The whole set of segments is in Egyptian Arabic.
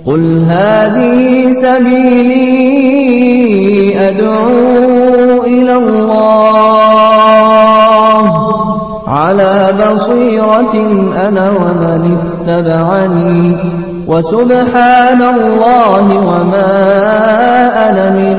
قل هذه سبيلي أدعو إلى الله على بصيرة أنا ومن اتبعني وسبحان الله وما أنا من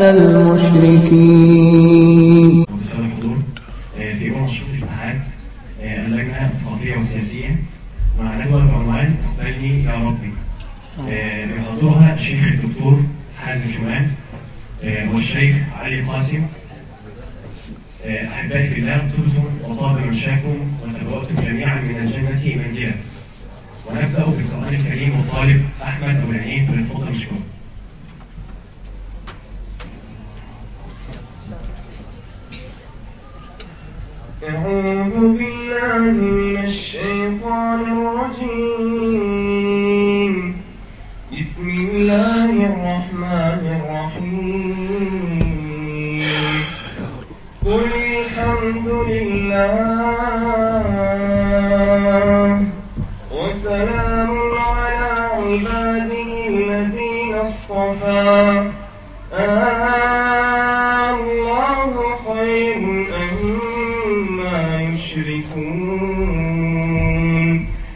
المشركين مستشار الحضور آه، في أول شهور الاتحاد آه، اللجنة الثقافية والسياسية مع ندوة بعنوان اقبلني يا ربي آه، يحضرها الشيخ الدكتور حازم شومان آه، والشيخ علي قاسم آه، أحبائي في الله طبتم وطاب منشاكم وتبوأتم جميعا من الجنة منزلا ونبدأ بالقرآن الكريم والطالب أحمد أبو العين فليتفضل مشكور أعوذ بالله من الشيطان الرجيم بسم الله الرحمن الرحيم قل الحمد لله وسلام على عباده الذين اصطفى الله خير أما يشركون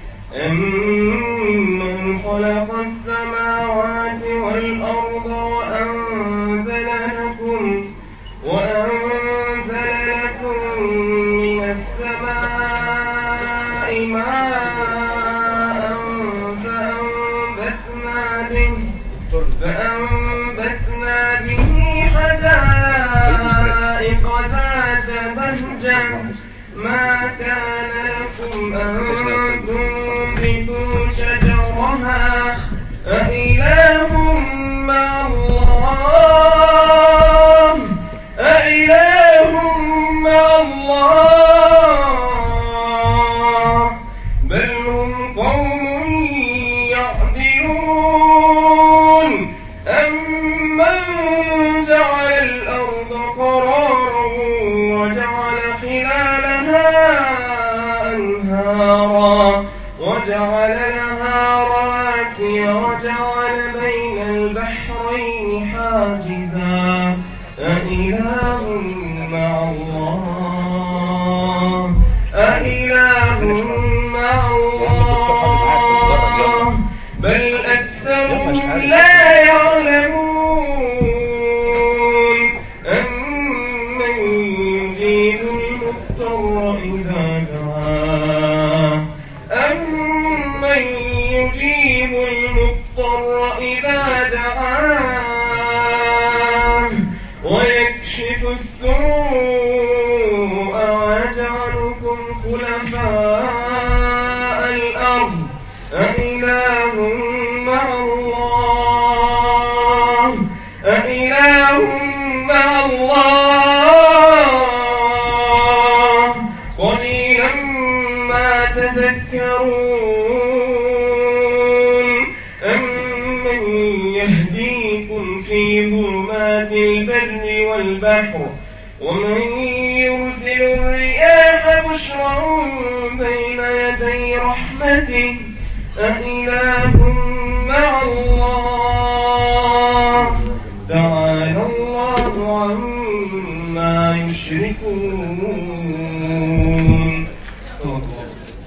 أمن خلق السماوات والأرض وأنزل لكم وأنزل لكم من السماء ماء فأنبتنا به فأنبتنا به حدائق ذات بهجة ما كان لكم أن تنبتوا شجرها أإله مع الله أإله مع الله بل هم قوم يعدلون أمن جعل الأرض قرارا وجعل خلالها أنهارا وجعل لها رواسي وجعل بين البحرين حاجزا أإله مع الله أإله مع الله بل أكثرهم لا يعلمون أمن يجيب المضطر إذا دعاه أمن يجيب المضطر إذا دعاه ويكشف السوء ويجعلكم خلفاء الأرض أإله مع الله أإله مع الله قليلا ما تذكرون أمن يهديكم في ظلمات البر والبحر ومن يرسل الرياح بشرا بين يدي رحمته أإله مع الله تعالى الله عما يشركون صلى الله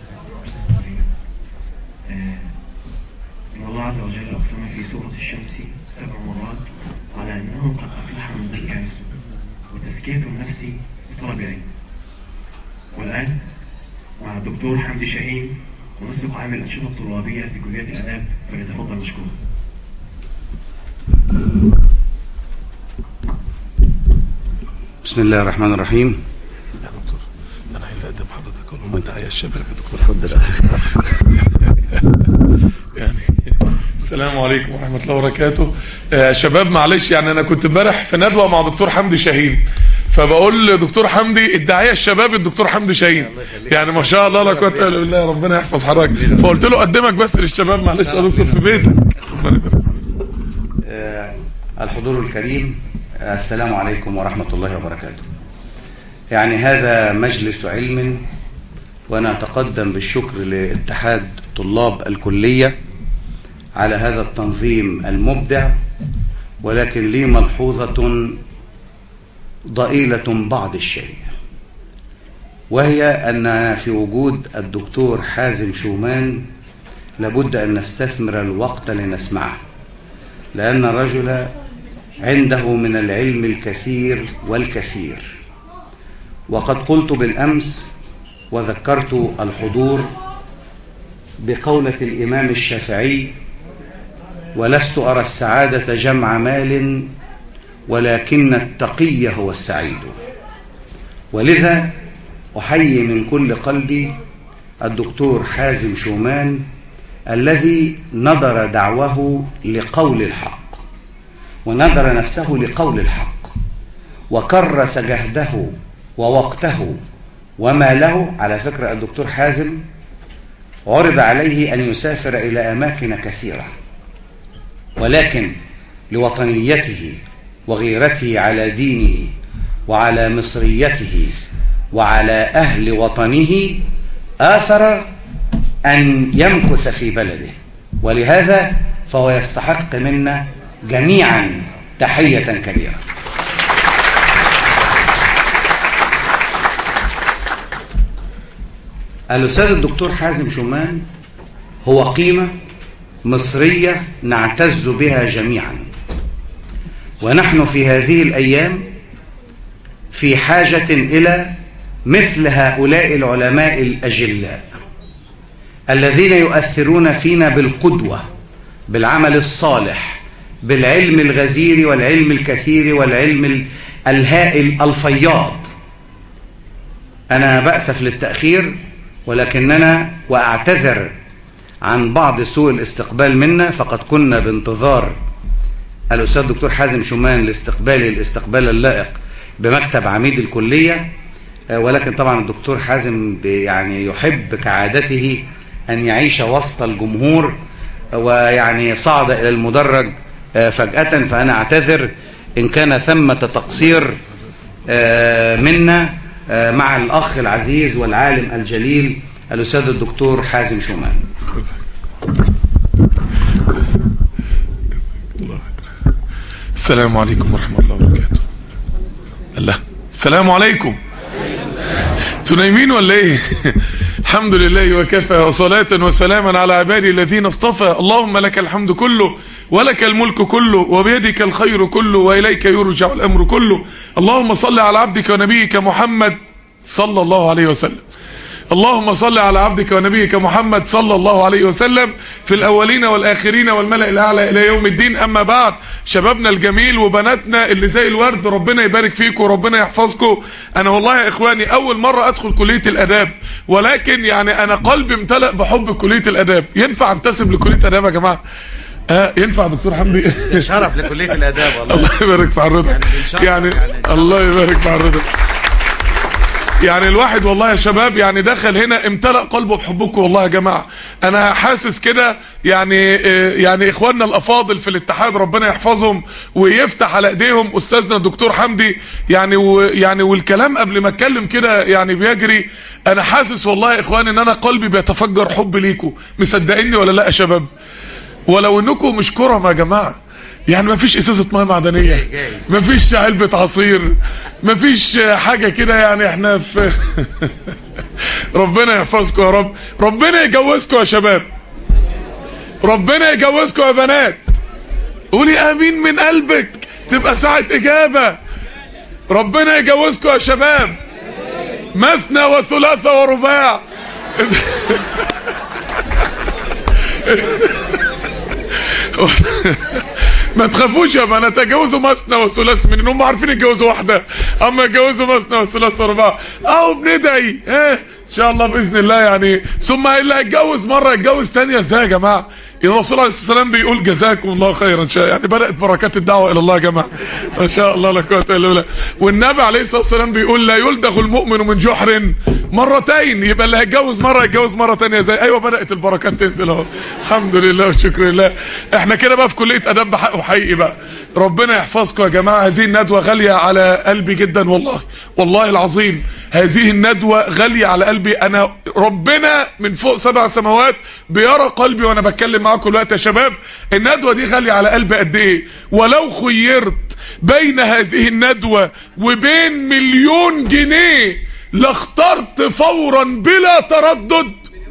إن الله عز وجل أقسم في سورة الشمس سبع مرات على أنه قد أفلح من زكى نفسه وتزكية النفس بطلب علم والآن مع الدكتور حمدي شاهين منسق عام الأنشطة الطلابية في كلية الآداب فليتفضل مشكور بسم الله الرحمن الرحيم يا دكتور انا عايز اقدم حضرتك اقول لهم انت عايز الشباب يا دكتور اتفضل يعني السلام عليكم ورحمه الله وبركاته آه شباب معلش يعني انا كنت امبارح في ندوه مع دكتور حمدي شاهين فبقول لدكتور حمدي الداعيه الشباب الدكتور حمدي شاهين يعني ما شاء الله لا قوه الا بالله ربنا يحفظ حضرتك فقلت له قدمك بس للشباب معلش يا دكتور في بيتك ربنا يبارك آه، الحضور الكريم آه، السلام عليكم ورحمة الله وبركاته يعني هذا مجلس علم وأنا أتقدم بالشكر لاتحاد طلاب الكلية على هذا التنظيم المبدع ولكن لي ملحوظة ضئيلة بعض الشيء وهي أن في وجود الدكتور حازم شومان لابد أن نستثمر الوقت لنسمعه لأن الرجل عنده من العلم الكثير والكثير وقد قلت بالأمس وذكرت الحضور بقولة الإمام الشافعي ولست أرى السعادة جمع مال ولكن التقي هو السعيد ولذا أحيي من كل قلبي الدكتور حازم شومان الذي نظر دعوه لقول الحق ونظر نفسه لقول الحق وكرس جهده ووقته وما له على فكرة الدكتور حازم عرض عليه أن يسافر إلى أماكن كثيرة ولكن لوطنيته وغيرته على دينه وعلى مصريته وعلى أهل وطنه آثر أن يمكث في بلده ولهذا فهو يستحق منا جميعا تحية كبيرة الأستاذ الدكتور حازم شومان هو قيمة مصرية نعتز بها جميعا ونحن في هذه الأيام في حاجة إلى مثل هؤلاء العلماء الأجلاء الذين يؤثرون فينا بالقدوة بالعمل الصالح بالعلم الغزير والعلم الكثير والعلم الهائل الفياض أنا بأسف للتأخير ولكننا وأعتذر عن بعض سوء الاستقبال منا فقد كنا بانتظار الأستاذ دكتور حازم شومان لاستقبال الاستقبال اللائق بمكتب عميد الكلية ولكن طبعا الدكتور حازم يعني يحب كعادته أن يعيش وسط الجمهور ويعني صعد إلى المدرج فجأة فأنا أعتذر إن كان ثمة تقصير منا مع الأخ العزيز والعالم الجليل الأستاذ الدكتور حازم شومان السلام عليكم ورحمة الله وبركاته الله السلام عليكم انتوا نايمين ولا ايه الحمد لله وكفى وصلاة وسلاما على عبادي الذين اصطفى اللهم لك الحمد كله ولك الملك كله وبيدك الخير كله وإليك يرجع الأمر كله اللهم صل على عبدك ونبيك محمد صلى الله عليه وسلم اللهم صل على عبدك ونبيك محمد صلى الله عليه وسلم في الأولين والآخرين والملأ الأعلى إلى يوم الدين أما بعد شبابنا الجميل وبناتنا اللي زي الورد ربنا يبارك فيكم وربنا يحفظكم أنا والله يا إخواني أول مرة أدخل كلية الأداب ولكن يعني أنا قلبي امتلأ بحب كلية الأداب ينفع أنتسب لكلية الأداب يا جماعة آه ينفع دكتور حمدي شرف لكلية الأداب والله الله يبارك في حضرتك بنشرف يعني يعني. الله يبارك في حضرتك يعني الواحد والله يا شباب يعني دخل هنا امتلأ قلبه بحبكم والله يا جماعة انا حاسس كده يعني آه، يعني اخواننا الافاضل في الاتحاد ربنا يحفظهم ويفتح على ايديهم استاذنا الدكتور حمدي يعني ويعني والكلام قبل ما اتكلم كده يعني بيجري انا حاسس والله يا اخواني ان انا قلبي بيتفجر حب ليكم مصدقيني ولا لا يا شباب ولو انكم مش كرم يا جماعه يعني ما فيش ازازه ميه معدنيه ما فيش علبه عصير ما فيش حاجه كده يعني احنا في ربنا يحفظكم يا رب ربنا يجوزكم يا شباب ربنا يجوزكم يا بنات قولي امين من قلبك تبقى ساعه اجابه ربنا يجوزكم يا شباب مثنى وثلاث ورباع ما تخافوش يا بنات اتجوزوا مثنى وثلاث من هم عارفين يتجوزوا واحده اما يتجوزوا مثنى وثلاث واربعه اهو بندعي ها ان شاء الله باذن الله يعني ثم اللي هيتجوز مره يتجوز ثانيه ازاي يا جماعه الرسول عليه الصلاه والسلام بيقول جزاكم الله خيرا شاء يعني بدات بركات الدعوه الى الله يا جماعه ما شاء الله لا قوه الا بالله والنبي عليه الصلاه والسلام بيقول لا يلدغ المؤمن من جحر مرتين يبقى اللي هيتجوز مره يتجوز مره ثانيه زي ايوه بدات البركات تنزل اهو الحمد لله والشكر لله احنا كده بقى في كليه اداب بحق وحقيقي بقى ربنا يحفظكم يا جماعه هذه الندوه غاليه على قلبي جدا والله والله العظيم هذه الندوه غاليه على قلبي انا ربنا من فوق سبع سماوات بيرى قلبي وانا بتكلم معاه معاكم الوقت يا شباب الندوه دي غاليه على قلبي قد ايه ولو خيرت بين هذه الندوه وبين مليون جنيه لاخترت فورا بلا تردد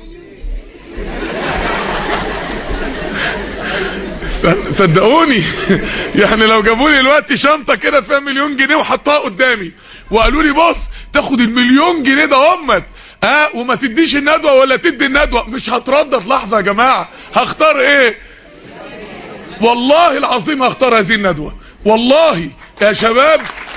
صدقوني يعني لو جابوا لي دلوقتي شنطه كده فيها مليون جنيه وحطها قدامي وقالوا لي بص تاخد المليون جنيه ده همت ها أه وما تديش الندوه ولا تدي الندوه مش هتردد لحظه يا جماعه هختار ايه والله العظيم هختار هذه الندوه والله يا شباب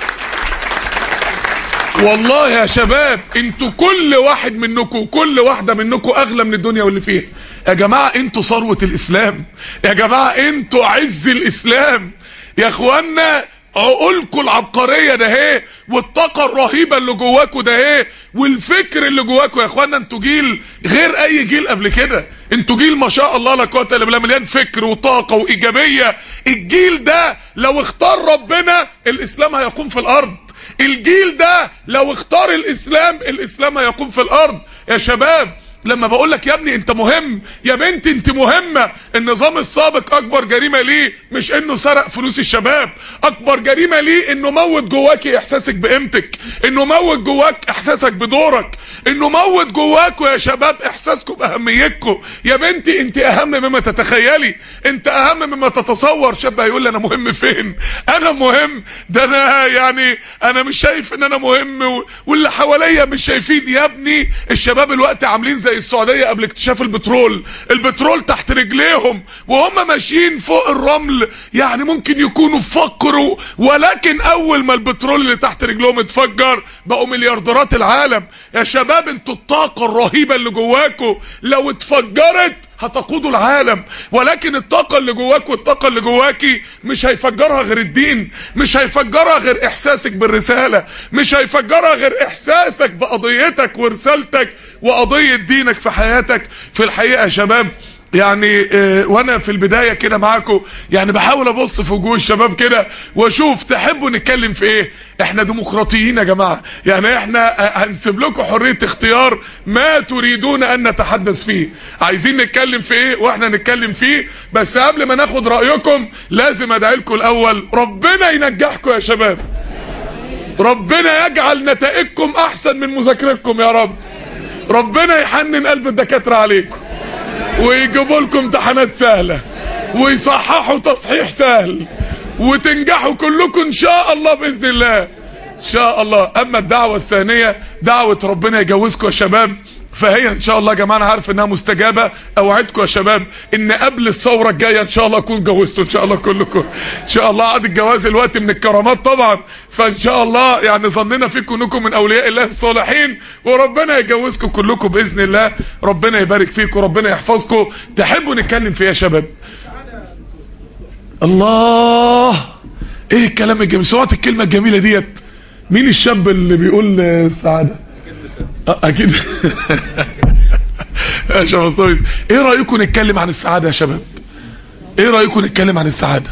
والله يا شباب انتوا كل واحد منكم كل واحده منكم اغلى من الدنيا واللي فيها يا جماعه انتوا ثروه الاسلام يا جماعه انتوا عز الاسلام يا اخوانا عقولكم العبقريه ده اهي والطاقه الرهيبه اللي جواكوا ده اهي والفكر اللي جواكوا يا اخوانا انتوا جيل غير اي جيل قبل كده انتوا جيل ما شاء الله لا قوه الا بالله مليان فكر وطاقه وايجابيه الجيل ده لو اختار ربنا الاسلام هيقوم في الارض الجيل ده لو اختار الاسلام الاسلام هيقوم في الارض يا شباب لما بقول لك يا ابني انت مهم يا بنتي انت مهمه النظام السابق اكبر جريمه ليه مش انه سرق فلوس الشباب اكبر جريمه ليه انه موت جواكي احساسك بقيمتك انه موت جواك احساسك بدورك انه موت جواكوا يا شباب احساسكم باهميتكم يا بنتي انت اهم مما تتخيلي انت اهم مما تتصور شاب هيقول لي انا مهم فين انا مهم ده انا يعني انا مش شايف ان انا مهم واللي حواليا مش شايفين يا ابني الشباب الوقت عاملين زي السعوديه قبل اكتشاف البترول البترول تحت رجليهم وهم ماشيين فوق الرمل يعني ممكن يكونوا فقروا ولكن اول ما البترول اللي تحت رجلهم اتفجر بقوا مليارديرات العالم يا شباب انتوا الطاقه الرهيبه اللي جواكوا لو اتفجرت هتقودوا العالم ولكن الطاقة اللي جواك والطاقة اللي جواكي مش هيفجرها غير الدين مش هيفجرها غير احساسك بالرسالة مش هيفجرها غير احساسك بقضيتك ورسالتك وقضية دينك في حياتك في الحقيقة يا شباب يعني اه وانا في البدايه كده معاكم يعني بحاول ابص في وجوه الشباب كده واشوف تحبوا نتكلم في ايه احنا ديمقراطيين يا جماعه يعني احنا هنسيب لكم حريه اختيار ما تريدون ان نتحدث فيه عايزين نتكلم في ايه واحنا نتكلم فيه بس قبل ما ناخد رايكم لازم ادعي لكم الاول ربنا ينجحكم يا شباب ربنا يجعل نتائجكم احسن من مذاكرتكم يا رب ربنا يحنن قلب الدكاتره عليكم ويجيبوا لكم امتحانات سهلة ويصححوا تصحيح سهل وتنجحوا كلكم ان شاء الله باذن الله ان شاء الله اما الدعوة الثانية دعوة ربنا يجوزكم يا شباب فهي ان شاء الله يا جماعه انا عارف انها مستجابه اوعدكم يا شباب ان قبل الثوره الجايه ان شاء الله اكون جوزتوا ان شاء الله كلكم ان شاء الله عقد الجواز الوقت من الكرامات طبعا فان شاء الله يعني ظننا فيكم انكم من اولياء الله الصالحين وربنا يجوزكم كلكم باذن الله ربنا يبارك فيكم ربنا يحفظكم تحبوا نتكلم في ايه يا شباب الله ايه الكلام الجميل سمعت الكلمه الجميله ديت مين الشاب اللي بيقول السعاده اكيد يا شباب صويس ايه رايكم نتكلم عن السعاده يا شباب ايه رايكم نتكلم عن السعاده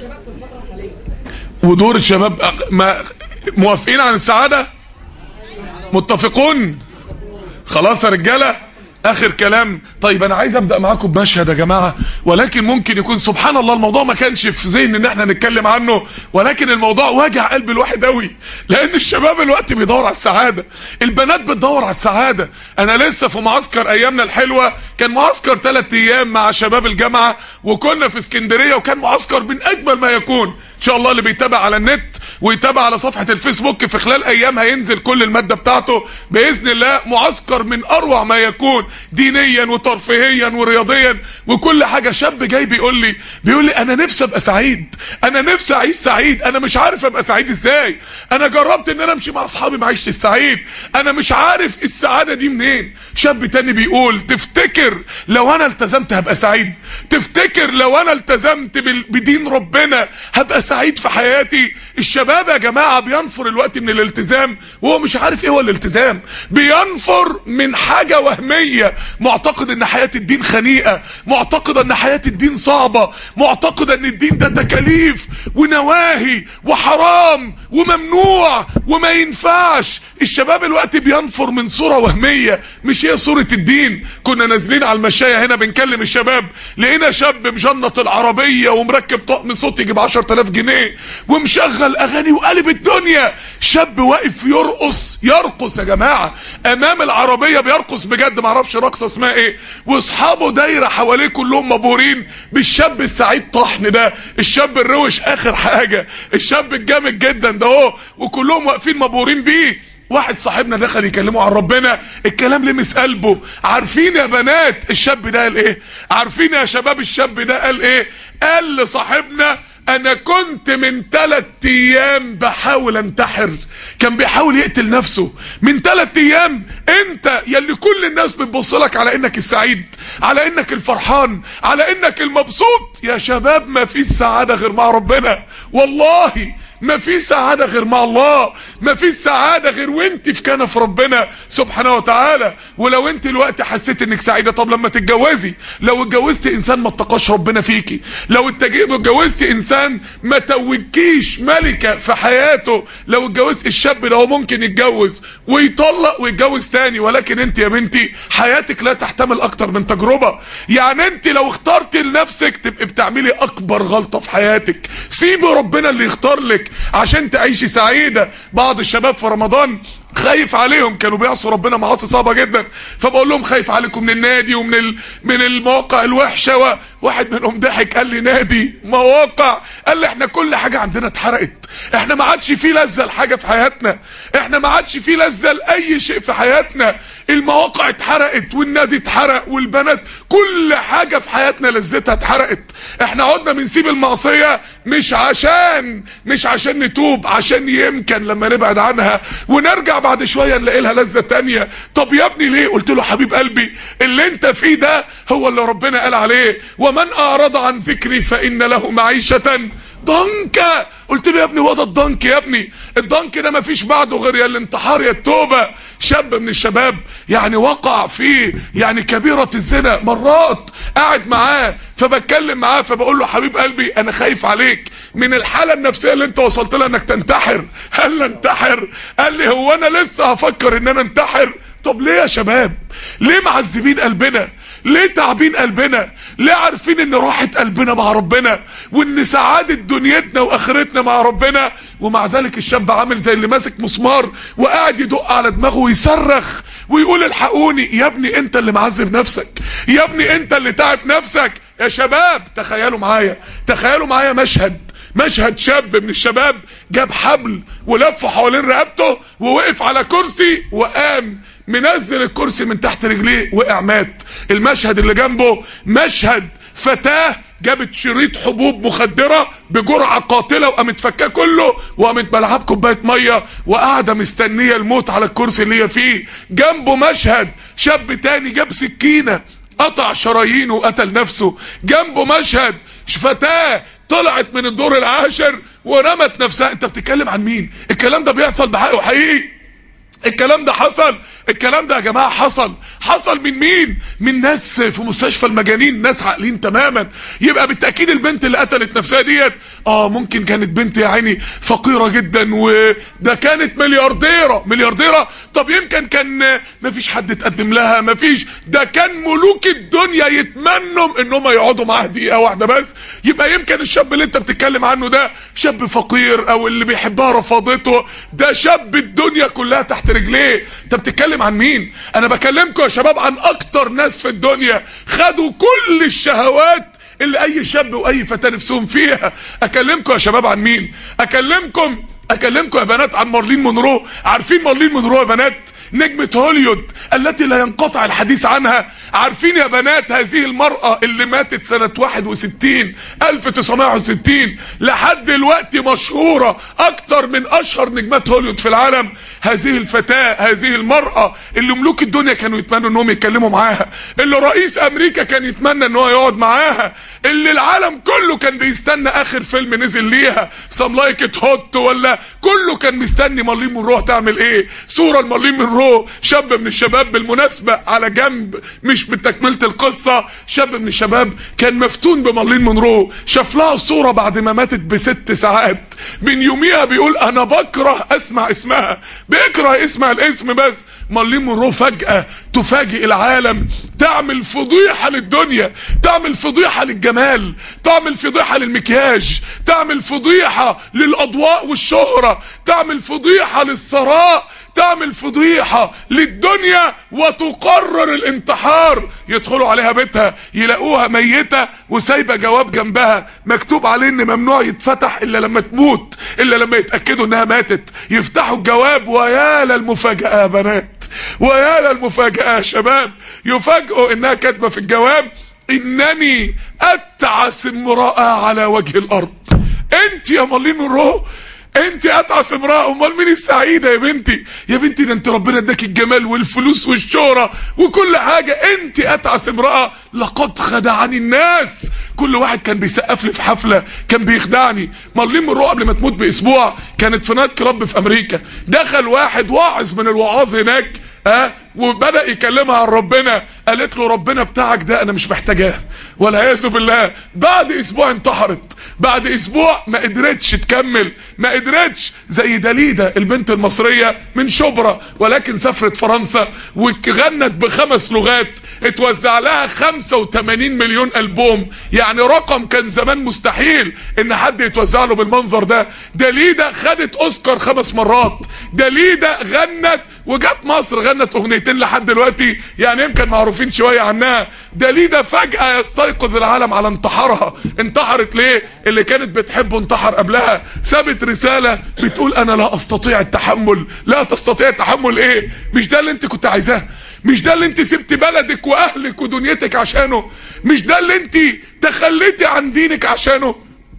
ودور الشباب ما موافقين عن السعاده متفقون خلاص يا رجاله اخر كلام طيب انا عايز ابدا معاكم بمشهد يا جماعه ولكن ممكن يكون سبحان الله الموضوع ما كانش في ذهن ان احنا نتكلم عنه ولكن الموضوع واجع قلب الواحد قوي لان الشباب الوقت بيدور على السعاده البنات بتدور على السعاده انا لسه في معسكر ايامنا الحلوه كان معسكر ثلاث ايام مع شباب الجامعه وكنا في اسكندريه وكان معسكر من اجمل ما يكون ان شاء الله اللي بيتابع على النت ويتابع على صفحه الفيسبوك في خلال ايام هينزل كل الماده بتاعته باذن الله معسكر من اروع ما يكون دينيا وترفيهيا ورياضيا وكل حاجه شاب جاي بيقول لي بيقول لي انا نفسي ابقى سعيد انا نفسي اعيش سعيد انا مش عارف ابقى سعيد ازاي انا جربت ان انا امشي مع اصحابي معيشه السعيد انا مش عارف السعاده دي منين شاب تاني بيقول تفتكر لو انا التزمت هبقى سعيد تفتكر لو انا التزمت بدين ربنا هبقى سعيد في حياتي الشباب الشباب يا جماعة بينفر الوقت من الالتزام وهو مش عارف ايه هو الالتزام بينفر من حاجة وهمية معتقد ان حياة الدين خنيقة معتقد ان حياة الدين صعبة معتقد ان الدين ده تكاليف ونواهي وحرام وممنوع وما ينفعش الشباب الوقت بينفر من صورة وهمية مش هي صورة الدين كنا نازلين على المشاية هنا بنكلم الشباب لقينا شاب مجنط العربية ومركب طقم صوت يجيب 10000 جنيه ومشغل اغاني وقلب الدنيا شاب واقف يرقص يرقص يا جماعة امام العربية بيرقص بجد معرفش رقصة اسمها ايه واصحابه دايرة حواليه كلهم مبهورين بالشاب السعيد طحن ده الشاب الروش اخر حاجة الشاب الجامد جدا ده اهو وكلهم واقفين مبهورين بيه واحد صاحبنا دخل يكلمه عن ربنا الكلام لمس قلبه عارفين يا بنات الشاب ده قال ايه عارفين يا شباب الشاب ده قال ايه قال لصاحبنا انا كنت من ثلاث ايام بحاول انتحر كان بيحاول يقتل نفسه من ثلاث ايام انت يلي كل الناس بتبص لك على انك السعيد على انك الفرحان على انك المبسوط يا شباب ما فيش سعادة غير مع ربنا والله ما في سعادة غير مع الله ما في سعادة غير وانت في كنف ربنا سبحانه وتعالى ولو انت الوقت حسيت انك سعيدة طب لما تتجوزي لو اتجوزت انسان ما اتقاش ربنا فيكي لو اتجوزت انسان ما توجكيش ملكة في حياته لو اتجوزت الشاب ده هو ممكن يتجوز ويطلق ويتجوز تاني ولكن انت يا بنتي حياتك لا تحتمل اكتر من تجربة يعني انت لو اخترت لنفسك تبقى بتعملي اكبر غلطة في حياتك سيبي ربنا اللي يختار لك عشان تعيشي سعيدة بعض الشباب في رمضان خايف عليهم كانوا بيعصوا ربنا معاصي صعبه جدا فبقول لهم خايف عليكم من النادي ومن ال... من المواقع الوحشه و... واحد منهم ضحك قال لي نادي مواقع قال لي احنا كل حاجه عندنا اتحرقت احنا ما عادش في لذه لحاجه في حياتنا احنا ما عادش في لذه لاي شيء في حياتنا المواقع اتحرقت والنادي اتحرق والبنات كل حاجه في حياتنا لذتها اتحرقت احنا عدنا بنسيب المعصيه مش عشان مش عشان نتوب عشان يمكن لما نبعد عنها ونرجع بعد شويه نلاقي لها لذه تانية طب يا ابني ليه قلت له حبيب قلبي اللي انت فيه ده هو اللي ربنا قال عليه ومن اعرض عن ذكري فان له معيشه ضنكا قلت له يا ابني هو ده الضنك يا ابني الضنك ده مفيش بعده غير يا الانتحار يا التوبه شاب من الشباب يعني وقع في يعني كبيره الزنا مرات قاعد معاه فبتكلم معاه فبقول له حبيب قلبي انا خايف عليك من الحاله النفسيه اللي انت وصلت لها انك تنتحر قال لي انتحر قال لي هو انا لسه هفكر ان انا انتحر طب ليه يا شباب ليه معذبين قلبنا ليه تعبين قلبنا ليه عارفين ان راحة قلبنا مع ربنا وان سعادة دنيتنا واخرتنا مع ربنا ومع ذلك الشاب عامل زي اللي ماسك مسمار وقاعد يدق على دماغه ويصرخ ويقول الحقوني يا ابني انت اللي معذب نفسك يا ابني انت اللي تعب نفسك يا شباب تخيلوا معايا تخيلوا معايا مشهد مشهد شاب من الشباب جاب حبل ولفه حوالين رقبته ووقف على كرسي وقام منزل الكرسي من تحت رجليه وقع مات المشهد اللي جنبه مشهد فتاه جابت شريط حبوب مخدرة بجرعة قاتلة وقامت فكاه كله وقامت بلعب كوباية مية وقاعدة مستنية الموت على الكرسي اللي هي فيه جنبه مشهد شاب تاني جاب سكينة قطع شرايينه وقتل نفسه جنبه مشهد فتاة طلعت من الدور العاشر ورمت نفسها انت بتتكلم عن مين الكلام ده بيحصل بحقه حقيقي الكلام ده حصل الكلام ده يا جماعة حصل حصل من مين من ناس في مستشفى المجانين ناس عاقلين تماما يبقى بالتأكيد البنت اللي قتلت نفسها ديت اه ممكن كانت بنت يا عيني فقيرة جدا وده كانت مليارديرة مليارديرة طب يمكن كان مفيش حد اتقدم لها مفيش ده كان ملوك الدنيا يتمنوا انهم يقعدوا معاها دقيقة واحدة بس يبقى يمكن الشاب اللي انت بتتكلم عنه ده شاب فقير او اللي بيحبها رفضته ده شاب الدنيا كلها تحت رجليه انت بتتكلم عن مين انا بكلمكم يا شباب عن اكتر ناس في الدنيا خدوا كل الشهوات اللي اي شاب واي فتاة نفسهم فيها اكلمكم يا شباب عن مين اكلمكم اكلمكم يا بنات عن مارلين مونرو عارفين مارلين مونرو يا بنات نجمة هوليود التي لا ينقطع الحديث عنها عارفين يا بنات هذه المرأة اللي ماتت سنة 61 1960 لحد دلوقتي مشهورة اكتر من اشهر نجمات هوليود في العالم هذه الفتاة هذه المرأة اللي ملوك الدنيا كانوا يتمنوا انهم يتكلموا معاها اللي رئيس امريكا كان يتمنى ان هو يقعد معاها اللي العالم كله كان بيستنى اخر فيلم نزل ليها سام لايك ات هوت ولا كله كان مستني مارلين مونرو هتعمل ايه صوره لمارلين مونرو شاب من الشباب بالمناسبه على جنب مش بتكمله القصه شاب من الشباب كان مفتون بمارلين مونرو شاف لها الصوره بعد ما ماتت بست ساعات من يوميها بيقول انا بكره اسمع اسمها بيكره يسمع الاسم بس مارلين مونرو فجاه تفاجئ العالم تعمل فضيحه للدنيا تعمل فضيحه للجمال تعمل فضيحه للمكياج تعمل فضيحه للاضواء والشهره تعمل فضيحه للثراء تعمل فضيحة للدنيا وتقرر الانتحار يدخلوا عليها بيتها يلاقوها ميتة وسايبة جواب جنبها مكتوب عليه ان ممنوع يتفتح الا لما تموت الا لما يتأكدوا انها ماتت يفتحوا الجواب ويا للمفاجأة يا بنات ويا للمفاجأة يا شباب يفاجئوا انها كاتبة في الجواب انني اتعس امرأة على وجه الارض انت يا مارلين مونرو انت اتعس امراه امال مين السعيده يا بنتي يا بنتي ده انت ربنا اداك الجمال والفلوس والشهره وكل حاجه انت اتعس امراه لقد خدعني الناس كل واحد كان بيسقف لي في حفله كان بيخدعني مارلين مونرو قبل ما تموت باسبوع كانت في نايت كلاب في امريكا دخل واحد واعظ من الوعاظ هناك ها وبدا يكلمها عن ربنا قالت له ربنا بتاعك ده انا مش محتاجاه والعياذ بالله بعد اسبوع انتحرت بعد اسبوع ما قدرتش تكمل ما قدرتش زي دليده البنت المصريه من شبرا ولكن سافرت فرنسا وغنت بخمس لغات اتوزع لها 85 مليون البوم يعني رقم كان زمان مستحيل ان حد يتوزع له بالمنظر ده دليده خدت اوسكار خمس مرات دليده غنت وجت مصر غنت اغنيتين لحد دلوقتي يعني يمكن معروفين شويه عنها دليده فجاه يستيقظ العالم على انتحارها انتحرت ليه اللي كانت بتحبه انتحر قبلها سابت رساله بتقول انا لا استطيع التحمل لا تستطيع التحمل ايه مش ده اللي انت كنت عايزاه مش ده اللي انت سبت بلدك واهلك ودنيتك عشانه مش ده اللي انت تخليتي عن دينك عشانه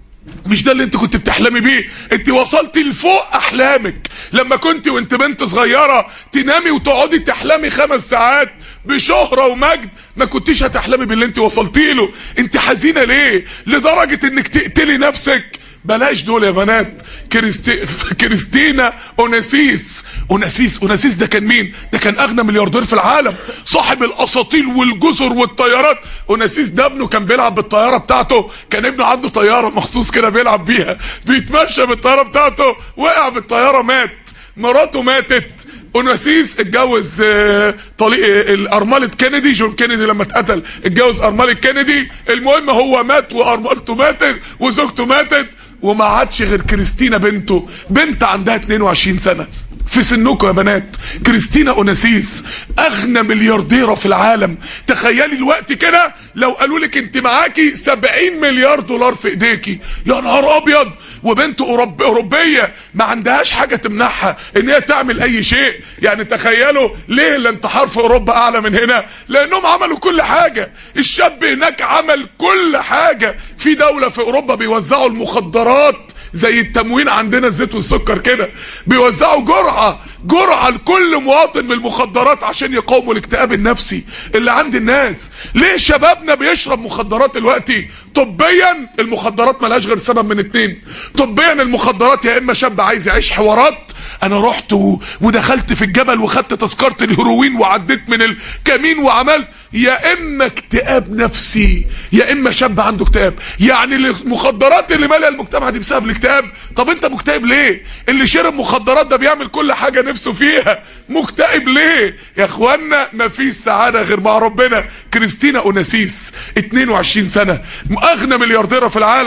مش ده اللي انت كنت بتحلمي بيه انت وصلتي لفوق احلامك لما كنت وانت بنت صغيرة تنامي وتقعدي تحلمي خمس ساعات بشهرة ومجد ما كنتيش هتحلمي باللي انت وصلتي له انت حزينة ليه لدرجة انك تقتلي نفسك بلاش دول يا بنات كريستي... كريستينا اوناسيس اوناسيس اوناسيس ده كان مين ده كان اغنى ملياردير في العالم صاحب الاساطيل والجزر والطيارات اوناسيس ده ابنه كان بيلعب بالطياره بتاعته كان ابنه عنده طياره مخصوص كده بيلعب بيها بيتمشى بالطياره بتاعته وقع بالطياره مات مراته ماتت اوناسيس اتجوز آه، طليق آه، الارمله كينيدي جون كينيدي لما اتقتل اتجوز ارمله كينيدي المهم هو مات وارملته ماتت وزوجته ماتت وما عادش غير كريستينا بنته بنت عندها 22 سنه في سنكم يا بنات كريستينا اوناسيس اغنى مليارديره في العالم تخيلي الوقت كده لو قالوا لك انت معاكي 70 مليار دولار في ايديكي يا نهار ابيض وبنت أوروب... اوروبيه ما عندهاش حاجه تمنعها ان هي تعمل اي شيء يعني تخيلوا ليه الانتحار في اوروبا اعلى من هنا لانهم عملوا كل حاجه الشاب هناك عمل كل حاجه في دوله في اوروبا بيوزعوا المخدرات زي التموين عندنا الزيت والسكر كده بيوزعوا جرعة جرعة لكل مواطن من المخدرات عشان يقاوموا الاكتئاب النفسي اللي عند الناس ليه شبابنا بيشرب مخدرات دلوقتي طبيا المخدرات ملهاش غير سبب من اتنين طبيا المخدرات يا اما شاب عايز يعيش حوارات انا رحت و... ودخلت في الجبل وخدت تذكرة الهيروين وعديت من الكمين وعملت يا اما اكتئاب نفسي يا اما شاب عنده اكتئاب يعني المخدرات اللي ماليه المجتمع دي بسبب الاكتئاب طب انت مكتئب ليه اللي شرب مخدرات ده بيعمل كل حاجه نفسه فيها مكتئب ليه يا اخوانا مفيش سعاده غير مع ربنا كريستينا اوناسيس 22 سنه اغنى مليارديره في العالم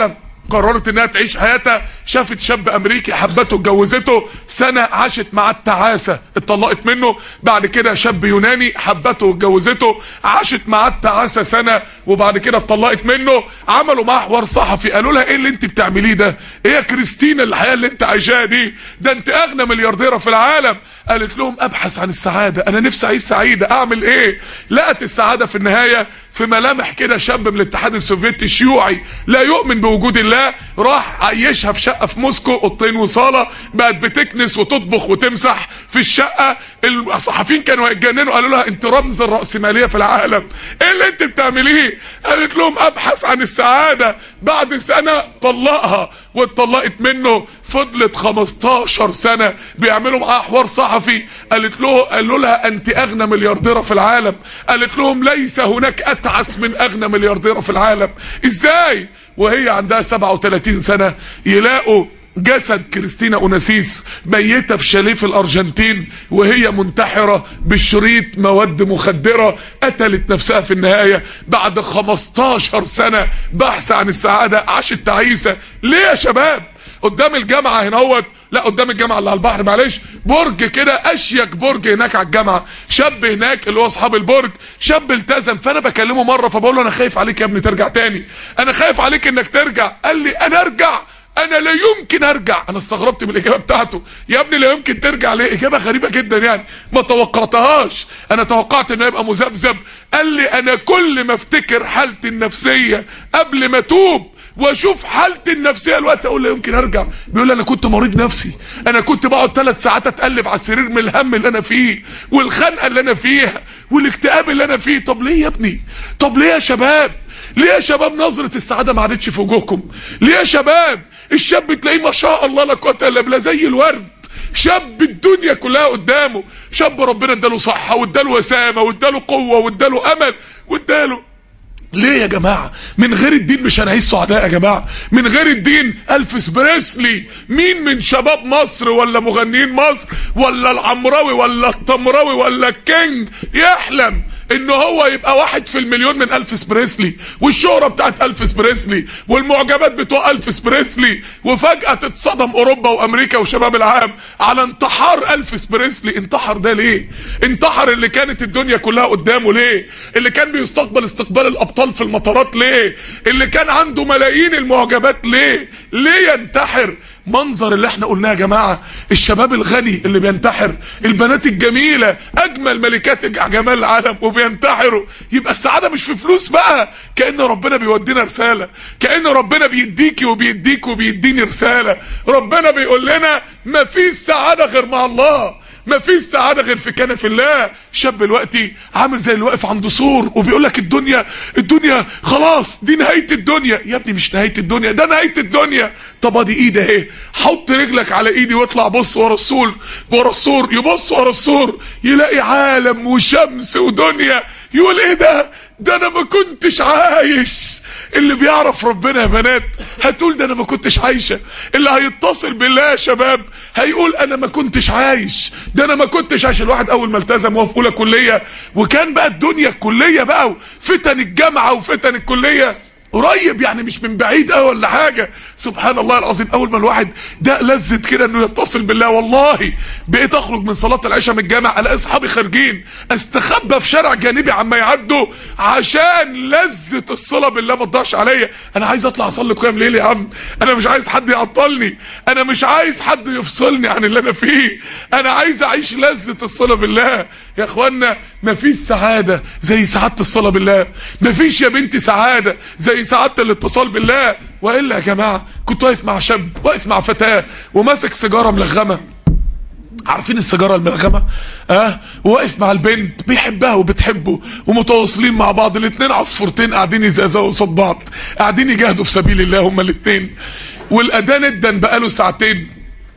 قررت انها تعيش حياتها شافت شاب امريكي حبته اتجوزته سنه عاشت معاه التعاسه اتطلقت منه بعد كده شاب يوناني حبته واتجوزته عاشت معاه التعاسه سنه وبعد كده اتطلقت منه عملوا معاه حوار صحفي قالوا لها ايه اللي انت بتعمليه ده ايه يا كريستينا الحياه اللي انت عايشاها دي ده انت اغنى مليارديره في العالم قالت لهم ابحث عن السعاده انا نفسي اعيش سعيده اعمل ايه لقت السعاده في النهايه في ملامح كده شاب من الاتحاد السوفيتي شيوعي لا يؤمن بوجود الله راح عيشها في شقه في موسكو اوضتين وصاله بقت بتكنس وتطبخ وتمسح في الشقه الصحفيين كانوا يتجننوا قالوا لها انت رمز الراسماليه في العالم ايه اللي انت بتعمليه قالت لهم ابحث عن السعاده بعد سنه طلقها واتطلقت منه فضلت 15 سنه بيعملوا معاها حوار صحفي قالت له قالوا لها انت اغنى مليارديره في العالم قالت لهم ليس هناك اتعس من اغنى مليارديره في العالم ازاي وهي عندها 37 سنه يلاقوا جسد كريستينا اوناسيس ميتة في شاليه في الارجنتين وهي منتحرة بشريط مواد مخدرة قتلت نفسها في النهاية بعد 15 سنة بحث عن السعادة عاشت تعيسة ليه يا شباب قدام الجامعة هناوت لا قدام الجامعة اللي على البحر معلش برج كده اشيك برج هناك على الجامعة شاب هناك اللي هو اصحاب البرج شاب التزم فانا بكلمه مرة فبقول له انا خايف عليك يا ابني ترجع تاني انا خايف عليك انك ترجع قال لي انا ارجع انا لا يمكن ارجع انا استغربت من الاجابه بتاعته يا ابني لا يمكن ترجع ليه اجابه غريبه جدا يعني ما توقعتهاش انا توقعت انه يبقى مذبذب قال لي انا كل ما افتكر حالتي النفسيه قبل ما اتوب واشوف حالتي النفسيه الوقت اقول لا يمكن ارجع بيقول لي انا كنت مريض نفسي انا كنت بقعد ثلاث ساعات اتقلب على السرير من الهم اللي انا فيه والخنقه اللي انا فيها والاكتئاب اللي انا فيه طب ليه يا ابني طب ليه يا شباب ليه يا شباب نظرة السعادة ما عادتش في وجوهكم ليه يا شباب الشاب تلاقيه ما شاء الله لا قوة الا بالله زي الورد شاب الدنيا كلها قدامه شاب ربنا اداله صحة واداله وسامة واداله قوة واداله امل واداله ليه يا جماعة من غير الدين مش هنعيش سعداء يا جماعة من غير الدين الفيس بريسلي مين من شباب مصر ولا مغنيين مصر ولا العمراوي ولا التمراوي ولا الكينج يحلم ان هو يبقى واحد في المليون من الفيس بريسلي والشهرة بتاعت الفيس بريسلي والمعجبات بتوع الفيس بريسلي وفجأة تتصدم اوروبا وامريكا وشباب العالم على انتحار الفيس بريسلي انتحر ده ليه انتحر اللي كانت الدنيا كلها قدامه ليه اللي كان بيستقبل استقبال الابطال في المطارات ليه اللي كان عنده ملايين المعجبات ليه ليه ينتحر منظر اللي احنا قلناه يا جماعة الشباب الغني اللي بينتحر البنات الجميلة اجمل ملكات جمال العالم وبينتحروا يبقى السعادة مش في فلوس بقى كأن ربنا بيودينا رسالة كأن ربنا بيديكي وبيديك وبيديني رسالة ربنا بيقول لنا ما فيش سعادة غير مع الله ما فيش سعادة غير في كنف الله شاب دلوقتي عامل زي اللي واقف عند سور وبيقول لك الدنيا الدنيا خلاص دي نهاية الدنيا يا ابني مش نهاية الدنيا ده نهاية الدنيا طب ادي ايدي اهي حط رجلك على ايدي واطلع بص ورا السور ورا السور يبص ورا السور يلاقي عالم وشمس ودنيا يقول ايه ده ده انا ما كنتش عايش اللي بيعرف ربنا يا بنات هتقول ده انا ما كنتش عايشه اللي هيتصل بالله يا شباب هيقول انا ما كنتش عايش ده انا ما كنتش عايش الواحد اول ما التزم وهو في اولى كليه وكان بقى الدنيا الكليه بقى وفتن الجامعه وفتن الكليه قريب يعني مش من بعيد قوي ولا حاجه سبحان الله العظيم اول ما الواحد ده لذت كده انه يتصل بالله والله بقيت اخرج من صلاه العشاء من الجامع الاقي اصحابي خارجين استخبى في شارع جانبي عما يعدوا عشان لذه الصلاه بالله ما تضيعش عليا انا عايز اطلع اصلي قيام ليل يا عم انا مش عايز حد يعطلني انا مش عايز حد يفصلني عن اللي انا فيه انا عايز اعيش لذه الصلاه بالله يا اخوانا مفيش سعاده زي سعاده الصلاه بالله مفيش يا بنتي سعاده زي سعاده الاتصال بالله والا يا جماعه كنت واقف مع شاب واقف مع فتاه وماسك سيجاره ملغمه عارفين السيجاره الملغمه اه واقف مع البنت بيحبها وبتحبه ومتواصلين مع بعض الاثنين عصفورتين قاعدين يزازوا قصاد بعض قاعدين يجاهدوا في سبيل الله هما الاثنين والاذان ادن بقاله ساعتين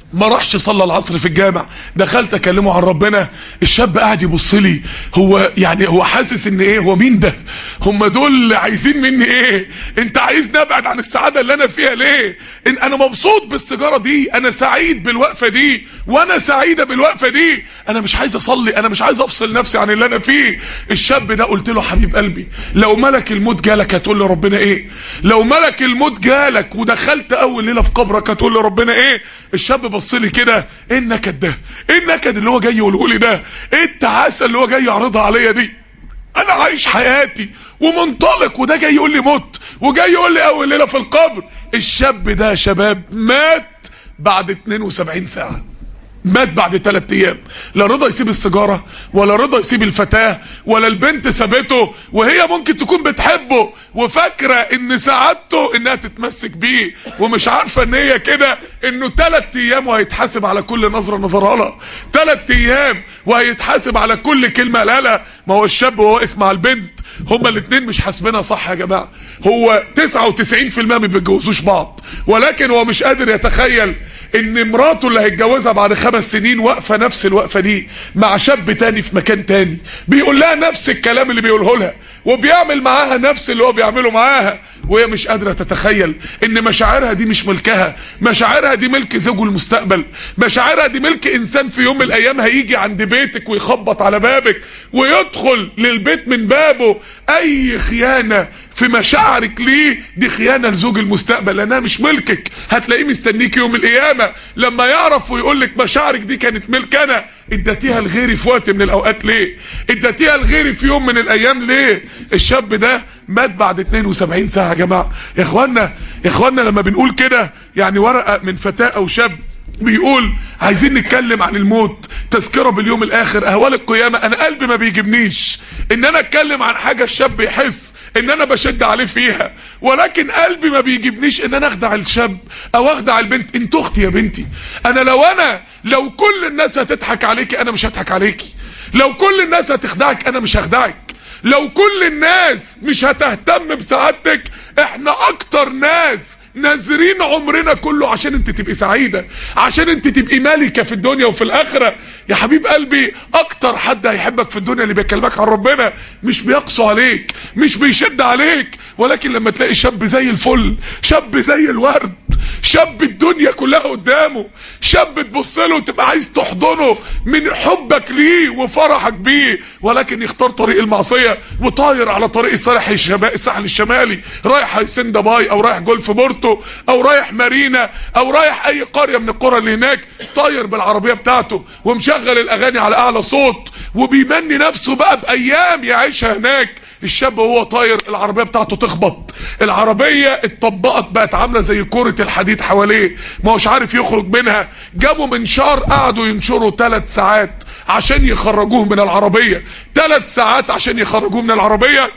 ما راحش صلى العصر في الجامع دخلت اكلمه عن ربنا الشاب قاعد يبص لي هو يعني هو حاسس ان ايه هو مين ده هم دول عايزين مني ايه انت عايزني ابعد عن السعاده اللي انا فيها ليه ان انا مبسوط بالسيجاره دي انا سعيد بالوقفه دي وانا سعيده بالوقفه دي انا مش عايز اصلي انا مش عايز افصل نفسي عن اللي انا فيه الشاب ده قلت له حبيب قلبي لو ملك الموت جالك هتقول لربنا ايه لو ملك الموت جالك ودخلت اول ليله في قبرك هتقول لربنا ايه الشاب بص لي كده ايه النكد ده ايه النكد اللي هو جاي يقوله لي ده ايه التعاسه اللي هو جاي يعرضها عليا دي انا عايش حياتي ومنطلق وده جاي يقول لي مت وجاي يقول لي اول ليله في القبر الشاب ده يا شباب مات بعد 72 ساعه مات بعد ثلاث ايام لا رضا يسيب السيجاره ولا رضا يسيب الفتاه ولا البنت سابته وهي ممكن تكون بتحبه وفاكره ان سعادته انها تتمسك بيه ومش عارفه ان هي كده انه ثلاث ايام وهيتحاسب على كل نظره نظرها لها ثلاث ايام وهيتحاسب على كل كلمه قالها لها ما هو الشاب وهو واقف مع البنت هما الاثنين مش حاسبينها صح يا جماعه هو 99% ما بيتجوزوش بعض ولكن هو مش قادر يتخيل ان مراته اللي هيتجوزها بعد خمس سنين واقفه نفس الوقفه دي مع شاب تاني في مكان تاني بيقول لها نفس الكلام اللي بيقوله لها وبيعمل معاها نفس اللي هو بيعمله معاها وهي مش قادره تتخيل ان مشاعرها دي مش ملكها مشاعرها دي ملك زوجه المستقبل مشاعرها دي ملك انسان في يوم من الايام هيجي عند بيتك ويخبط على بابك ويدخل للبيت من بابه اي خيانه في مشاعرك ليه دي خيانه لزوج المستقبل لانها مش ملكك هتلاقيه مستنيك يوم القيامه لما يعرف ويقول لك مشاعرك دي كانت ملك انا اديتيها لغيري في وقت من الاوقات ليه اديتيها لغيري في يوم من الايام ليه الشاب ده مات بعد 72 ساعه يا جماعه يا اخوانا يا اخوانا لما بنقول كده يعني ورقه من فتاه او شاب بيقول عايزين نتكلم عن الموت تذكرة باليوم الاخر اهوال القيامة انا قلبي ما بيجيبنيش ان انا اتكلم عن حاجة الشاب يحس ان انا بشد عليه فيها ولكن قلبي ما بيجيبنيش ان انا اخدع الشاب او اخدع البنت انت اختي يا بنتي انا لو انا لو كل الناس هتضحك عليكي انا مش هضحك عليكي لو كل الناس هتخدعك انا مش هخدعك لو كل الناس مش هتهتم بسعادتك احنا اكتر ناس نازرين عمرنا كله عشان انت تبقي سعيدة عشان انت تبقي مالكة في الدنيا وفي الاخرة يا حبيب قلبي اكتر حد هيحبك في الدنيا اللي بيكلمك عن ربنا مش بيقسو عليك مش بيشد عليك ولكن لما تلاقي شاب زي الفل شاب زي الورد شاب الدنيا كلها قدامه شاب تبص له وتبقى عايز تحضنه من حبك ليه وفرحك بيه ولكن يختار طريق المعصية وطاير على طريق الساحل الشمالي الساحل الشمالي رايح هيسن دبي او رايح جولف بورتو او رايح مارينا او رايح اي قرية من القرى اللي هناك طاير بالعربية بتاعته ومشغل الاغاني على اعلى صوت وبيمني نفسه بقى بايام يعيشها هناك الشاب وهو طاير العربيه بتاعته تخبط العربيه اتطبقت بقت عامله زي كره الحديد حواليه ما هوش عارف يخرج منها جابوا منشار قعدوا ينشروا ثلاث ساعات عشان يخرجوه من العربيه ثلاث ساعات عشان يخرجوه من العربيه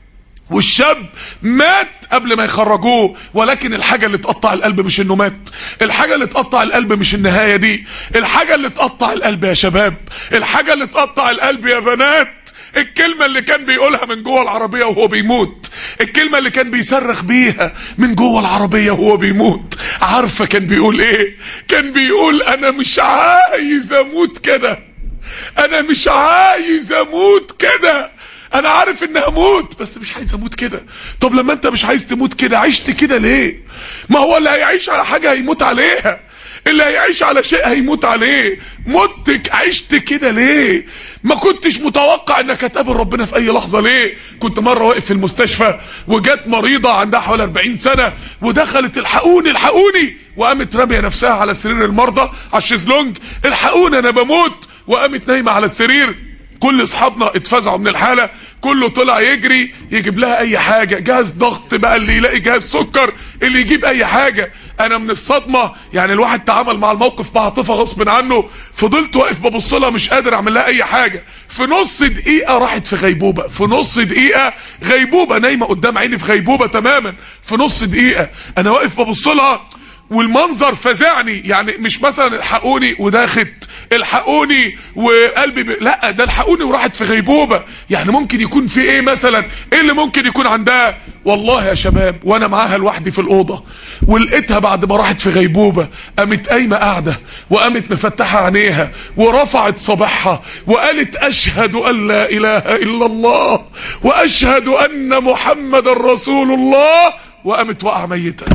والشاب مات قبل ما يخرجوه ولكن الحاجة اللي تقطع القلب مش انه مات الحاجة اللي تقطع القلب مش النهاية دي الحاجة اللي تقطع القلب يا شباب الحاجة اللي تقطع القلب يا بنات الكلمة اللي كان بيقولها من جوه العربية وهو بيموت الكلمة اللي كان بيصرخ بيها من جوه العربية وهو بيموت عارفة كان بيقول ايه كان بيقول انا مش عايز اموت كده انا مش عايز اموت كده انا عارف ان هموت بس مش عايز اموت كده طب لما انت مش عايز تموت كده عشت كده ليه ما هو اللي هيعيش على حاجة هيموت عليها اللي هيعيش على شيء هيموت عليه متك عشت كده ليه ما كنتش متوقع انك هتقابل ربنا في اي لحظة ليه كنت مرة واقف في المستشفى وجات مريضة عندها حوالي 40 سنة ودخلت الحقوني الحقوني وقامت رامية نفسها على سرير المرضى على الشيزلونج الحقوني انا بموت وقامت نايمة على السرير كل اصحابنا اتفزعوا من الحالة كله طلع يجري يجيب لها اي حاجة جهاز ضغط بقى اللي يلاقي جهاز سكر اللي يجيب اي حاجة انا من الصدمة يعني الواحد تعامل مع الموقف بعاطفة غصب عنه فضلت واقف ببص لها مش قادر اعمل لها اي حاجة في نص دقيقة راحت في غيبوبة في نص دقيقة غيبوبة نايمة قدام عيني في غيبوبة تماما في نص دقيقة انا واقف ببص لها والمنظر فزعني يعني مش مثلا الحقوني وداخت الحقوني وقلبي ب... لا ده الحقوني وراحت في غيبوبه يعني ممكن يكون في ايه مثلا ايه اللي ممكن يكون عندها والله يا شباب وانا معاها لوحدي في الاوضه ولقيتها بعد ما راحت في غيبوبه قامت قايمه قاعده وقامت مفتحه عينيها ورفعت صباحها وقالت اشهد ان لا اله الا الله واشهد ان محمد رسول الله وقامت واقعه ميته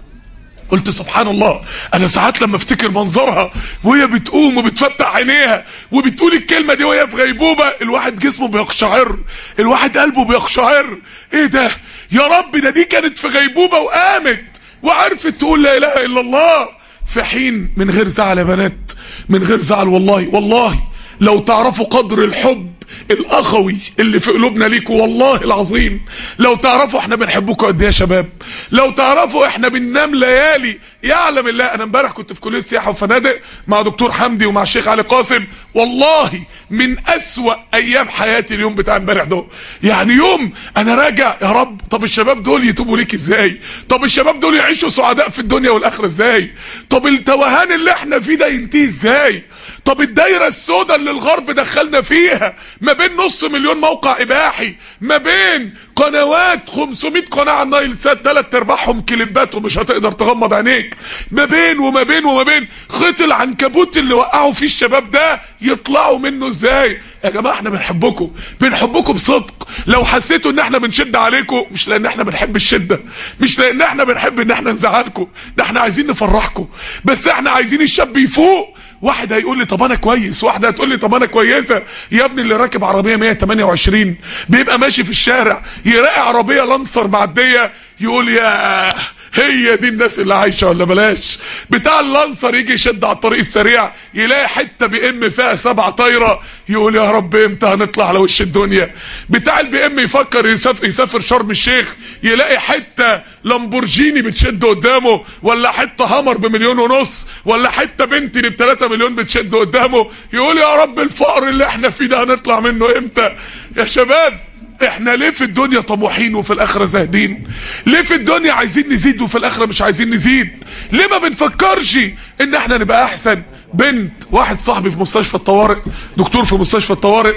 قلت سبحان الله انا ساعات لما افتكر منظرها وهي بتقوم وبتفتح عينيها وبتقول الكلمه دي وهي في غيبوبه الواحد جسمه بيقشعر الواحد قلبه بيقشعر ايه ده يا رب ده دي كانت في غيبوبه وقامت وعرفت تقول لا اله الا الله في حين من غير زعل يا بنات من غير زعل والله والله لو تعرفوا قدر الحب الاخوي اللي في قلوبنا ليكوا والله العظيم لو تعرفوا احنا بنحبكم قد ايه يا شباب لو تعرفوا احنا بننام ليالي يعلم الله انا امبارح كنت في كليه سياحه وفنادق مع دكتور حمدي ومع الشيخ علي قاسم والله من اسوا ايام حياتي اليوم بتاع امبارح ده يعني يوم انا راجع يا رب طب الشباب دول يتوبوا ليك ازاي طب الشباب دول يعيشوا سعداء في الدنيا والاخره ازاي طب التوهان اللي احنا فيه ده ينتهي ازاي طب الدايره السوداء اللي الغرب دخلنا فيها ما بين نص مليون موقع اباحي ما بين قنوات 500 قناه على النايل سات ثلاث ارباعهم كليبات ومش هتقدر تغمض عينيك ما بين وما بين وما بين خيط العنكبوت اللي وقعوا فيه الشباب ده يطلعوا منه ازاي يا جماعه احنا بنحبكم بنحبكم بصدق لو حسيتوا ان احنا بنشد عليكم مش لان احنا بنحب الشده مش لان احنا بنحب ان احنا نزعلكم ده احنا عايزين نفرحكم بس احنا عايزين الشاب يفوق واحد هيقول لي طب انا كويس واحده هتقول لي طب انا كويسه يا ابني اللي راكب عربيه 128 بيبقى ماشي في الشارع يلاقي عربيه لانسر معديه يقول يا هي دي الناس اللي عايشه ولا بلاش بتاع اللانسر يجي يشد على الطريق السريع يلاقي حته بي ام فيها سبع طايره يقول يا رب امتى هنطلع على وش الدنيا بتاع البي ام يفكر يسافر, يسافر شرم الشيخ يلاقي حته لامبورجيني بتشد قدامه ولا حته هامر بمليون ونص ولا حته بنتلي ب 3 مليون بتشد قدامه يقول يا رب الفقر اللي احنا فيه ده هنطلع منه امتى يا شباب احنا ليه في الدنيا طموحين وفي الاخره زاهدين ليه في الدنيا عايزين نزيد وفي الاخره مش عايزين نزيد ليه ما بنفكرش ان احنا نبقى احسن بنت واحد صاحبي في مستشفى الطوارئ دكتور في مستشفى الطوارئ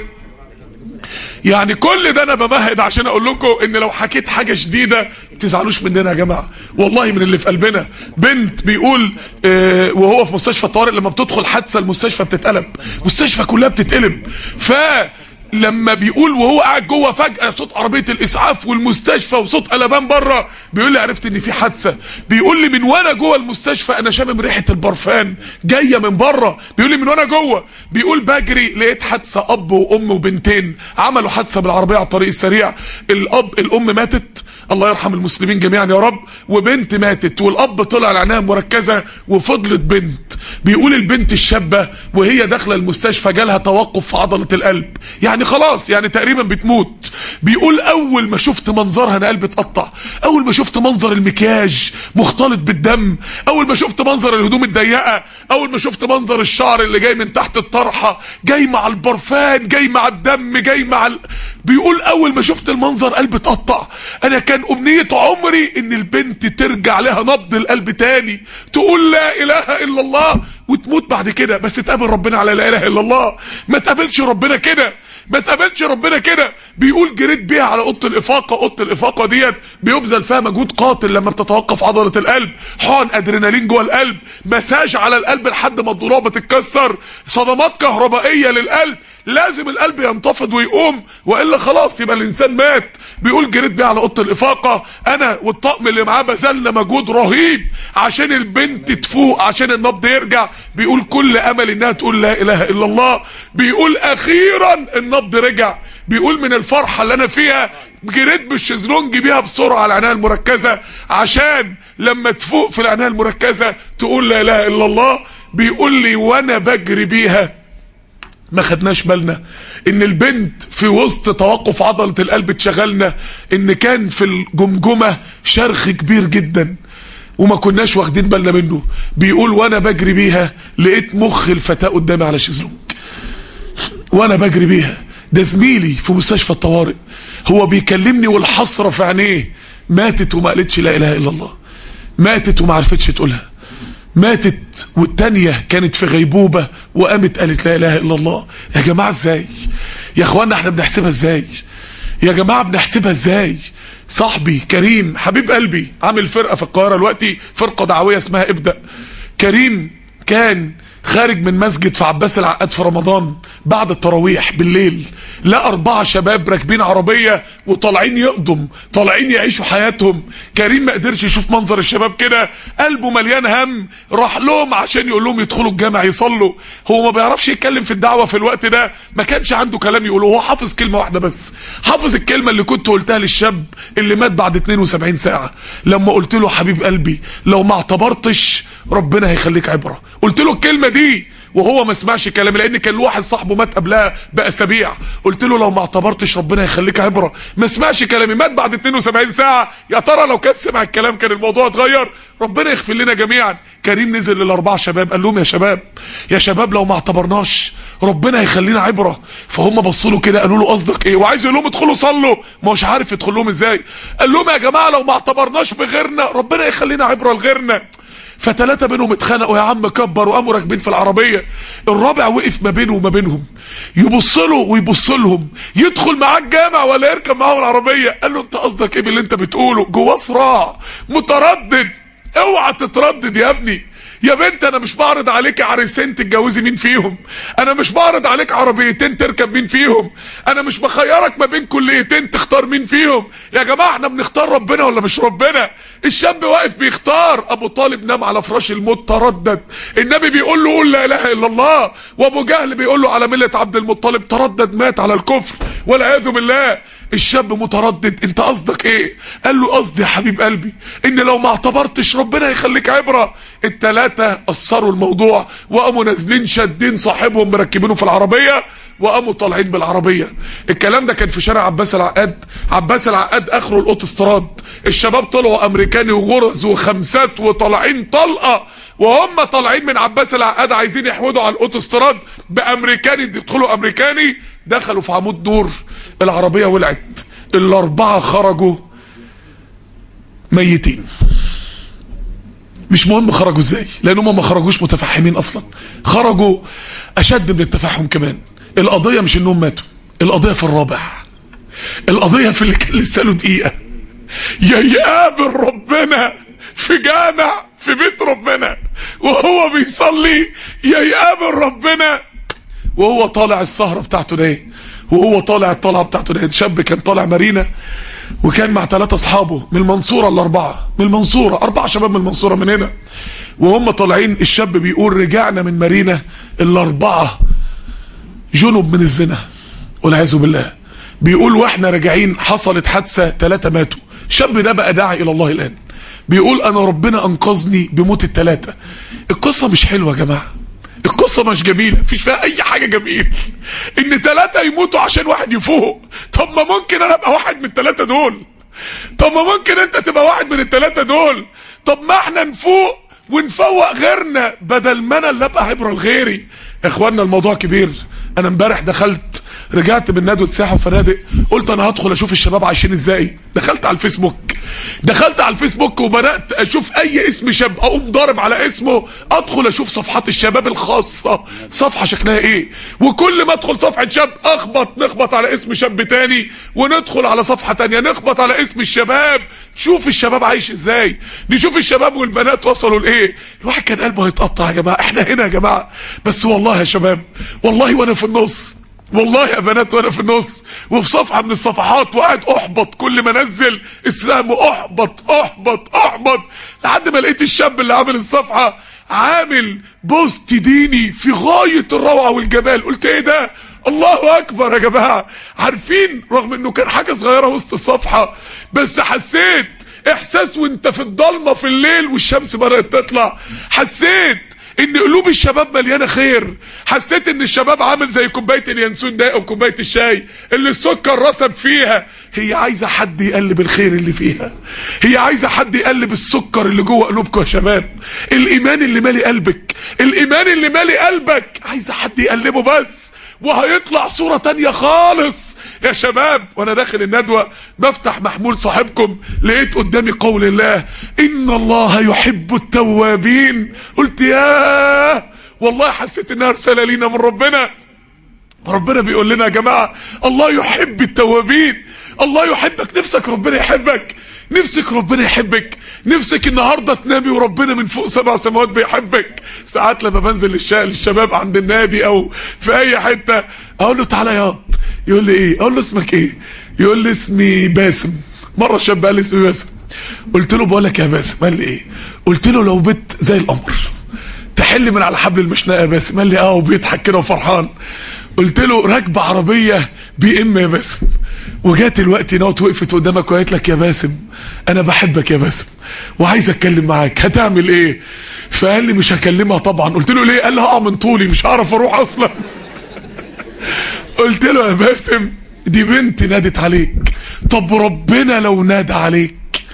يعني كل ده انا بمهد عشان اقول لكم ان لو حكيت حاجه شديده ما تزعلوش مننا يا جماعه والله من اللي في قلبنا بنت بيقول اه وهو في مستشفى الطوارئ لما بتدخل حادثه المستشفى بتتقلب مستشفى كلها بتتقلب ف لما بيقول وهو قاعد جوه فجأة صوت عربية الإسعاف والمستشفى وصوت قلبان بره بيقول لي عرفت إن في حادثة بيقول لي من وأنا جوه المستشفى أنا شامم ريحة البرفان جاية من بره بيقول لي من وأنا جوه بيقول بجري لقيت حادثة أب وأم وبنتين عملوا حادثة بالعربية على الطريق السريع الأب الأم ماتت الله يرحم المسلمين جميعا يا رب وبنت ماتت والاب طلع العنايه مركزه وفضلت بنت بيقول البنت الشابه وهي داخله المستشفى جالها توقف في عضله القلب يعني خلاص يعني تقريبا بتموت بيقول اول ما شفت منظرها انا قلبي اتقطع اول ما شفت منظر المكياج مختلط بالدم اول ما شفت منظر الهدوم الضيقه اول ما شفت منظر الشعر اللي جاي من تحت الطرحه جاي مع البرفان جاي مع الدم جاي مع ال... بيقول اول ما شفت المنظر قلبي اتقطع انا كان امنيه عمري ان البنت ترجع لها نبض القلب تاني تقول لا اله الا الله وتموت بعد كده بس تقابل ربنا على لا اله الا الله ما تقابلش ربنا كده ما تقابلش ربنا كده بيقول جريت بيها على اوضه الافاقه اوضه الافاقه ديت بيبذل فيها مجهود قاتل لما بتتوقف عضله القلب حقن ادرينالين جوه القلب مساج على القلب لحد ما الضلوع بتتكسر صدمات كهربائيه للقلب لازم القلب ينتفض ويقوم والا خلاص يبقى الانسان مات بيقول جريت بيها على اوضه الافاقه انا والطقم اللي معاه بذلنا مجهود رهيب عشان البنت تفوق عشان النبض يرجع بيقول كل امل انها تقول لا اله الا الله بيقول اخيرا النبض رجع بيقول من الفرحه اللي انا فيها جريت بالشезлونج بيها بسرعه على العنايه المركزه عشان لما تفوق في العنايه المركزه تقول لا اله الا الله بيقول لي وانا بجري بيها ما خدناش بالنا ان البنت في وسط توقف عضلة القلب اتشغلنا ان كان في الجمجمة شرخ كبير جدا وما كناش واخدين بالنا منه بيقول وانا بجري بيها لقيت مخ الفتاة قدامي على شезлونج وانا بجري بيها ده زميلي في مستشفى الطوارئ هو بيكلمني والحسرة في عينيه ماتت وما قالتش لا اله الا الله ماتت وما عرفتش تقولها ماتت والتانية كانت في غيبوبة وقامت قالت لا اله الا الله يا جماعه ازاي يا اخوانا احنا بنحسبها ازاي يا جماعه بنحسبها ازاي صاحبي كريم حبيب قلبي عامل فرقه في القاهره دلوقتي فرقه دعويه اسمها ابدا كريم كان خارج من مسجد في عباس العقاد في رمضان بعد التراويح بالليل لا أربعة شباب راكبين عربية وطالعين يقضم طالعين يعيشوا حياتهم كريم ما قدرش يشوف منظر الشباب كده قلبه مليان هم راح لهم عشان يقول لهم يدخلوا الجامع يصلوا هو ما بيعرفش يتكلم في الدعوة في الوقت ده ما كانش عنده كلام يقوله هو حافظ كلمة واحدة بس حافظ الكلمة اللي كنت قلتها للشاب اللي مات بعد 72 ساعة لما قلت له حبيب قلبي لو ما اعتبرتش ربنا هيخليك عبرة قلت له الكلمة دي وهو ما سمعش كلامي لان كان له واحد صاحبه مات قبلها باسابيع قلت له لو ما اعتبرتش ربنا يخليك عبره ما سمعش كلامي مات بعد 72 ساعه يا ترى لو كان سمع الكلام كان الموضوع اتغير ربنا يغفر لنا جميعا كريم نزل للاربعه شباب قال لهم يا شباب يا شباب لو ما اعتبرناش ربنا هيخلينا عبره فهم بصوا له كده قالوا له قصدك ايه وعايز يقول لهم ادخلوا صلوا ما هوش عارف يدخل لهم ازاي قال لهم يا جماعه لو ما اعتبرناش بغيرنا ربنا يخلينا عبره لغيرنا فتلاتة منهم اتخانقوا يا عم كبر وقاموا راكبين في العربية الرابع وقف ما بينه وما بينهم يبص له ويبص لهم يدخل معاه الجامع ولا يركب معاهم العربية قال له انت قصدك ايه باللي انت بتقوله جواه صراع متردد اوعى تتردد يا ابني يا بنت انا مش بعرض عليك عريسين تتجوزي مين فيهم انا مش بعرض عليك عربيتين تركب مين فيهم انا مش بخيرك ما بين كليتين تختار مين فيهم يا جماعه احنا بنختار ربنا ولا مش ربنا الشاب واقف بيختار ابو طالب نام على فراش الموت تردد النبي بيقول له قول لا اله الا الله وابو جهل بيقول له على مله عبد المطلب تردد مات على الكفر والعياذ بالله الشاب متردد انت قصدك ايه قال له قصدي يا حبيب قلبي ان لو ما اعتبرتش ربنا يخليك عبره التلاتة قصروا الموضوع وقاموا نازلين شادين صاحبهم مركبينه في العربيه وقاموا طالعين بالعربيه الكلام ده كان في شارع عباس العقاد عباس العقاد اخره الاوتوستراد الشباب طلعوا امريكاني وغرز وخمسات وطالعين طلقه وهم طالعين من عباس العقاد عايزين يحودوا على الاوتوستراد بامريكاني يدخلوا امريكاني دخلوا في عمود نور العربيه ولعت الاربعه خرجوا ميتين مش مهم خرجوا ازاي لان هم ما خرجوش متفحمين اصلا خرجوا اشد من التفحم كمان القضيه مش انهم ماتوا القضيه في الرابع القضيه في اللي كان لسه له دقيقه يا يقابل ربنا في جامع في بيت ربنا وهو بيصلي يا يقابل ربنا وهو طالع السهره بتاعته ده وهو طالع الطلعه بتاعته ده شاب كان طالع مارينا وكان مع ثلاثة اصحابه من المنصورة الاربعة من المنصورة اربعة شباب من المنصورة من هنا وهم طالعين الشاب بيقول رجعنا من مارينا الاربعة جنب من الزنا والعياذ بالله بيقول واحنا راجعين حصلت حادثة ثلاثة ماتوا الشاب ده بقى داعي الى الله الان بيقول انا ربنا انقذني بموت الثلاثة القصة مش حلوة يا جماعة القصة مش جميلة مفيش فيها اي حاجة جميلة ان ثلاثة يموتوا عشان واحد يفوق طب ما ممكن انا ابقى واحد من الثلاثة دول طب ما ممكن انت تبقى واحد من الثلاثة دول طب ما احنا نفوق ونفوق غيرنا بدل ما انا اللي ابقى عبرة لغيري يا اخوانا الموضوع كبير انا امبارح دخلت رجعت من ندوة سياحة وفنادق قلت انا هدخل اشوف الشباب عايشين ازاي دخلت على الفيسبوك دخلت على الفيسبوك وبدات اشوف اي اسم شاب اقوم ضارب على اسمه ادخل اشوف صفحات الشباب الخاصه صفحه شكلها ايه وكل ما ادخل صفحه شاب اخبط نخبط على اسم شاب تاني وندخل على صفحه تانية نخبط على اسم الشباب شوف الشباب عايش ازاي نشوف الشباب والبنات وصلوا لايه الواحد كان قلبه هيتقطع يا جماعه احنا هنا يا جماعه بس والله يا شباب والله وانا في النص والله يا بنات وانا في النص وفي صفحه من الصفحات وقاعد احبط كل ما انزل السهم احبط احبط احبط لحد ما لقيت الشاب اللي عامل الصفحه عامل بوست ديني في غايه الروعه والجمال قلت ايه ده الله اكبر يا جماعه عارفين رغم انه كان حاجه صغيره وسط الصفحه بس حسيت احساس وانت في الضلمه في الليل والشمس بدات تطلع حسيت ان قلوب الشباب مليانه خير حسيت ان الشباب عامل زي كوبايه اليانسون ده او كوبايه الشاي اللي السكر رسب فيها هي عايزه حد يقلب الخير اللي فيها هي عايزه حد يقلب السكر اللي جوه قلوبكم يا شباب الايمان اللي مالي قلبك الايمان اللي مالي قلبك عايزه حد يقلبه بس وهيطلع صورة تانية خالص يا شباب وانا داخل الندوة بفتح محمول صاحبكم لقيت قدامي قول الله ان الله يحب التوابين قلت ياه والله حسيت انها رساله لينا من ربنا ربنا بيقول لنا يا جماعه الله يحب التوابين الله يحبك نفسك ربنا يحبك نفسك ربنا يحبك نفسك النهارده تنامي وربنا من فوق سبع سماوات بيحبك ساعات لما بنزل للشا- للشباب عند النادي او في اي حته اقول له تعالى ياض يقول لي ايه اقول له اسمك ايه يقول لي اسمي باسم مره شاب قال لي اسمي باسم قلت له بقول لك يا باسم قال لي ايه قلت له لو بت زي القمر تحل من على حبل المشنقه يا باسم قال لي اه وبيضحك كده وفرحان قلت له راكبه عربيه بي ام يا باسم وجات الوقت نوت وقفت قدامك وقالت لك يا باسم انا بحبك يا باسم وعايز اتكلم معاك هتعمل ايه فقال لي مش هكلمها طبعا قلت له ليه قال لي هقع من طولي مش هعرف اروح اصلا قلت له يا باسم دي بنت نادت عليك طب ربنا لو نادى عليك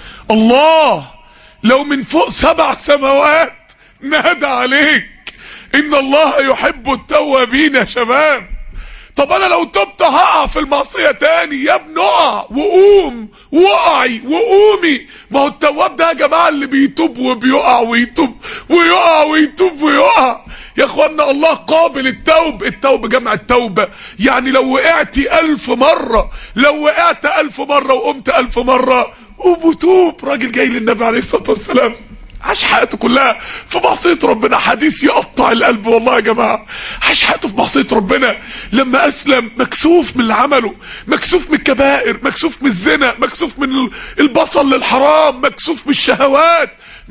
الله لو من فوق سبع سماوات نادى عليك ان الله يحب التوابين يا شباب طب انا لو تبت هقع في المعصيه تاني يا ابني اقع وقوم وقعي وقومي ما هو التواب ده يا جماعه اللي بيتوب وبيقع ويتوب ويقع ويتوب ويقع يا اخوانا الله قابل التوب التوب جمع التوبة يعني لو وقعتي الف مرة لو وقعت الف مرة وقمت الف مرة قوم وتوب راجل جاي للنبي عليه الصلاة والسلام عاش حياته كلها في معصية ربنا حديث يقطع القلب والله يا جماعة عاش حياته في معصية ربنا لما أسلم مكسوف من اللي عمله مكسوف من الكبائر مكسوف من الزنا مكسوف من البصل للحرام مكسوف من الشهوات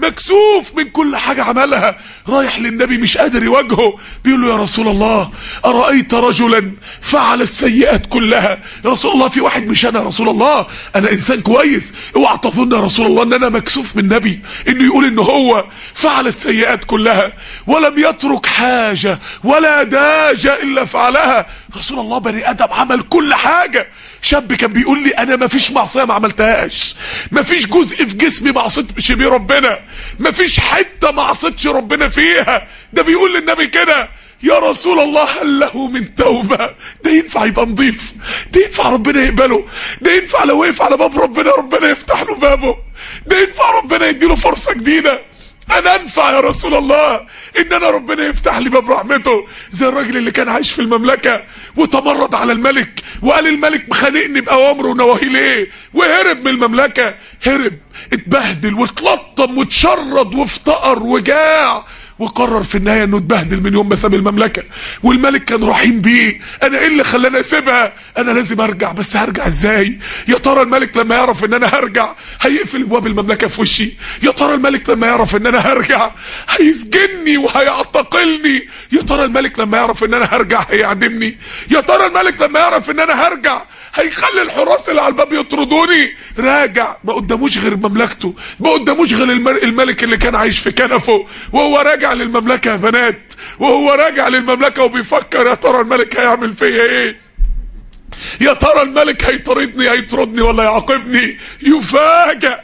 مكسوف من كل حاجة عملها رايح للنبي مش قادر يواجهه بيقول له يا رسول الله أرأيت رجلا فعل السيئات كلها يا رسول الله في واحد مش أنا يا رسول الله أنا إنسان كويس اوعى تظن يا رسول الله أن أنا مكسوف من النبي إنه يقول إن هو فعل السيئات كلها ولم يترك حاجة ولا داجة إلا فعلها رسول الله بني آدم عمل كل حاجة شاب كان بيقول لي انا ما فيش معصيه ما عملتهاش ما فيش جزء في جسمي ما عصيتش بيه ربنا ما فيش حته ما عصيتش ربنا فيها ده بيقول للنبي كده يا رسول الله هل له من توبه ده ينفع يبقى نضيف ده ينفع ربنا يقبله ده ينفع لو وقف على باب ربنا ربنا يفتح له بابه ده ينفع ربنا يديله فرصه جديده انا انفع يا رسول الله ان انا ربنا يفتح لي باب رحمته زي الراجل اللي كان عايش في المملكه وتمرد على الملك وقال الملك مخانقني باوامره ونواهي ليه وهرب من المملكه هرب اتبهدل واتلطم واتشرد وافتقر وجاع وقرر في النهايه انه اتبهدل من يوم ما ساب المملكه والملك كان رحيم بيه انا ايه اللي خلاني اسيبها انا لازم ارجع بس هرجع ازاي يا ترى الملك لما يعرف ان انا هرجع هيقفل ابواب المملكه في وشي يا ترى الملك لما يعرف ان انا هرجع هيسجني وهيعتقلني يا ترى الملك لما يعرف ان انا هرجع هيعدمني يا ترى الملك لما يعرف ان انا هرجع هيخلي الحراس اللي على الباب يطردوني راجع ما قداموش غير مملكته ما قداموش غير المر- الملك اللي كان عايش في كنفه وهو راجع للمملكه يا بنات وهو راجع للمملكه وبيفكر يا ترى الملك هيعمل فيا ايه يا ترى الملك هيطردني هيطردني ولا يعاقبني يفاجأ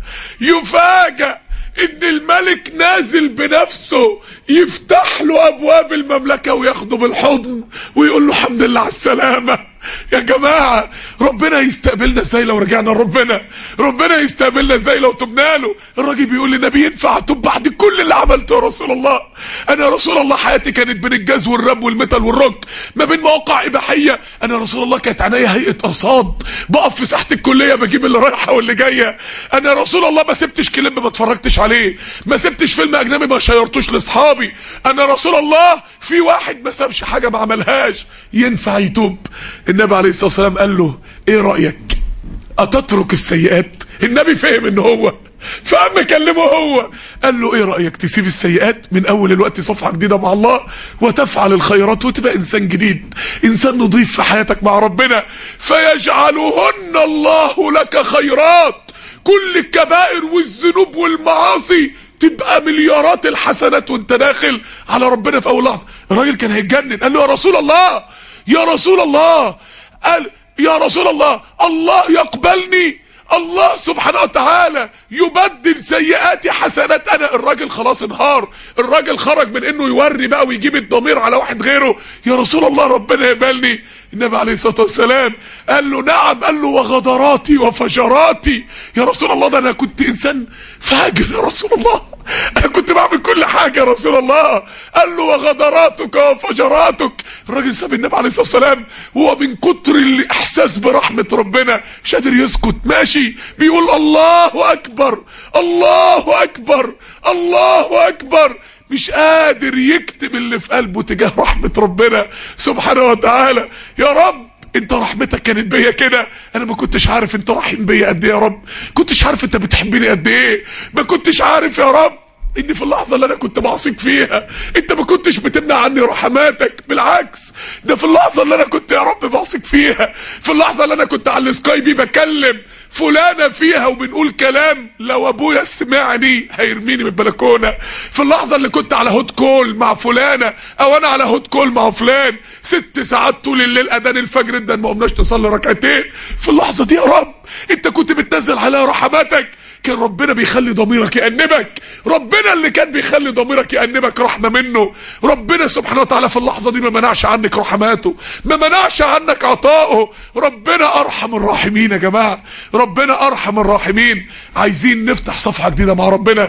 يفاجأ ان الملك نازل بنفسه يفتح له ابواب المملكه وياخده بالحضن ويقول له الحمد لله على السلامه يا جماعه ربنا يستقبلنا ازاي لو رجعنا لربنا ربنا يستقبلنا ازاي لو تبنا له الراجل بيقول للنبي ينفع اتوب بعد كل اللي عملته يا رسول الله انا يا رسول الله حياتي كانت بين الجاز والراب والميتال والروك ما بين مواقع اباحيه انا يا رسول الله كانت عينيا هيئه ارصاد بقف في ساحه الكليه بجيب اللي رايحه واللي جايه انا يا رسول الله ما سبتش كليب ما اتفرجتش عليه ما سبتش فيلم اجنبي ما شيرتوش لاصحابي انا يا رسول الله في واحد ما سابش حاجه ما عملهاش ينفع يتوب النبي عليه الصلاه والسلام قال له ايه رايك اتترك السيئات النبي فهم ان هو فقام كلمه هو قال له ايه رايك تسيب السيئات من اول الوقت صفحه جديده مع الله وتفعل الخيرات وتبقى انسان جديد انسان نضيف في حياتك مع ربنا فيجعلهن الله لك خيرات كل الكبائر والذنوب والمعاصي تبقى مليارات الحسنات وانت داخل على ربنا في اول لحظه الراجل كان هيتجنن قال له يا رسول الله يا رسول الله قال يا رسول الله الله يقبلني الله سبحانه وتعالى يبدل سيئاتي حسنات انا الراجل خلاص انهار الراجل خرج من انه يوري بقى ويجيب الضمير على واحد غيره يا رسول الله ربنا يقبلني النبي عليه الصلاه والسلام قال له نعم قال له وغدراتي وفجراتي يا رسول الله ده انا كنت انسان فاجر يا رسول الله انا كنت بعمل كل حاجه يا رسول الله قال له وغدراتك وفجراتك الراجل ساب النبي عليه الصلاه والسلام وهو من كتر الاحساس برحمه ربنا مش قادر يسكت ماشي بيقول الله اكبر الله اكبر الله اكبر مش قادر يكتب اللي في قلبه تجاه رحمة ربنا سبحانه وتعالى يا رب انت رحمتك كانت بيا كده انا ما كنتش عارف انت رحيم بيا قد ايه يا رب كنتش عارف انت بتحبني قد ايه ما كنتش عارف يا رب ان في اللحظة اللي انا كنت بعصيك فيها انت ما كنتش بتمنع عني رحماتك بالعكس ده في اللحظة اللي انا كنت يا رب بعصيك فيها في اللحظة اللي انا كنت على السكايبي بكلم فلانة فيها وبنقول كلام لو ابويا سمعني هيرميني من البلكونة في اللحظة اللي كنت على هوت كول مع فلانة او انا على هوت كول مع فلان ست ساعات طول الليل اذان الفجر ده ما قمناش نصلي ركعتين في اللحظة دي يا رب انت كنت بتنزل عليها رحماتك كان ربنا بيخلي ضميرك يأنبك ربنا اللي كان بيخلي ضميرك يأنبك رحمة منه ربنا سبحانه وتعالى في اللحظة دي ما منعش عنك رحماته ما منعش عنك عطائه ربنا أرحم الراحمين يا جماعة ربنا أرحم الراحمين عايزين نفتح صفحة جديدة مع ربنا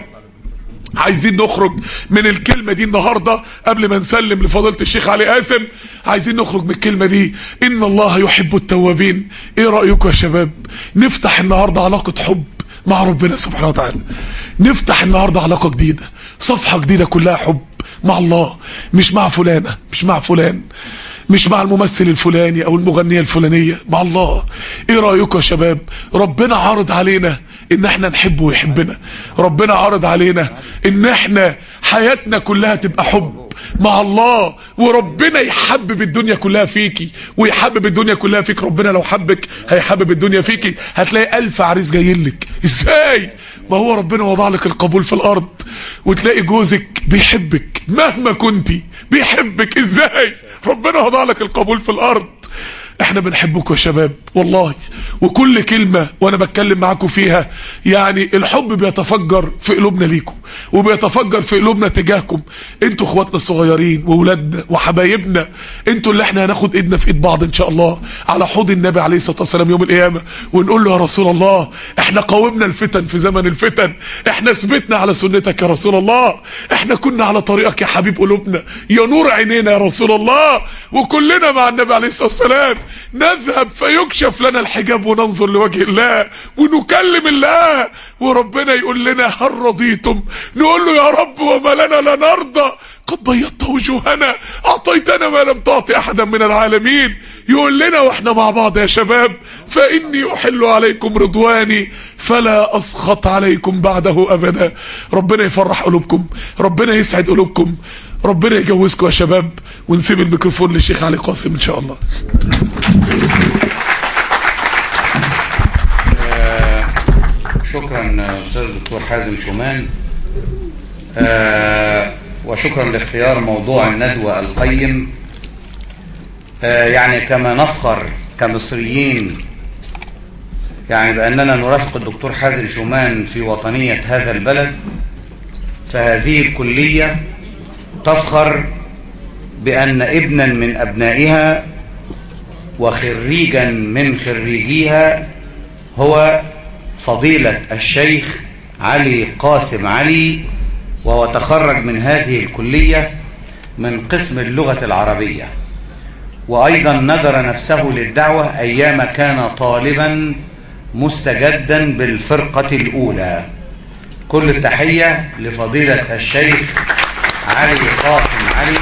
عايزين نخرج من الكلمة دي النهاردة قبل ما نسلم لفضيلة الشيخ علي قاسم عايزين نخرج من الكلمة دي إن الله يحب التوابين إيه رأيكم يا شباب نفتح النهاردة علاقة حب مع ربنا سبحانه وتعالى نفتح النهاردة علاقة جديدة صفحة جديدة كلها حب مع الله مش مع فلانة مش مع فلان مش مع الممثل الفلاني او المغنية الفلانية مع الله ايه رأيكم يا شباب ربنا عارض علينا ان احنا نحبه ويحبنا ربنا عارض علينا ان احنا حياتنا كلها تبقى حب مع الله وربنا يحبب الدنيا كلها فيكي ويحبب الدنيا كلها فيك ربنا لو حبك هيحبب الدنيا فيكي هتلاقي ألف عريس جايين لك ازاي ما هو ربنا وضع لك القبول في الارض وتلاقي جوزك بيحبك مهما كنتي بيحبك ازاي ربنا وضع لك القبول في الارض احنا بنحبكم يا شباب والله وكل كلمة وانا بتكلم معاكم فيها يعني الحب بيتفجر في قلوبنا ليكم وبيتفجر في قلوبنا تجاهكم انتوا اخواتنا الصغيرين وولادنا وحبايبنا انتوا اللي احنا هناخد ايدنا في ايد بعض ان شاء الله على حوض النبي عليه الصلاة والسلام يوم القيامة ونقول له يا رسول الله احنا قاومنا الفتن في زمن الفتن احنا ثبتنا على سنتك يا رسول الله احنا كنا على طريقك يا حبيب قلوبنا يا نور عينينا يا رسول الله وكلنا مع النبي عليه الصلاة والسلام نذهب فيكشف لنا الحجاب وننظر لوجه الله ونكلم الله وربنا يقول لنا هل رضيتم نقول له يا رب وما لنا لا نرضى قد بيضت وجوهنا اعطيتنا ما لم تعطي احدا من العالمين يقول لنا واحنا مع بعض يا شباب فاني احل عليكم رضواني فلا اسخط عليكم بعده ابدا ربنا يفرح قلوبكم ربنا يسعد قلوبكم ربنا يجوزكم يا شباب ونسيب الميكروفون للشيخ علي قاسم ان شاء الله شكرا استاذ الدكتور حازم شومان آه وشكرا لاختيار موضوع الندوة القيم آه يعني كما نفخر كمصريين يعني بأننا نرافق الدكتور حازم شومان في وطنية هذا البلد فهذه الكلية تفخر بأن ابنا من أبنائها وخريجا من خريجيها هو فضيلة الشيخ علي قاسم علي وهو تخرج من هذه الكلية من قسم اللغة العربية وأيضا نذر نفسه للدعوة أيام كان طالبا مستجدا بالفرقة الأولى كل التحية لفضيلة الشيخ علي قاسم علي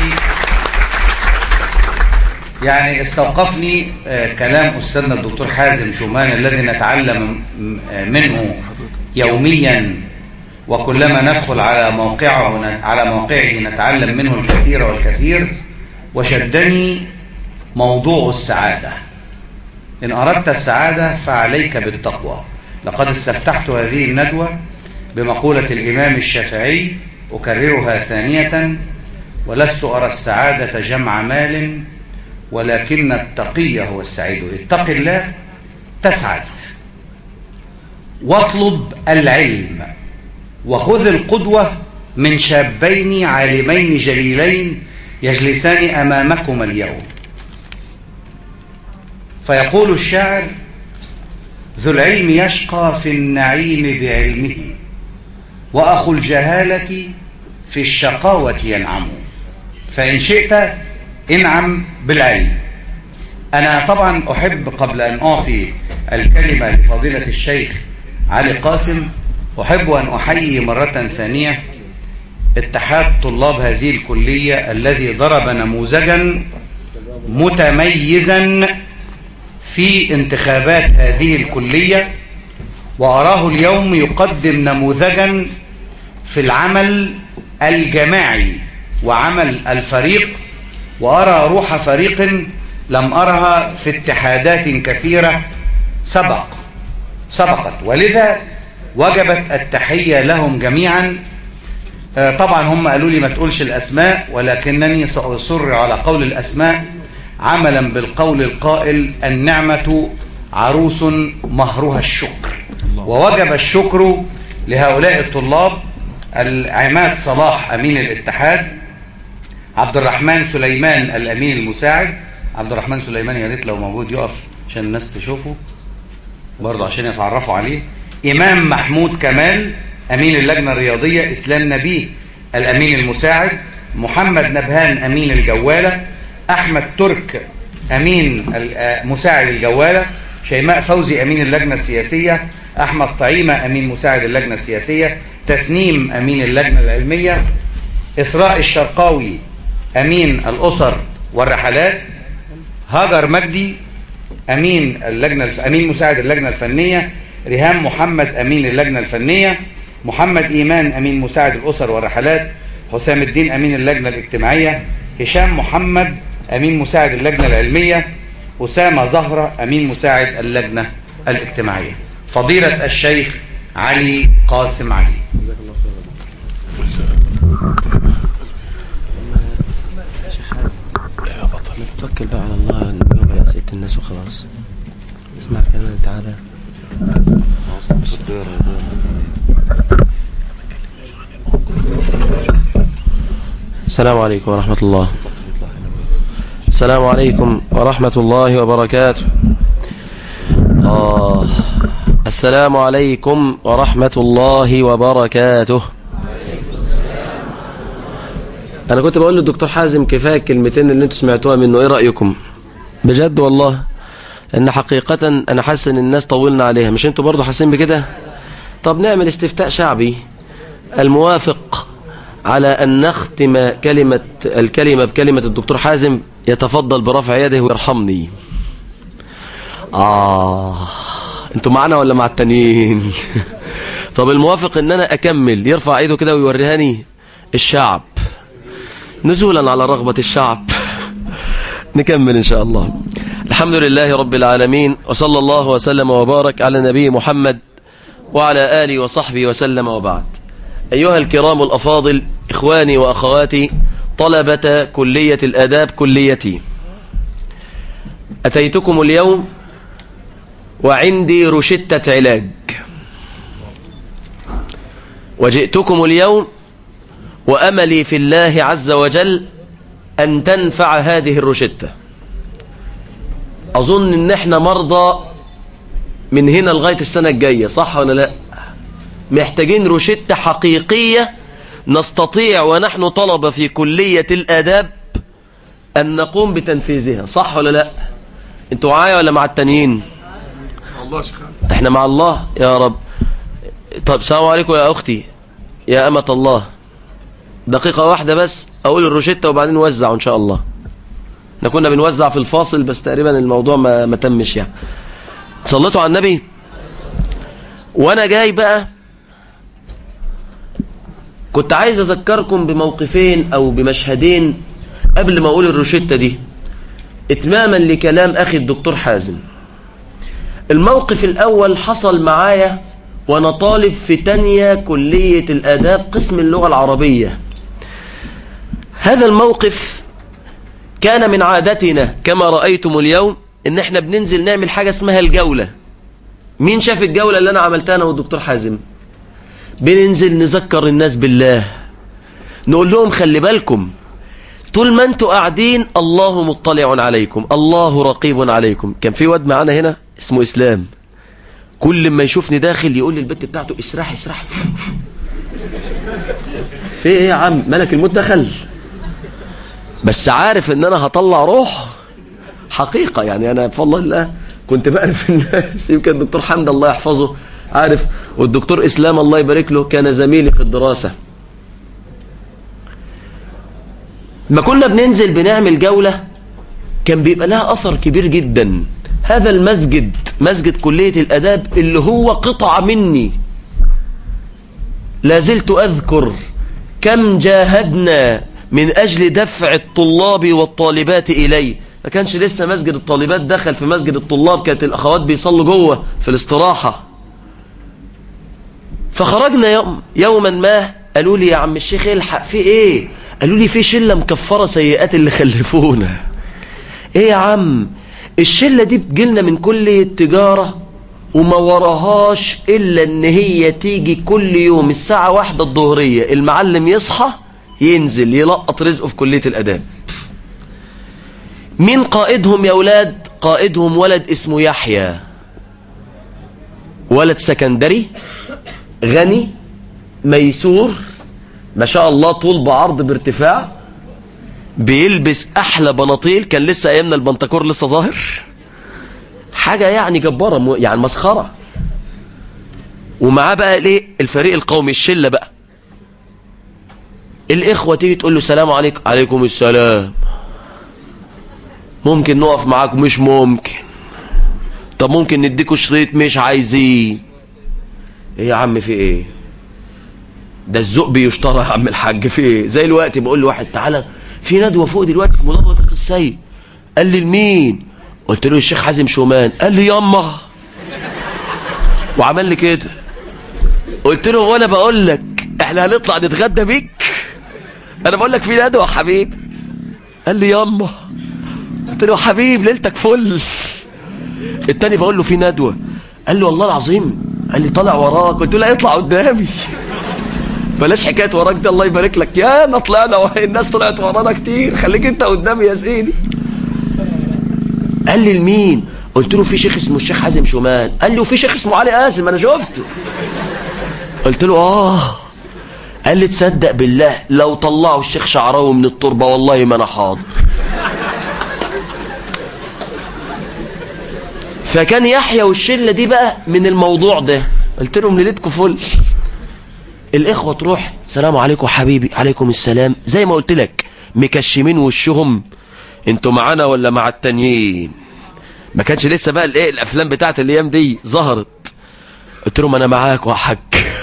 يعني استوقفني كلام أستاذنا الدكتور حازم شومان الذي نتعلم منه يوميا وكلما ندخل على موقعه على موقعه نتعلم منه الكثير والكثير وشدني موضوع السعادة إن أردت السعادة فعليك بالتقوى لقد استفتحت هذه الندوة بمقولة الإمام الشافعي أكررها ثانية ولست أرى السعادة جمع مال ولكن التقي هو السعيد اتق الله تسعد واطلب العلم وخذ القدوة من شابين عالمين جليلين يجلسان أمامكم اليوم فيقول الشاعر ذو العلم يشقى في النعيم بعلمه وأخو الجهالة في الشقاوة ينعم فإن شئت انعم بالعلم أنا طبعا أحب قبل أن أعطي الكلمة لفضيلة الشيخ علي قاسم أحب أن أحيي مرة ثانية اتحاد طلاب هذه الكلية الذي ضرب نموذجا متميزا في انتخابات هذه الكلية وأراه اليوم يقدم نموذجا في العمل الجماعي وعمل الفريق وأرى روح فريق لم أرها في اتحادات كثيرة سبق سبقت ولذا وجبت التحية لهم جميعا طبعا هم قالوا لي ما تقولش الأسماء ولكنني سأصر على قول الأسماء عملا بالقول القائل النعمة عروس مهرها الشكر ووجب الشكر لهؤلاء الطلاب العماد صلاح أمين الاتحاد عبد الرحمن سليمان الأمين المساعد عبد الرحمن سليمان يا ريت لو موجود يقف عشان الناس تشوفه برضه عشان يتعرفوا عليه إمام محمود كمال أمين اللجنة الرياضية إسلام نبيه الأمين المساعد محمد نبهان أمين الجوالة أحمد ترك أمين مساعد الجوالة شيماء فوزي أمين اللجنة السياسية أحمد طعيمة أمين مساعد اللجنة السياسية تسنيم أمين اللجنة العلمية إسراء الشرقاوي أمين الأسر والرحلات هاجر مجدي أمين اللجنة أمين مساعد اللجنة الفنية ريهام محمد أمين اللجنة الفنية محمد إيمان أمين مساعد الأسر والرحلات حسام الدين أمين اللجنة الاجتماعية هشام محمد أمين مساعد اللجنة العلمية أسامة زهرة أمين مساعد اللجنة الاجتماعية فضيلة الشيخ علي قاسم علي توكل بقى على الله نجاوب على أسئلة الناس وخلاص اسمع كلام الله تعالى السلام عليكم ورحمة الله السلام عليكم ورحمة الله وبركاته آه السلام عليكم ورحمة الله وبركاته أنا كنت بقول للدكتور حازم كفاية الكلمتين اللي انتوا سمعتوها منه إيه رأيكم بجد والله إن حقيقة أنا حاسس إن الناس طولنا عليها مش انتوا برضو حاسين بكده طب نعمل استفتاء شعبي الموافق على أن نختم كلمة الكلمة بكلمة الدكتور حازم يتفضل برفع يده ويرحمني آه انتوا معنا ولا مع التانيين طب الموافق ان انا اكمل يرفع ايده كده ويوريهاني الشعب نزولا على رغبة الشعب نكمل ان شاء الله الحمد لله رب العالمين وصلى الله وسلم وبارك على نبي محمد وعلى آله وصحبه وسلم وبعد أيها الكرام الأفاضل إخواني وأخواتي طلبة كلية الأداب كليتي أتيتكم اليوم وعندي رشدة علاج وجئتكم اليوم وأملي في الله عز وجل أن تنفع هذه الرشدة أظن أن احنا مرضى من هنا لغاية السنة الجاية صح ولا لا محتاجين روشتة حقيقية نستطيع ونحن طلبة في كلية الآداب أن نقوم بتنفيذها صح ولا لا انتوا معايا ولا مع التانيين الله شيخ احنا مع الله يا رب طب السلام عليكم يا أختي يا أمة الله دقيقة واحدة بس أقول الروشتة وبعدين نوزع إن شاء الله احنا كنا بنوزع في الفاصل بس تقريبا الموضوع ما, ما تمش يعني صليتوا على النبي وانا جاي بقى كنت عايز اذكركم بموقفين او بمشهدين قبل ما اقول الروشتة دي اتماما لكلام اخي الدكتور حازم الموقف الاول حصل معايا وانا طالب في تانية كلية الاداب قسم اللغة العربية هذا الموقف كان من عادتنا كما رأيتم اليوم ان احنا بننزل نعمل حاجة اسمها الجولة مين شاف الجولة اللي أنا عملتها أنا والدكتور حازم بننزل نذكر الناس بالله نقول لهم خلي بالكم طول ما انتوا قاعدين الله مطلع عليكم الله رقيب عليكم كان في واد معانا هنا اسمه إسلام كل ما يشوفني داخل يقول للبت بتاعته اسرحي اسرحي في ايه يا عم ملك الموت دخل بس عارف ان انا هطلع روح حقيقة يعني انا بفضل الله كنت بعرف الناس يمكن الدكتور حمد الله يحفظه عارف والدكتور اسلام الله يبارك له كان زميلي في الدراسة ما كنا بننزل بنعمل جولة كان بيبقى لها أثر كبير جدا هذا المسجد مسجد كلية الأداب اللي هو قطعة مني لازلت أذكر كم جاهدنا من أجل دفع الطلاب والطالبات إليه ما كانش لسه مسجد الطالبات دخل في مسجد الطلاب كانت الأخوات بيصلوا جوه في الاستراحة فخرجنا يوم يوما ما قالوا لي يا عم الشيخ الحق في ايه قالوا لي في شلة مكفرة سيئات اللي خلفونا ايه يا عم الشلة دي بتجيلنا من كلية تجارة وما وراهاش إلا إن هي تيجي كل يوم الساعة واحدة الظهرية المعلم يصحى ينزل يلقط رزقه في كلية الأداب مين قائدهم يا ولاد قائدهم ولد اسمه يحيى ولد سكندري غني ميسور ما شاء الله طول بعرض بارتفاع بيلبس احلى بناطيل كان لسه ايامنا البنتكور لسه ظاهر حاجة يعني جبارة مو- يعني مسخرة ومعاه بقى ليه الفريق القومي الشلة بقى الاخوة تيجي تقول له سلام عليكم عليكم السلام ممكن نقف معاكم مش ممكن طب ممكن نديكوا شريط مش عايزين ايه يا عم في ايه ده الذوق بيشترى يا عم الحاج في ايه زي الوقت بقول لواحد تعالى في ندوه فوق دلوقتي في مدرج اخ السيد قال لي لمين قلت له الشيخ حازم شومان قال لي ياما وعمل لي كده قلت له وانا بقول لك احنا هنطلع نتغدى بيك انا بقول لك في ندوه يا حبيبي قال لي ياما قلت له حبيب ليلتك فل التاني بقول له في ندوه قال لي والله العظيم قال لي طالع وراك قلت له لا اطلع قدامي بلاش حكايه وراك دي الله يبارك لك يا ما طلعنا والناس طلعت ورانا كتير خليك انت قدامي يا سيدي قال لي لمين قلت له في شيخ اسمه الشيخ حازم شومان قال لي وفي شيخ اسمه علي قاسم انا شفته قلت له اه قال لي تصدق بالله لو طلعوا الشيخ شعراوي من التربه والله ما انا حاضر فكان يحيى والشله دي بقى من الموضوع ده قلت لهم ليلتكم فل الاخوه تروح سلام عليكم حبيبي عليكم السلام زي ما قلت لك مكشمين وشهم انتوا معانا ولا مع التانيين ما كانش لسه بقى الايه الافلام بتاعت الايام دي ظهرت قلت لهم انا معاك يا حاج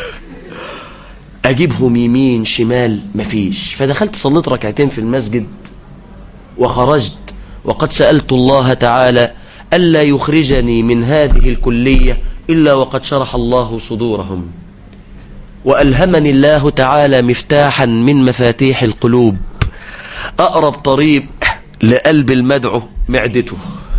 اجيبهم يمين شمال مفيش فدخلت صليت ركعتين في المسجد وخرجت وقد سألت الله تعالى ألا يخرجني من هذه الكلية إلا وقد شرح الله صدورهم وألهمني الله تعالى مفتاحا من مفاتيح القلوب أقرب طريق لقلب المدعو معدته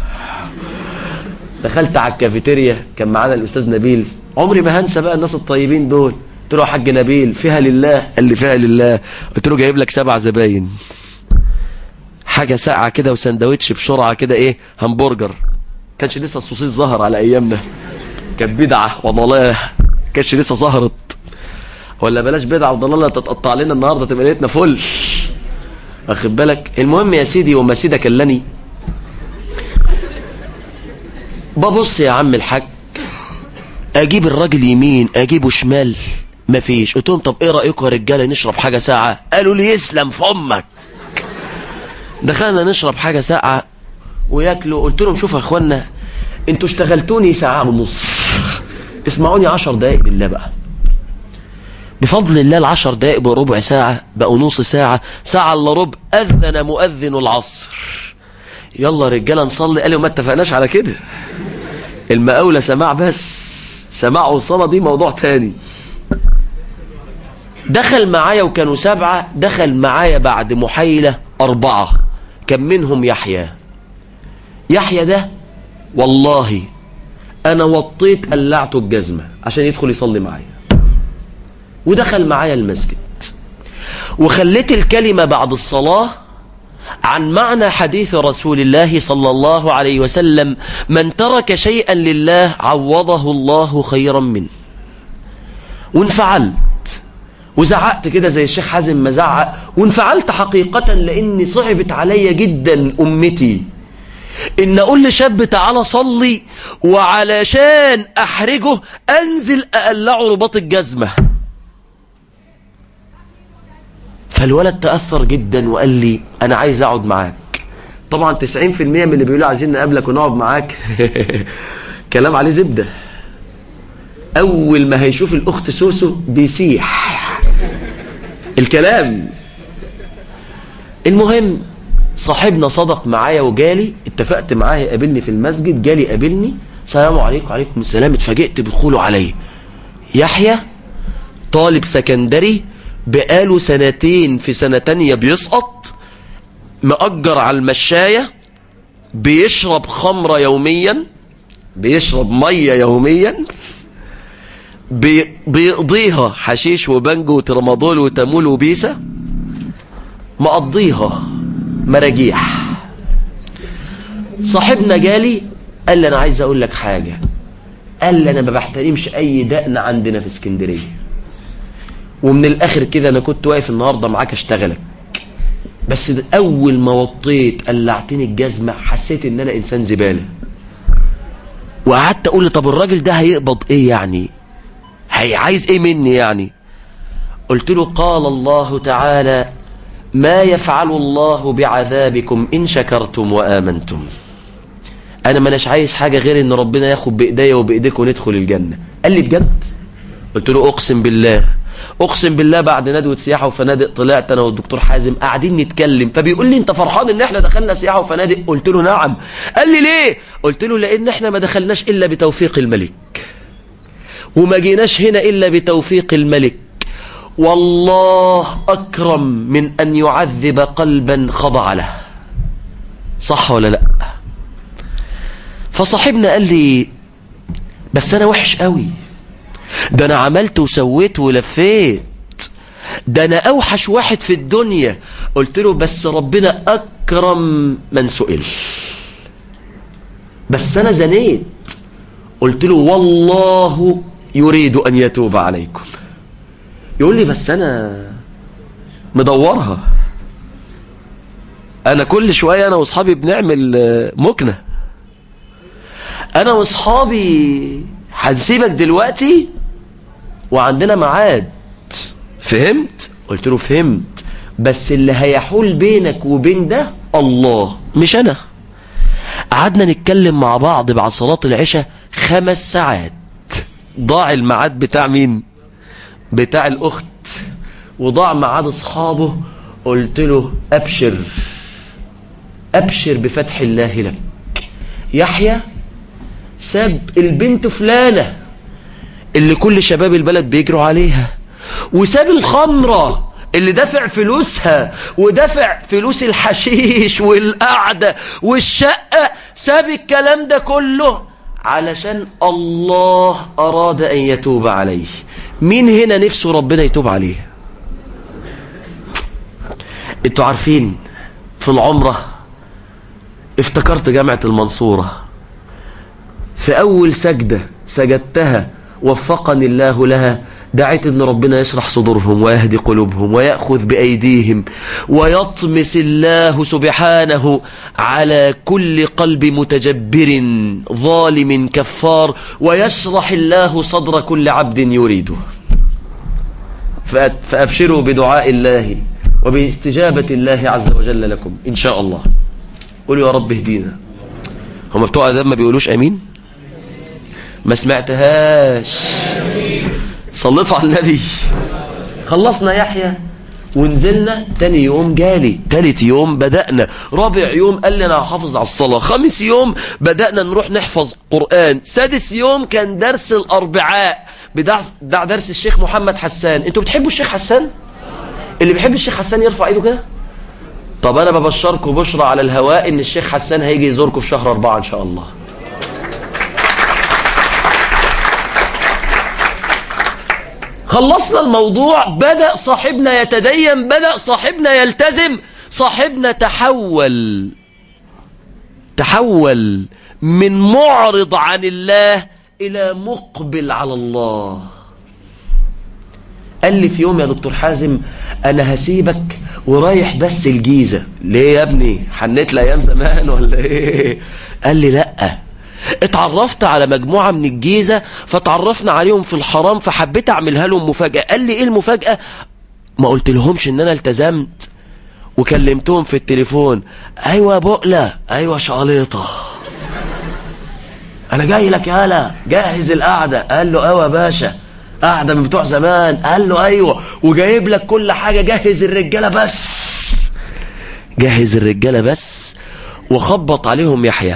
دخلت على الكافيتيريا كان معانا الأستاذ نبيل عمري ما هنسى بقى الناس الطيبين دول قلت له يا حاج نبيل فيها لله قال لي فيها لله قلت له جايب لك سبع زباين حاجة ساقعة كده وسندوتش بسرعة كده ايه همبرجر كانش لسه السوسيس ظهر على ايامنا كانت بدعة وضلالة كانش لسه ظهرت ولا بلاش بدعة وضلالة تتقطع لنا النهاردة تبقى ليلتنا فل واخد بالك المهم يا سيدي وما سيدة كلني ببص يا عم الحاج اجيب الراجل يمين اجيبه شمال مفيش قلت لهم طب ايه رايكم يا رجاله نشرب حاجه ساعه قالوا لي يسلم في امك دخلنا نشرب حاجه ساعه وياكلوا قلت لهم شوفوا يا اخوانا انتوا اشتغلتوني ساعه ونص اسمعوني عشر دقايق لله بقى بفضل الله العشر دقايق بربع ساعة بقوا نص ساعة ساعة الا ربع أذن مؤذن العصر يلا رجالة نصلي قالوا ما اتفقناش على كده المقاولة سماع بس سماع والصلاة دي موضوع تاني دخل معايا وكانوا سبعة دخل معايا بعد محايلة أربعة كان منهم يحيى يحيى ده والله انا وطيت قلعته الجزمة عشان يدخل يصلي معايا ودخل معايا المسجد وخليت الكلمة بعد الصلاة عن معنى حديث رسول الله صلى الله عليه وسلم من ترك شيئا لله عوضه الله خيرا منه وانفعلت وزعقت كده زي الشيخ حازم ما زعق وانفعلت حقيقة لأني صعبت عليا جدا أمتي إن أقول لشاب تعالى صلي وعلشان أحرجه أنزل أقلعه رباط الجزمة فالولد تأثر جدا وقال لي أنا عايز أقعد معاك طبعا 90% من اللي بيقولوا عايزين نقابلك ونقعد معاك كلام عليه زبدة أول ما هيشوف الأخت سوسو بيسيح الكلام المهم صاحبنا صدق معايا وجالي اتفقت معاه يقابلني في المسجد جالي قابلني السلام عليكم وعليكم السلام اتفاجئت بدخوله عليا يحيى طالب سكندري بقاله سنتين في سنة تانية بيسقط مأجر على المشاية بيشرب خمرة يوميا بيشرب مية يوميا بي بيقضيها حشيش وبنجو وترمادول وتامول وبيسة مقضيها مراجيح صاحبنا جالي قال لي انا عايز اقول لك حاجة قال لي انا ما بحترمش اي دقن عندنا في اسكندرية ومن الاخر كده انا كنت واقف النهاردة معاك اشتغلك بس ده اول ما وطيت قلعتني الجزمة حسيت ان انا انسان زبالة وقعدت اقول طب الراجل ده هيقبض ايه يعني هي عايز ايه مني يعني قلت له قال الله تعالى ما يفعل الله بعذابكم إن شكرتم وآمنتم أنا ما أناش عايز حاجة غير إن ربنا ياخد بإيديا وبإيديكم ندخل الجنة قال لي بجد قلت له أقسم بالله أقسم بالله بعد ندوة سياحة وفنادق طلعت أنا والدكتور حازم قاعدين نتكلم فبيقول لي أنت فرحان إن إحنا دخلنا سياحة وفنادق قلت له نعم قال لي ليه قلت له لأن إحنا ما دخلناش إلا بتوفيق الملك وما جيناش هنا إلا بتوفيق الملك والله أكرم من أن يعذب قلبا خضع له صح ولا لا فصاحبنا قال لي بس أنا وحش قوي ده أنا عملت وسويت ولفيت ده أنا أوحش واحد في الدنيا قلت له بس ربنا أكرم من سئل بس أنا زنيت قلت له والله يريد أن يتوب عليكم يقول لي بس أنا مدورها أنا كل شوية أنا وأصحابي بنعمل مكنة أنا وأصحابي هنسيبك دلوقتي وعندنا ميعاد فهمت؟ قلت له فهمت بس اللي هيحول بينك وبين ده الله مش أنا قعدنا نتكلم مع بعض بعد صلاة العشاء خمس ساعات ضاع الميعاد بتاع مين بتاع الأخت وضاع ميعاد أصحابه قلت له أبشر أبشر بفتح الله لك يحيى ساب البنت فلانة اللي كل شباب البلد بيجروا عليها وساب الخمرة اللي دافع فلوسها ودافع فلوس الحشيش والقعدة والشقة ساب الكلام ده كله علشان الله أراد أن يتوب عليه مين هنا نفسه ربنا يتوب عليه انتوا عارفين في العمرة افتكرت جامعة المنصورة في أول سجدة سجدتها وفقني الله لها دعيت ان ربنا يشرح صدورهم ويهدي قلوبهم ويأخذ بأيديهم ويطمس الله سبحانه على كل قلب متجبر ظالم كفار ويشرح الله صدر كل عبد يريده فأبشروا بدعاء الله وباستجابة الله عز وجل لكم إن شاء الله قولوا يا رب اهدينا هم بتوع ده ما بيقولوش أمين ما سمعتهاش صليتوا على النبي خلصنا يحيى ونزلنا تاني يوم جالي تالت يوم بدأنا رابع يوم قال لي انا هحافظ على الصلاة خامس يوم بدأنا نروح نحفظ قرآن سادس يوم كان درس الأربعاء بدرس درس الشيخ محمد حسان انتوا بتحبوا الشيخ حسان اللي بيحب الشيخ حسان يرفع ايده كده طب انا ببشركم بشرى على الهواء ان الشيخ حسان هيجي يزوركم في شهر أربعة ان شاء الله خلصنا الموضوع بدأ صاحبنا يتدين بدأ صاحبنا يلتزم صاحبنا تحول تحول من معرض عن الله إلى مقبل على الله قال لي في يوم يا دكتور حازم أنا هسيبك ورايح بس الجيزة ليه يا ابني حنيت لأيام زمان ولا إيه قال لي لأ اتعرفت على مجموعة من الجيزة فتعرفنا عليهم في الحرام فحبيت أعملها لهم مفاجأة قال لي إيه المفاجأة ما قلت لهمش إن أنا التزمت وكلمتهم في التليفون أيوة بقلة أيوة شاليطة أنا جاي لك يالا جهز القعدة قال له أيوة يا باشا قاعدة من بتوع زمان قال له أيوة وجايب لك كل حاجة جهز الرجالة بس جهز الرجالة بس وخبط عليهم يحيى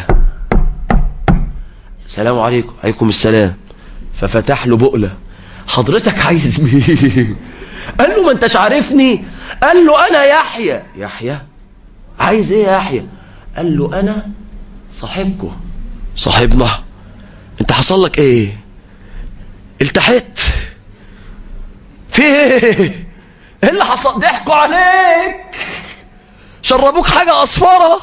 السلام عليكم عليكم السلام ففتح له بقلة حضرتك عايز مين قال له ما انتش عارفني قال له انا يحيى يحيى عايز ايه يا يحيى قال له انا صاحبكم صاحبنا انت حصل لك ايه التحت في ايه ايه اللي حصل ضحكوا عليك شربوك حاجة اصفرة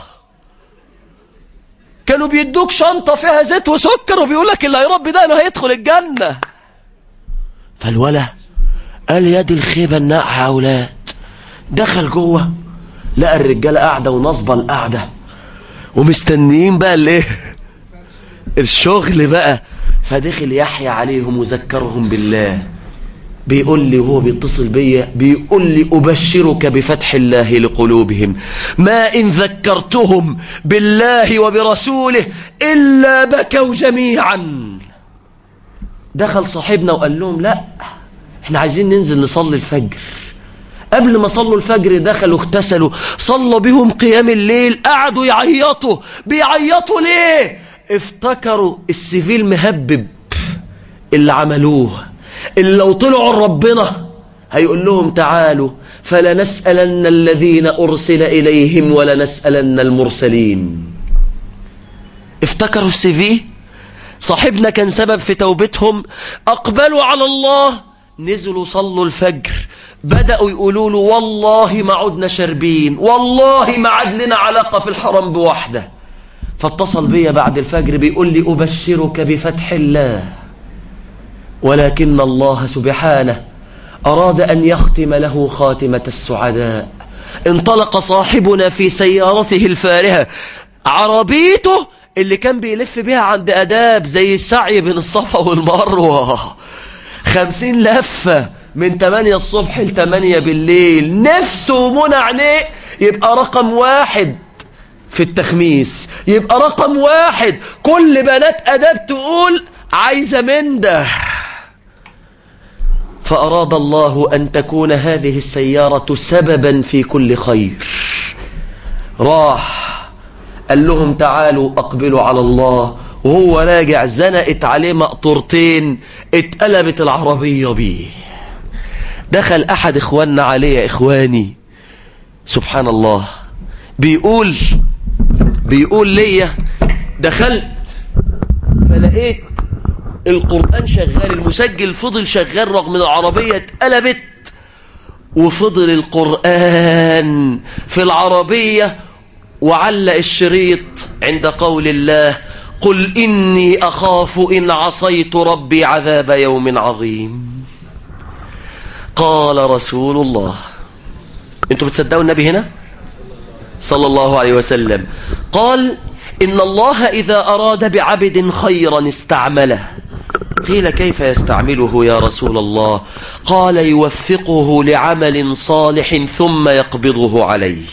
كانوا بيدوك شنطة فيها زيت وسكر وبيقولك اللي هيربي ده انه هيدخل الجنة فالولا قال يا دي الخيبة الناقحة يا اولاد دخل جوه لقى الرجالة قاعدة ونصبة القعدة ومستنيين بقى الايه الشغل بقى فدخل يحيى عليهم وذكرهم بالله بيقول لي وهو بيتصل بيا بيقول لي أبشرك بفتح الله لقلوبهم ما إن ذكرتهم بالله وبرسوله إلا بكوا جميعا دخل صاحبنا وقال لهم لا احنا عايزين ننزل نصلي الفجر قبل ما صلوا الفجر دخلوا اغتسلوا صلوا بهم قيام الليل قعدوا يعيطوا بيعيطوا ليه افتكروا السيفيل مهبب اللي عملوه اللي لو طلعوا ربنا هيقول لهم تعالوا فلنسألن الذين أرسل إليهم ولنسألن المرسلين افتكروا السيفي صاحبنا كان سبب في توبتهم أقبلوا على الله نزلوا صلوا الفجر بدأوا يقولوا له والله ما عدنا شربين والله ما عد لنا علاقة في الحرم بوحده فاتصل بي بعد الفجر بيقول لي أبشرك بفتح الله ولكن الله سبحانه أراد أن يختم له خاتمة السعداء انطلق صاحبنا في سيارته الفارهة عربيته اللي كان بيلف بيها عند أداب زي السعي بين الصفا والمروة خمسين لفة من 8 الصبح ل 8 بالليل نفسه ومنى عينيه يبقى رقم واحد في التخميس يبقى رقم واحد كل بنات أداب تقول عايزة من ده فأراد الله أن تكون هذه السيارة سببا في كل خير راح قال لهم تعالوا أقبلوا على الله وهو راجع زنقت عليه مقطورتين اتقلبت العربية بيه دخل أحد إخواننا عليه يا إخواني سبحان الله بيقول بيقول ليا دخلت فلقيت القرآن شغال المسجل فضل شغال رغم العربية اتقلبت وفضل القرآن في العربية وعلق الشريط عند قول الله قل إني أخاف إن عصيت ربي عذاب يوم عظيم قال رسول الله انتوا بتصدقوا النبي هنا صلى الله عليه وسلم قال إن الله إذا أراد بعبد خيرا استعمله قيل كيف يستعمله يا رسول الله قال يوفقه لعمل صالح ثم يقبضه عليه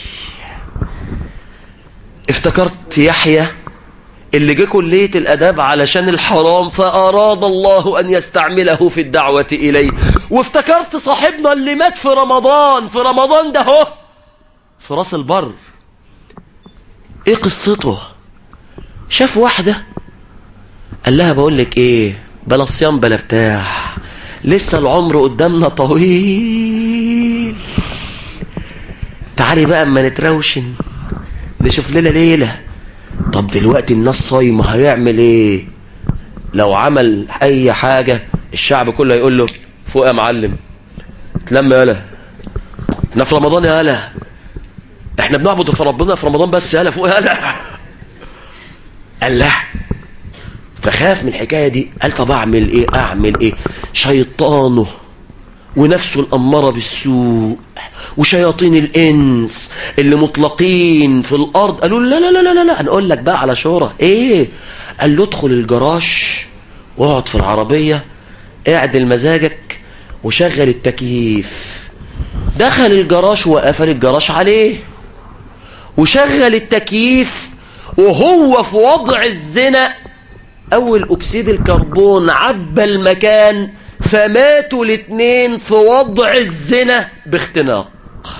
افتكرت يحيى اللي جه كلية الأداب علشان الحرام فأراد الله أن يستعمله في الدعوة إليه وافتكرت صاحبنا اللي مات في رمضان في رمضان ده هو في راس البر ايه قصته شاف واحدة قال لها بقول لك ايه بلا صيام بلا بتاع لسه العمر قدامنا طويل تعالي بقى اما نتروشن نشوف لنا ليلة طب دلوقتي الناس صايمة هيعمل ايه لو عمل اي حاجة الشعب كله يقول له فوق يا معلم تلم يالا احنا في رمضان يا هلا احنا بنعبد في ربنا في رمضان بس يالا فوق يالا قال لا فخاف من الحكايه دي قال طب اعمل ايه اعمل ايه شيطانه ونفسه الأمارة بالسوء وشياطين الإنس اللي مطلقين في الأرض قالوا لا لا لا لا لا هنقول لك بقى على شورى إيه قال له ادخل الجراج واقعد في العربية اعدل مزاجك وشغل التكييف دخل الجراج وقفل الجراج عليه وشغل التكييف وهو في وضع الزنا أول أكسيد الكربون عبى المكان فماتوا الاثنين في وضع الزنا باختناق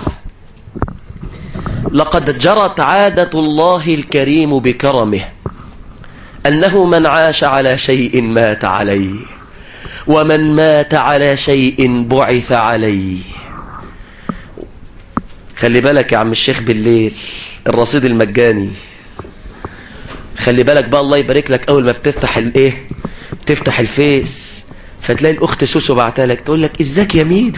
لقد جرت عادة الله الكريم بكرمه أنه من عاش على شيء مات عليه ومن مات على شيء بعث عليه خلي بالك يا عم الشيخ بالليل الرصيد المجاني خلي بالك بقى الله يبارك لك اول ما بتفتح الايه بتفتح الفيس فتلاقي الاخت سوسو بعتها لك تقول لك ازيك يا ميدو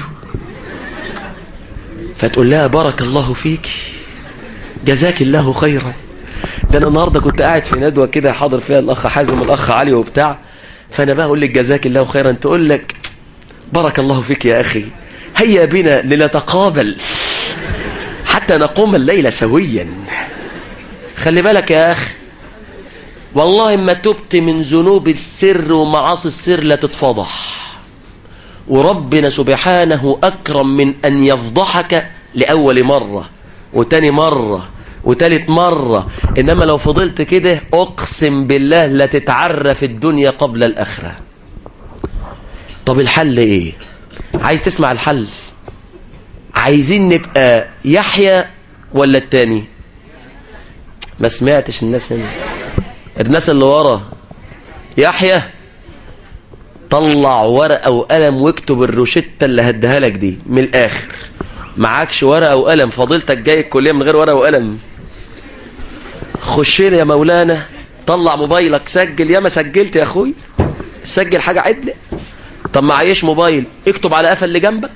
فتقول لها بارك الله فيك جزاك الله خيرا ده انا النهارده كنت قاعد في ندوه كده حاضر فيها الاخ حازم والاخ علي وبتاع فانا بقى اقول لك جزاك الله خيرا تقول لك بارك الله فيك يا اخي هيا بنا لنتقابل حتى نقوم الليل سويا خلي بالك يا اخي والله ما تبت من ذنوب السر ومعاصي السر لا تتفضح وربنا سبحانه أكرم من أن يفضحك لأول مرة وتاني مرة وتالت مرة إنما لو فضلت كده أقسم بالله لا تتعرف الدنيا قبل الآخرة طب الحل إيه عايز تسمع الحل عايزين نبقى يحيى ولا التاني ما سمعتش الناس هنا الناس اللي ورا يحيى طلع ورقة وقلم واكتب الروشتة اللي هديها لك دي من الآخر معكش ورقة وقلم فضيلتك جاي الكلية من غير ورقة وقلم خش لي يا مولانا طلع موبايلك سجل يا ما سجلت يا اخوي سجل حاجة عدلة طب معيش موبايل اكتب على قفا اللي جنبك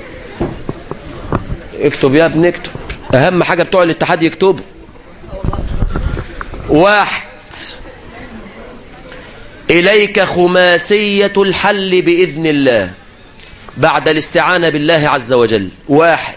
اكتب يا ابني اكتب اهم حاجة بتوع الاتحاد يكتبوا واحد إليك خماسية الحل بإذن الله بعد الاستعانة بالله عز وجل واحد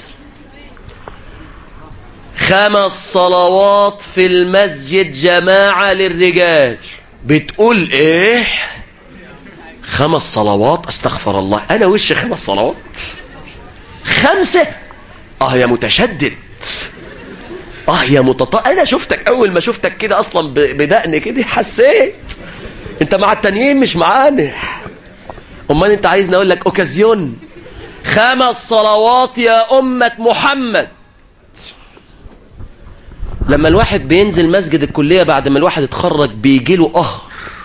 خمس صلوات في المسجد جماعة للرجال بتقول ايه خمس صلوات استغفر الله انا وش خمس صلوات خمسة اه يا متشدد اه يا متط انا شفتك اول ما شفتك كده اصلا ب- بدقن كده حسيت انت مع التانيين مش معانا امال انت عايزني اقول لك اوكازيون خمس صلوات يا امة محمد لما الواحد بينزل مسجد الكلية بعد ما الواحد اتخرج بيجي له قهر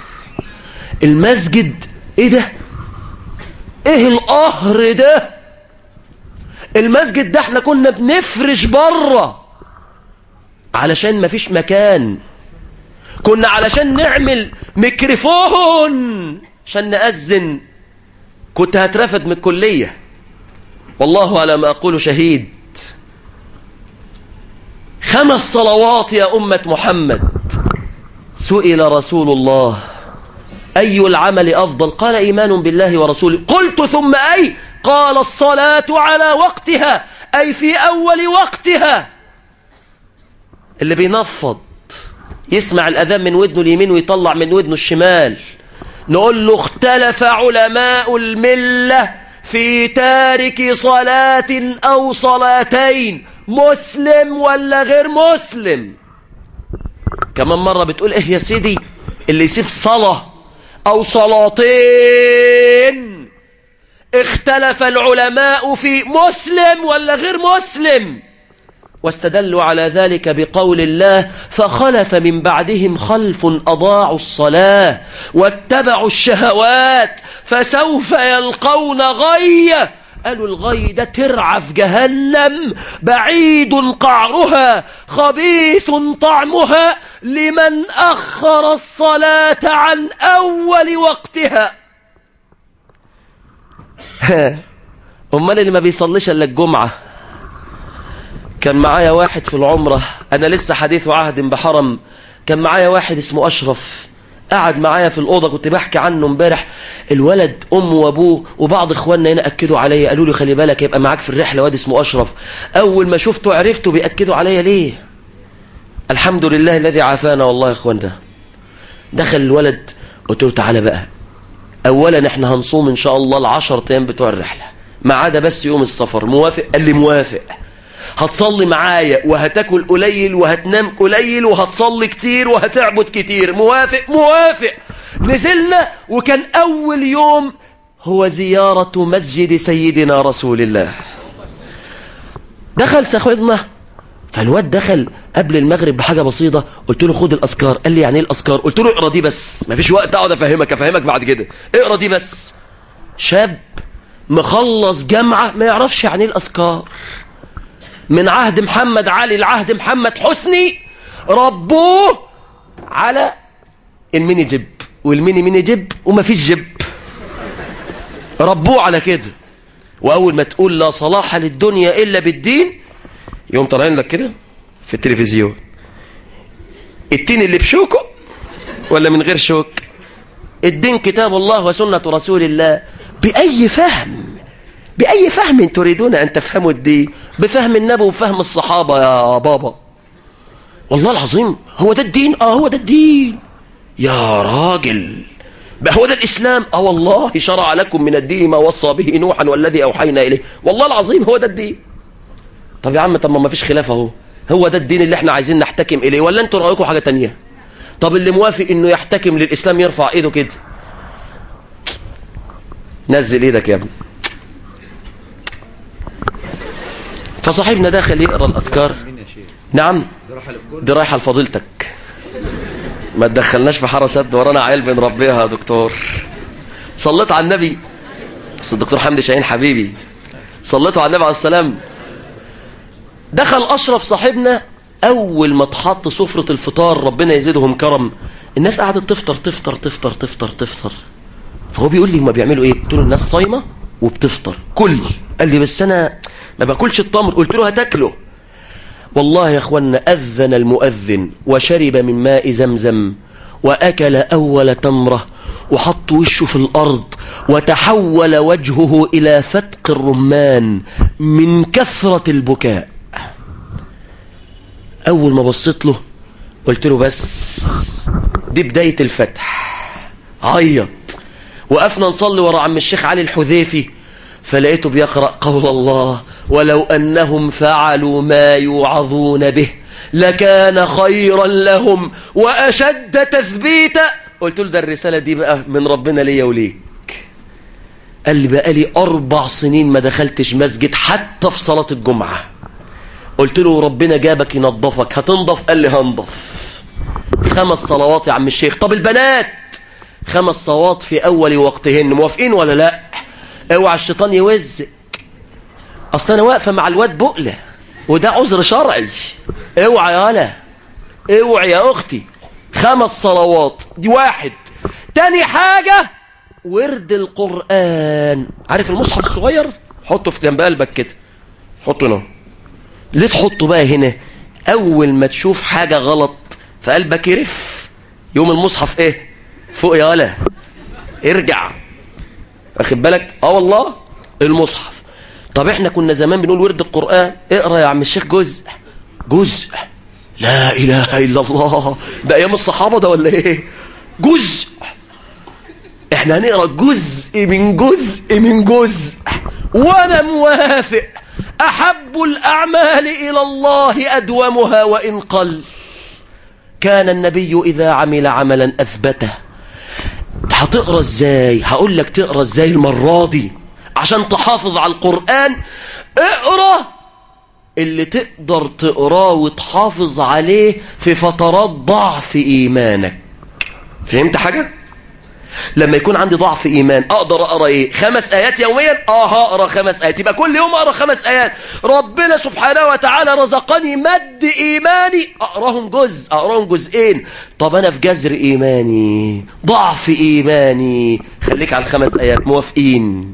المسجد ايه ده ايه القهر ده المسجد ده احنا كنا بنفرش بره علشان مفيش مكان كنا علشان نعمل ميكروفون عشان نأذن كنت هترفد من الكلية والله على ما أقول شهيد خمس صلوات يا أمة محمد سئل رسول الله أي العمل أفضل قال إيمان بالله ورسوله قلت ثم أي قال الصلاة على وقتها أي في أول وقتها اللي بينفض يسمع الأذان من ودنه اليمين ويطلع من ودنه الشمال نقول له اختلف علماء الملة في تارك صلاة أو صلاتين مسلم ولا غير مسلم كمان مرة بتقول ايه يا سيدي اللي يسيب صلاة أو صلاتين اختلف العلماء في مسلم ولا غير مسلم واستدلوا على ذلك بقول الله فخلف من بعدهم خلف أضاعوا الصلاة واتبعوا الشهوات فسوف يلقون غية قالوا الغي ده ترعى في جهنم بعيد قعرها خبيث طعمها لمن أخر الصلاة عن أول وقتها امال اللي ما بيصليش الا الجمعه كان معايا واحد في العمره انا لسه حديث عهد بحرم كان معايا واحد اسمه اشرف قعد معايا في الاوضه كنت بحكي عنه امبارح الولد امه وابوه وبعض اخواننا هنا اكدوا عليا قالوا لي خلي بالك يبقى معاك في الرحله واد اسمه اشرف اول ما شفته عرفته بياكدوا عليا ليه الحمد لله الذي عافانا والله يا اخوانا دخل الولد قلت له تعالى بقى اولا احنا هنصوم ان شاء الله العشر ايام بتوع الرحله ما عدا بس يوم السفر موافق قال لي موافق هتصلي معايا وهتاكل قليل وهتنام قليل وهتصلي كتير وهتعبد كتير موافق موافق نزلنا وكان اول يوم هو زيارة مسجد سيدنا رسول الله دخل ساخدنا فالواد دخل قبل المغرب بحاجة بسيطة قلت له خد الأذكار قال لي يعني ايه الأذكار قلت له اقرا دي بس مفيش وقت اقعد افهمك افهمك بعد كده اقرا دي بس شاب مخلص جامعة ما يعرفش يعني ايه الأذكار من عهد محمد علي لعهد محمد حسني ربوه على الميني جيب والميني ميني جيب ومفيش جيب ربوه على كده واول ما تقول لا صلاح للدنيا الا بالدين يوم طالعين لك كده في التلفزيون التين اللي بشوكه ولا من غير شوك الدين كتاب الله وسنة رسول الله بأي فهم بأي فهم تريدون أن تفهموا الدين بفهم النبي وفهم الصحابة يا بابا والله العظيم هو ده الدين اه هو ده الدين يا راجل بقى هو ده الإسلام اه والله شرع لكم من الدين ما وصى به نوحا والذي أوحينا إليه والله العظيم هو ده الدين طب يا عم طب ما فيش خلاف اهو هو ده الدين اللي احنا عايزين نحتكم إليه ولا انتوا رأيكم حاجة تانية طب اللي موافق انه يحتكم للإسلام يرفع ايده كده نزل ايدك يا ابني فصاحبنا داخل يقرا الاذكار نعم دي رايحه لفضيلتك ما تدخلناش في حاره سد ورانا عيال بنربيها يا دكتور صليت على النبي بس الدكتور حمدي شاهين حبيبي صليتوا على النبي عليه السلام دخل اشرف صاحبنا اول ما اتحط سفره الفطار ربنا يزيدهم كرم الناس قعدت تفطر تفطر تفطر تفطر تفطر فهو بيقول لي ما بيعملوا ايه قلت له الناس صايمه وبتفطر كل قال لي بس انا ما باكلش التمر قلت له هتاكله والله يا اخوانا اذن المؤذن وشرب من ماء زمزم واكل اول تمره وحط وشه في الارض وتحول وجهه الى فتق الرمان من كثره البكاء اول ما بصيت له قلت له بس دي بدايه الفتح عيط وقفنا نصلي ورا عم الشيخ علي الحذيفي فلقيته بيقرأ قول الله ولو أنهم فعلوا ما يوعظون به لكان خيرا لهم وأشد تثبيتا قلت له ده الرسالة دي بقى من ربنا ليا وليك قال لي بقى لي أربع سنين ما دخلتش مسجد حتى في صلاة الجمعة قلت له ربنا جابك ينظفك هتنضف قال لي هنضف خمس صلوات يا عم الشيخ طب البنات خمس صلوات في أول وقتهن موافقين ولا لا اوعى الشيطان يوزك اصل انا واقفه مع الواد بقله وده عذر شرعي اوعى يا هلا اوعى يا اختي خمس صلوات دي واحد تاني حاجه ورد القران عارف المصحف الصغير حطه في جنب قلبك كده حطه هنا ليه تحطه بقى هنا اول ما تشوف حاجه غلط في قلبك يرف يوم المصحف ايه فوق يا هلا ارجع واخد بالك اه والله المصحف طب احنا كنا زمان بنقول ورد القرآن اقرا يا عم الشيخ جزء جزء لا اله الا الله ده ايام الصحابة ده ولا ايه جزء احنا هنقرا جزء من جزء من جزء وانا موافق احب الاعمال الى الله ادومها وان قل كان النبي اذا عمل عملا اثبته هتقرا ازاي هقول لك تقرا ازاي المره دي عشان تحافظ على القران اقرا اللي تقدر تقراه وتحافظ عليه في فترات ضعف ايمانك فهمت حاجه لما يكون عندي ضعف ايمان اقدر اقرا ايه خمس ايات يوميا اه هقرا خمس ايات يبقى كل يوم اقرا خمس ايات ربنا سبحانه وتعالى رزقني مد ايماني اقراهم جزء اقراهم جزئين طب انا في جذر ايماني ضعف ايماني خليك على الخمس ايات موافقين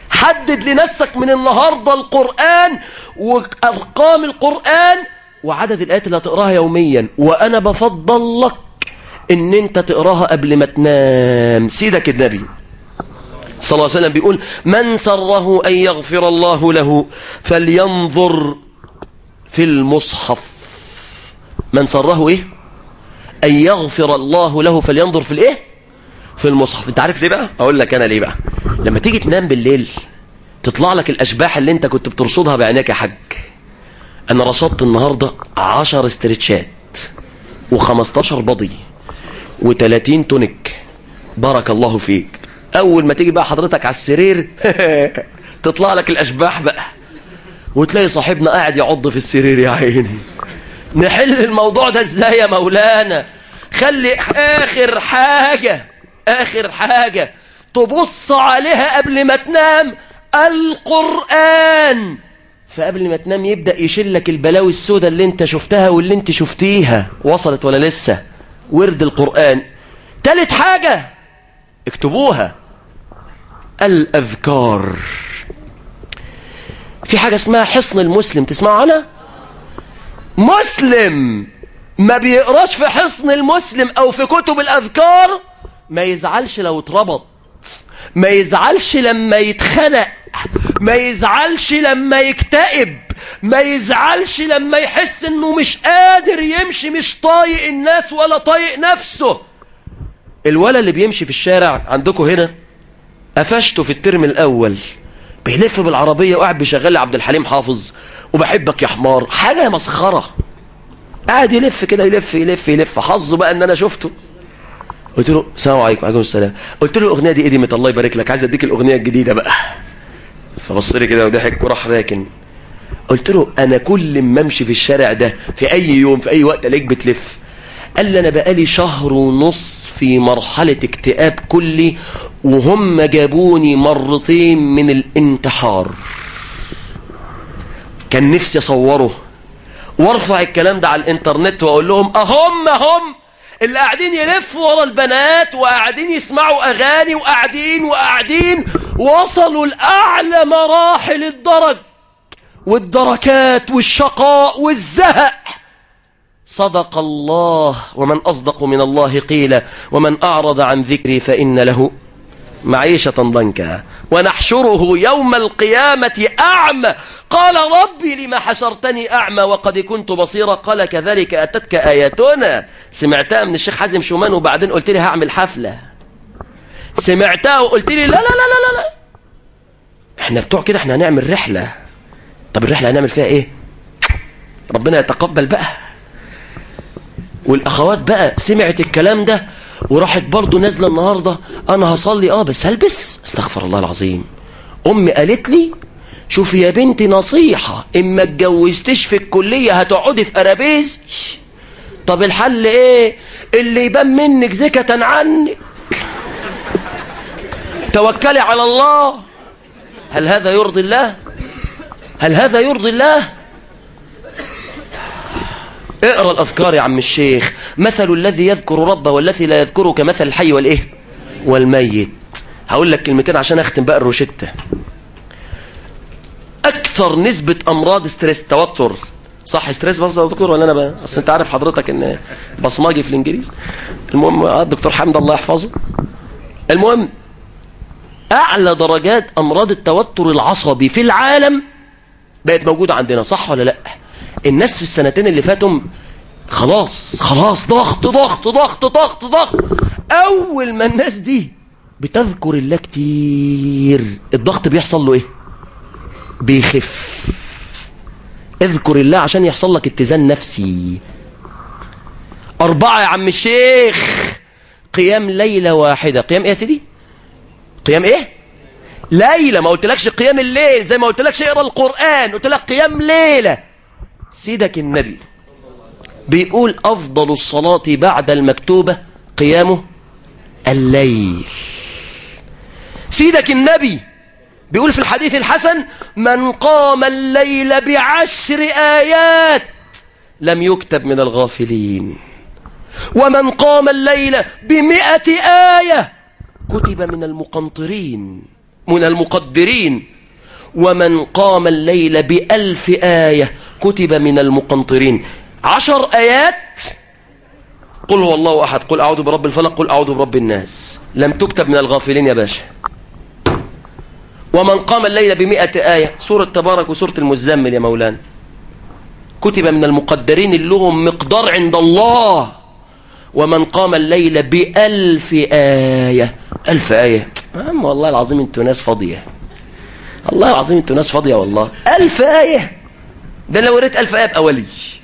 حدد لنفسك من النهاردة القرآن وأرقام القرآن وعدد الآيات اللي هتقراها يوميا وأنا بفضل لك إن أنت تقراها قبل ما تنام سيدك النبي صلى الله عليه وسلم بيقول من سره أن يغفر الله له فلينظر في المصحف من سره إيه أن يغفر الله له فلينظر في الإيه في المصحف انت عارف ليه بقى اقول لك انا ليه بقى لما تيجي تنام بالليل تطلع لك الاشباح اللي انت كنت بترصدها بعينيك يا حاج انا رصدت النهارده 10 استرتشات و15 بضي و30 تونيك بارك الله فيك اول ما تيجي بقى حضرتك على السرير تطلع لك الاشباح بقى وتلاقي صاحبنا قاعد يعض في السرير يا عيني نحل الموضوع ده ازاي يا مولانا خلي اخر حاجة اخر حاجة تبص عليها قبل ما تنام القرآن فقبل ما تنام يبدأ يشلك البلاوي السوداء اللي انت شفتها واللي انت شفتيها وصلت ولا لسه ورد القرآن تالت حاجة اكتبوها الأذكار في حاجة اسمها حصن المسلم تسمعوا عنها مسلم ما بيقراش في حصن المسلم او في كتب الاذكار ما يزعلش لو اتربط ما يزعلش لما يتخنق ما يزعلش لما يكتئب ما يزعلش لما يحس انه مش قادر يمشي مش طايق الناس ولا طايق نفسه الولد اللي بيمشي في الشارع عندكم هنا قفشته في الترم الاول بيلف بالعربية وقاعد بيشغل لي عبد الحليم حافظ وبحبك يا حمار حاجة مسخرة قاعد يلف كده يلف يلف يلف حظه بقى ان انا شفته قلت له السلام عليكم وعليكم السلام قلت له الاغنيه دي قدمت الله يبارك لك عايز اديك الاغنيه الجديده بقى فبص لي كده وضحك وراح راكن قلت له انا كل ما امشي في الشارع ده في اي يوم في اي وقت الاقيك بتلف قال لي انا بقالي شهر ونص في مرحله اكتئاب كلي وهم جابوني مرتين من الانتحار كان نفسي اصوره وارفع الكلام ده على الانترنت واقول لهم اهم اهم اللي قاعدين يلفوا ورا البنات وقاعدين يسمعوا اغاني وقاعدين وقاعدين وصلوا لاعلى مراحل الدرج والدركات والشقاء والزهق صدق الله ومن اصدق من الله قيل ومن اعرض عن ذكري فان له معيشة ضنكا ونحشره يوم القيامة أعمى قال ربي لما حشرتني أعمى وقد كنت بصيرا قال كذلك أتتك آياتنا سمعتها من الشيخ حازم شومان وبعدين قلت لي هعمل حفلة سمعتها وقلت لي لا لا لا لا لا احنا بتوع كده احنا هنعمل رحلة طب الرحلة هنعمل فيها ايه ربنا يتقبل بقى والأخوات بقى سمعت الكلام ده وراحت برضو نازلة النهاردة أنا هصلي آه بس هلبس استغفر الله العظيم أمي قالت لي شوفي يا بنتي نصيحة إما اتجوزتش في الكلية هتقعدي في أرابيز طب الحل إيه اللي يبان منك زكة عنك توكلي على الله هل هذا يرضي الله هل هذا يرضي الله اقرا الاذكار يا عم الشيخ مثل الذي يذكر ربه والذي لا يذكره كمثل الحي والايه والميت هقول لك كلمتين عشان اختم بقى الروشته اكثر نسبه امراض ستريس توتر صح ستريس بس يا دكتور ولا انا بقى اصل انت عارف حضرتك ان بصماجي في الانجليزي المهم آه، الدكتور حمد الله يحفظه المهم اعلى درجات امراض التوتر العصبي في العالم بقت موجوده عندنا صح ولا لا الناس في السنتين اللي فاتوا خلاص خلاص ضغط ضغط ضغط ضغط ضغط اول ما الناس دي بتذكر الله كتير الضغط بيحصل له ايه بيخف اذكر الله عشان يحصل لك اتزان نفسي أربعة يا عم الشيخ قيام ليلة واحدة قيام ايه يا سيدي قيام ايه ليلة ما قلتلكش قيام الليل زي ما قلتلكش اقرا القرآن قلت لك قيام ليلة سيدك النبي بيقول أفضل الصلاة بعد المكتوبة قيامه الليل سيدك النبي بيقول في الحديث الحسن من قام الليل بعشر آيات لم يكتب من الغافلين ومن قام الليل بمئة آية كتب من المقنطرين من المقدرين ومن قام الليل بألف آية كتب من المقنطرين عشر آيات قل هو الله أحد قل أعوذ برب الفلق قل أعوذ برب الناس لم تكتب من الغافلين يا باشا ومن قام الليل بمئة آية سورة تبارك وسورة المزمل يا مولانا كتب من المقدرين اللي لهم مقدار عند الله ومن قام الليل بألف آية ألف آية أما والله العظيم انتوا ناس فاضية الله العظيم انتوا ناس فاضية والله ألف آية ده لو قريت ألف آية أبقى ولي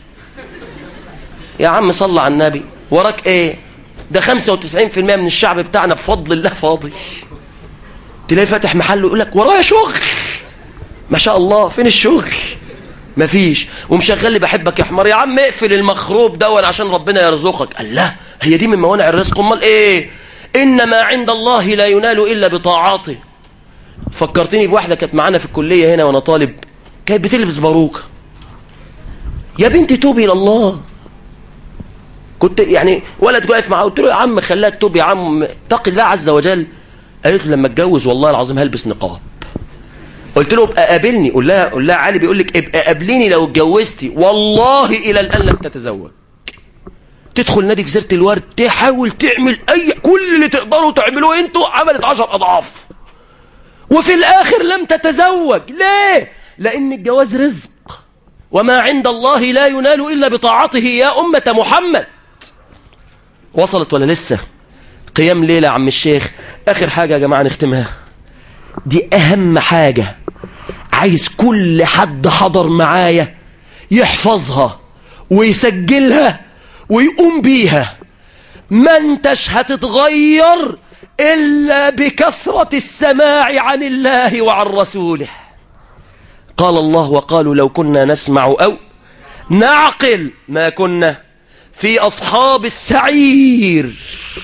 يا عم صلى على النبي وراك ايه ده 95% من الشعب بتاعنا بفضل الله فاضي تلاقي فاتح محل ويقول لك ورايا شغل ما شاء الله فين الشغل مفيش ومشغل لي بحبك يا حمار يا عم اقفل المخروب دون عشان ربنا يرزقك قال لا هي دي من موانع الرزق امال ايه ان ما عند الله لا ينال الا بطاعته فكرتني بواحده كانت معانا في الكليه هنا وانا طالب كانت بتلبس باروكه يا بنتي توبي الى الله كنت يعني ولد واقف معاه قلت له يا عم خليها تتوب يا عم اتق الله عز وجل قالت له لما اتجوز والله العظيم هلبس نقاب قلت له ابقى قابلني قول لها قول لها علي بيقول لك ابقى قابليني لو اتجوزتي والله الى الان لم تتزوج تدخل نادي جزيره الورد تحاول تعمل اي كل اللي تقدروا تعملوه انتوا عملت عشر اضعاف وفي الاخر لم تتزوج ليه لان الجواز رزق وما عند الله لا ينال الا بطاعته يا امه محمد وصلت ولا لسه قيام ليله يا عم الشيخ اخر حاجه يا جماعه نختمها دي اهم حاجة عايز كل حد حضر معايا يحفظها ويسجلها ويقوم بيها ما انتش هتتغير الا بكثرة السماع عن الله وعن رسوله قال الله وقالوا لو كنا نسمع او نعقل ما كنا في اصحاب السعير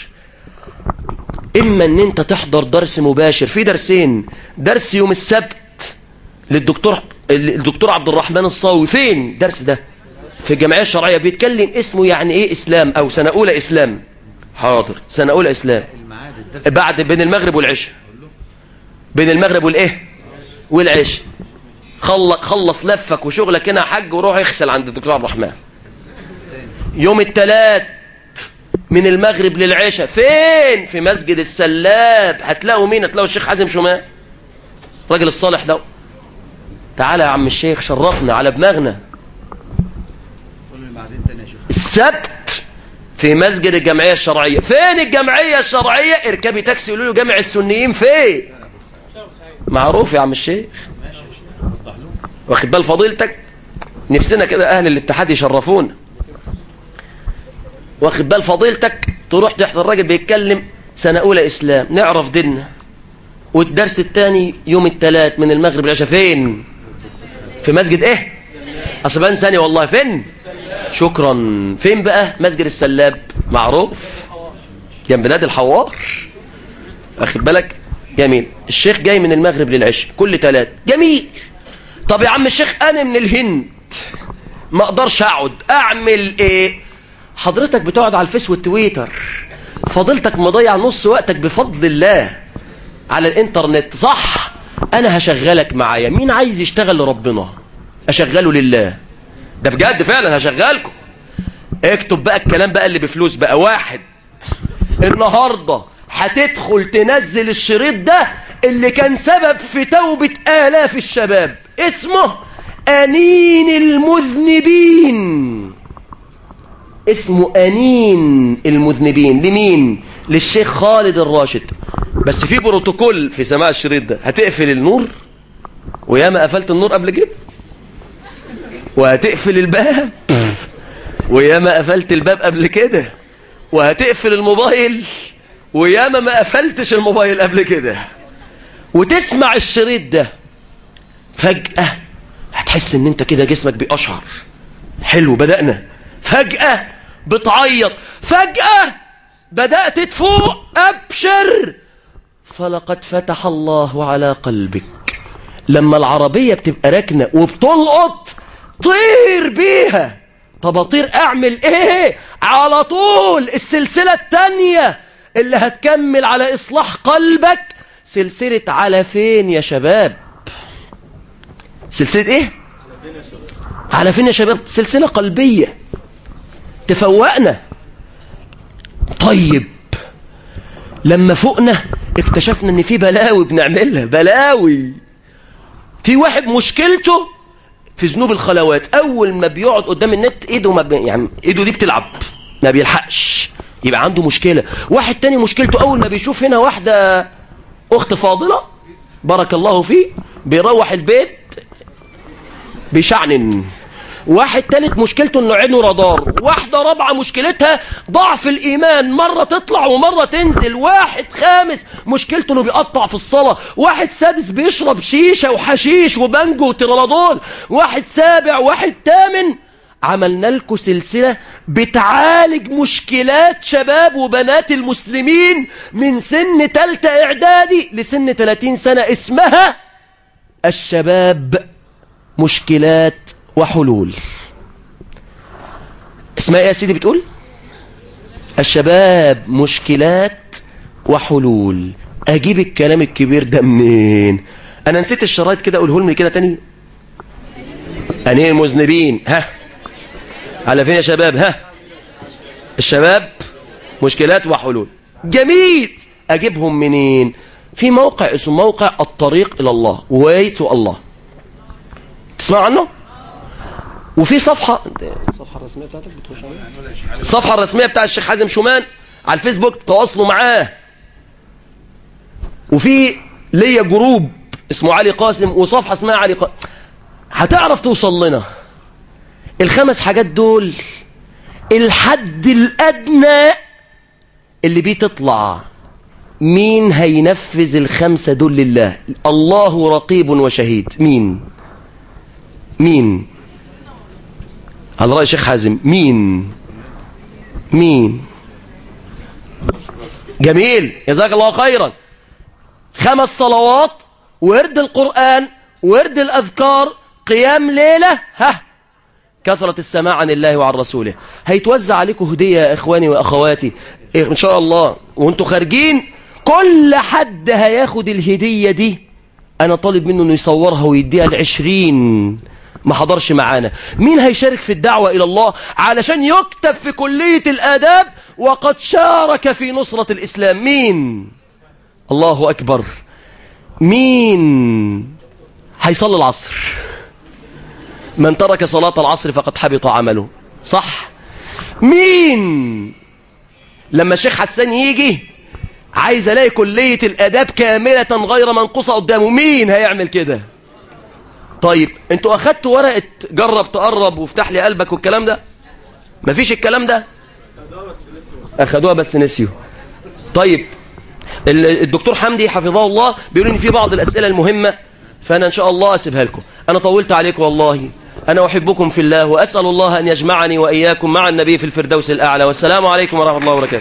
اما ان انت تحضر درس مباشر في درسين درس يوم السبت للدكتور الدكتور عبد الرحمن الصاوي فين درس ده في الجمعيه الشرعيه بيتكلم اسمه يعني ايه اسلام او سنه اولى اسلام حاضر سنه اولى اسلام بعد بين المغرب والعشاء بين المغرب والايه والعشاء خلص خلص لفك وشغلك هنا يا حاج وروح اغسل عند الدكتور عبد الرحمن يوم الثلاث من المغرب للعشاء فين في مسجد السلاب هتلاقوا مين هتلاقوا الشيخ حازم شمال الراجل الصالح ده تعالى يا عم الشيخ شرفنا على دماغنا السبت في مسجد الجمعية الشرعية فين الجمعية الشرعية اركبي تاكسي يقولوا له جامع السنيين فين معروف يا عم الشيخ واخد بال فضيلتك نفسنا كده اهل الاتحاد يشرفونا واخد بال فضيلتك تروح تحضر راجل بيتكلم سنة أولى إسلام نعرف ديننا والدرس الثاني يوم الثلاث من المغرب العشاء فين في مسجد ايه اصل بقى ثاني والله فين شكرا فين بقى مسجد السلاب معروف جنب نادي الحوار واخد بالك جميل الشيخ جاي من المغرب للعشاء كل ثلاث جميل طب يا عم الشيخ انا من الهند ما اقدرش اقعد اعمل ايه حضرتك بتقعد على الفيس والتويتر فضلتك مضيع نص وقتك بفضل الله على الانترنت صح انا هشغلك معايا مين عايز يشتغل لربنا اشغله لله ده بجد فعلا هشغلكم اكتب بقى الكلام بقى اللي بفلوس بقى واحد النهاردة هتدخل تنزل الشريط ده اللي كان سبب في توبة آلاف الشباب اسمه أنين المذنبين اسمه أنين المذنبين لمين للشيخ خالد الراشد بس في بروتوكول في سماع الشريط ده هتقفل النور وياما قفلت النور قبل كده وهتقفل الباب وياما قفلت الباب قبل كده وهتقفل الموبايل وياما ما قفلتش الموبايل قبل كده وتسمع الشريط ده فجأة هتحس ان انت كده جسمك بيقشعر حلو بدأنا فجأة بتعيط فجأة بدأت تفوق أبشر فلقد فتح الله على قلبك لما العربية بتبقى راكنة وبتلقط طير بيها طب اطير اعمل ايه على طول السلسلة التانية اللي هتكمل على اصلاح قلبك سلسلة على فين يا شباب سلسلة ايه على فين يا شباب سلسلة قلبية تفوقنا طيب لما فوقنا اكتشفنا ان في بلاوي بنعملها بلاوي في واحد مشكلته في ذنوب الخلوات اول ما بيقعد قدام النت ايده ما بي... يعني ايده دي بتلعب ما بيلحقش يبقى عنده مشكلة واحد تاني مشكلته اول ما بيشوف هنا واحدة اخت فاضلة بارك الله فيه بيروح البيت بيشعنن واحد تالت مشكلته انه عينه رادار واحدة رابعة مشكلتها ضعف الايمان مرة تطلع ومرة تنزل واحد خامس مشكلته انه بيقطع في الصلاة واحد سادس بيشرب شيشة وحشيش وبنجو وترالادول واحد سابع واحد تامن عملنا لكم سلسلة بتعالج مشكلات شباب وبنات المسلمين من سن تالتة اعدادي لسن 30 سنة اسمها الشباب مشكلات وحلول اسمها ايه يا سيدي بتقول الشباب مشكلات وحلول اجيب الكلام الكبير ده منين انا نسيت الشرايط كده اقوله لي كده تاني انين المذنبين ها على فين يا شباب ها الشباب مشكلات وحلول جميل اجيبهم منين في موقع اسمه موقع الطريق الى الله way to الله تسمعوا عنه وفي صفحة الصفحة الرسمية بتاعتك بتخش عليها الصفحة الرسمية بتاع الشيخ حازم شومان على الفيسبوك تواصلوا معاه وفي ليا جروب اسمه علي قاسم وصفحة اسمها علي قاسم هتعرف توصل لنا الخمس حاجات دول الحد الأدنى اللي بيه تطلع مين هينفذ الخمسة دول لله الله رقيب وشهيد مين مين على رأي شيخ حازم مين مين جميل جزاك الله خيرا خمس صلوات ورد القرآن ورد الأذكار قيام ليلة ها كثرة السماع عن الله وعن رسوله هيتوزع عليكم هدية يا إخواني وأخواتي إن شاء الله وانتوا خارجين كل حد هياخد الهدية دي أنا طالب منه أنه يصورها ويديها العشرين ما حضرش معانا مين هيشارك في الدعوة إلى الله علشان يكتب في كلية الآداب وقد شارك في نصرة الإسلام مين الله أكبر مين هيصلي العصر من ترك صلاة العصر فقد حبط عمله صح مين لما الشيخ حسان يجي عايز الاقي كلية الاداب كاملة غير منقوصة قدامه مين هيعمل كده طيب انتوا اخدتوا ورقة جرب تقرب وافتح لي قلبك والكلام ده مفيش الكلام ده اخدوها بس نسيوا طيب الدكتور حمدي حفظه الله بيقول ان في بعض الاسئلة المهمة فانا ان شاء الله اسيبها لكم انا طولت عليكم والله انا احبكم في الله واسال الله ان يجمعني واياكم مع النبي في الفردوس الاعلى والسلام عليكم ورحمه الله وبركاته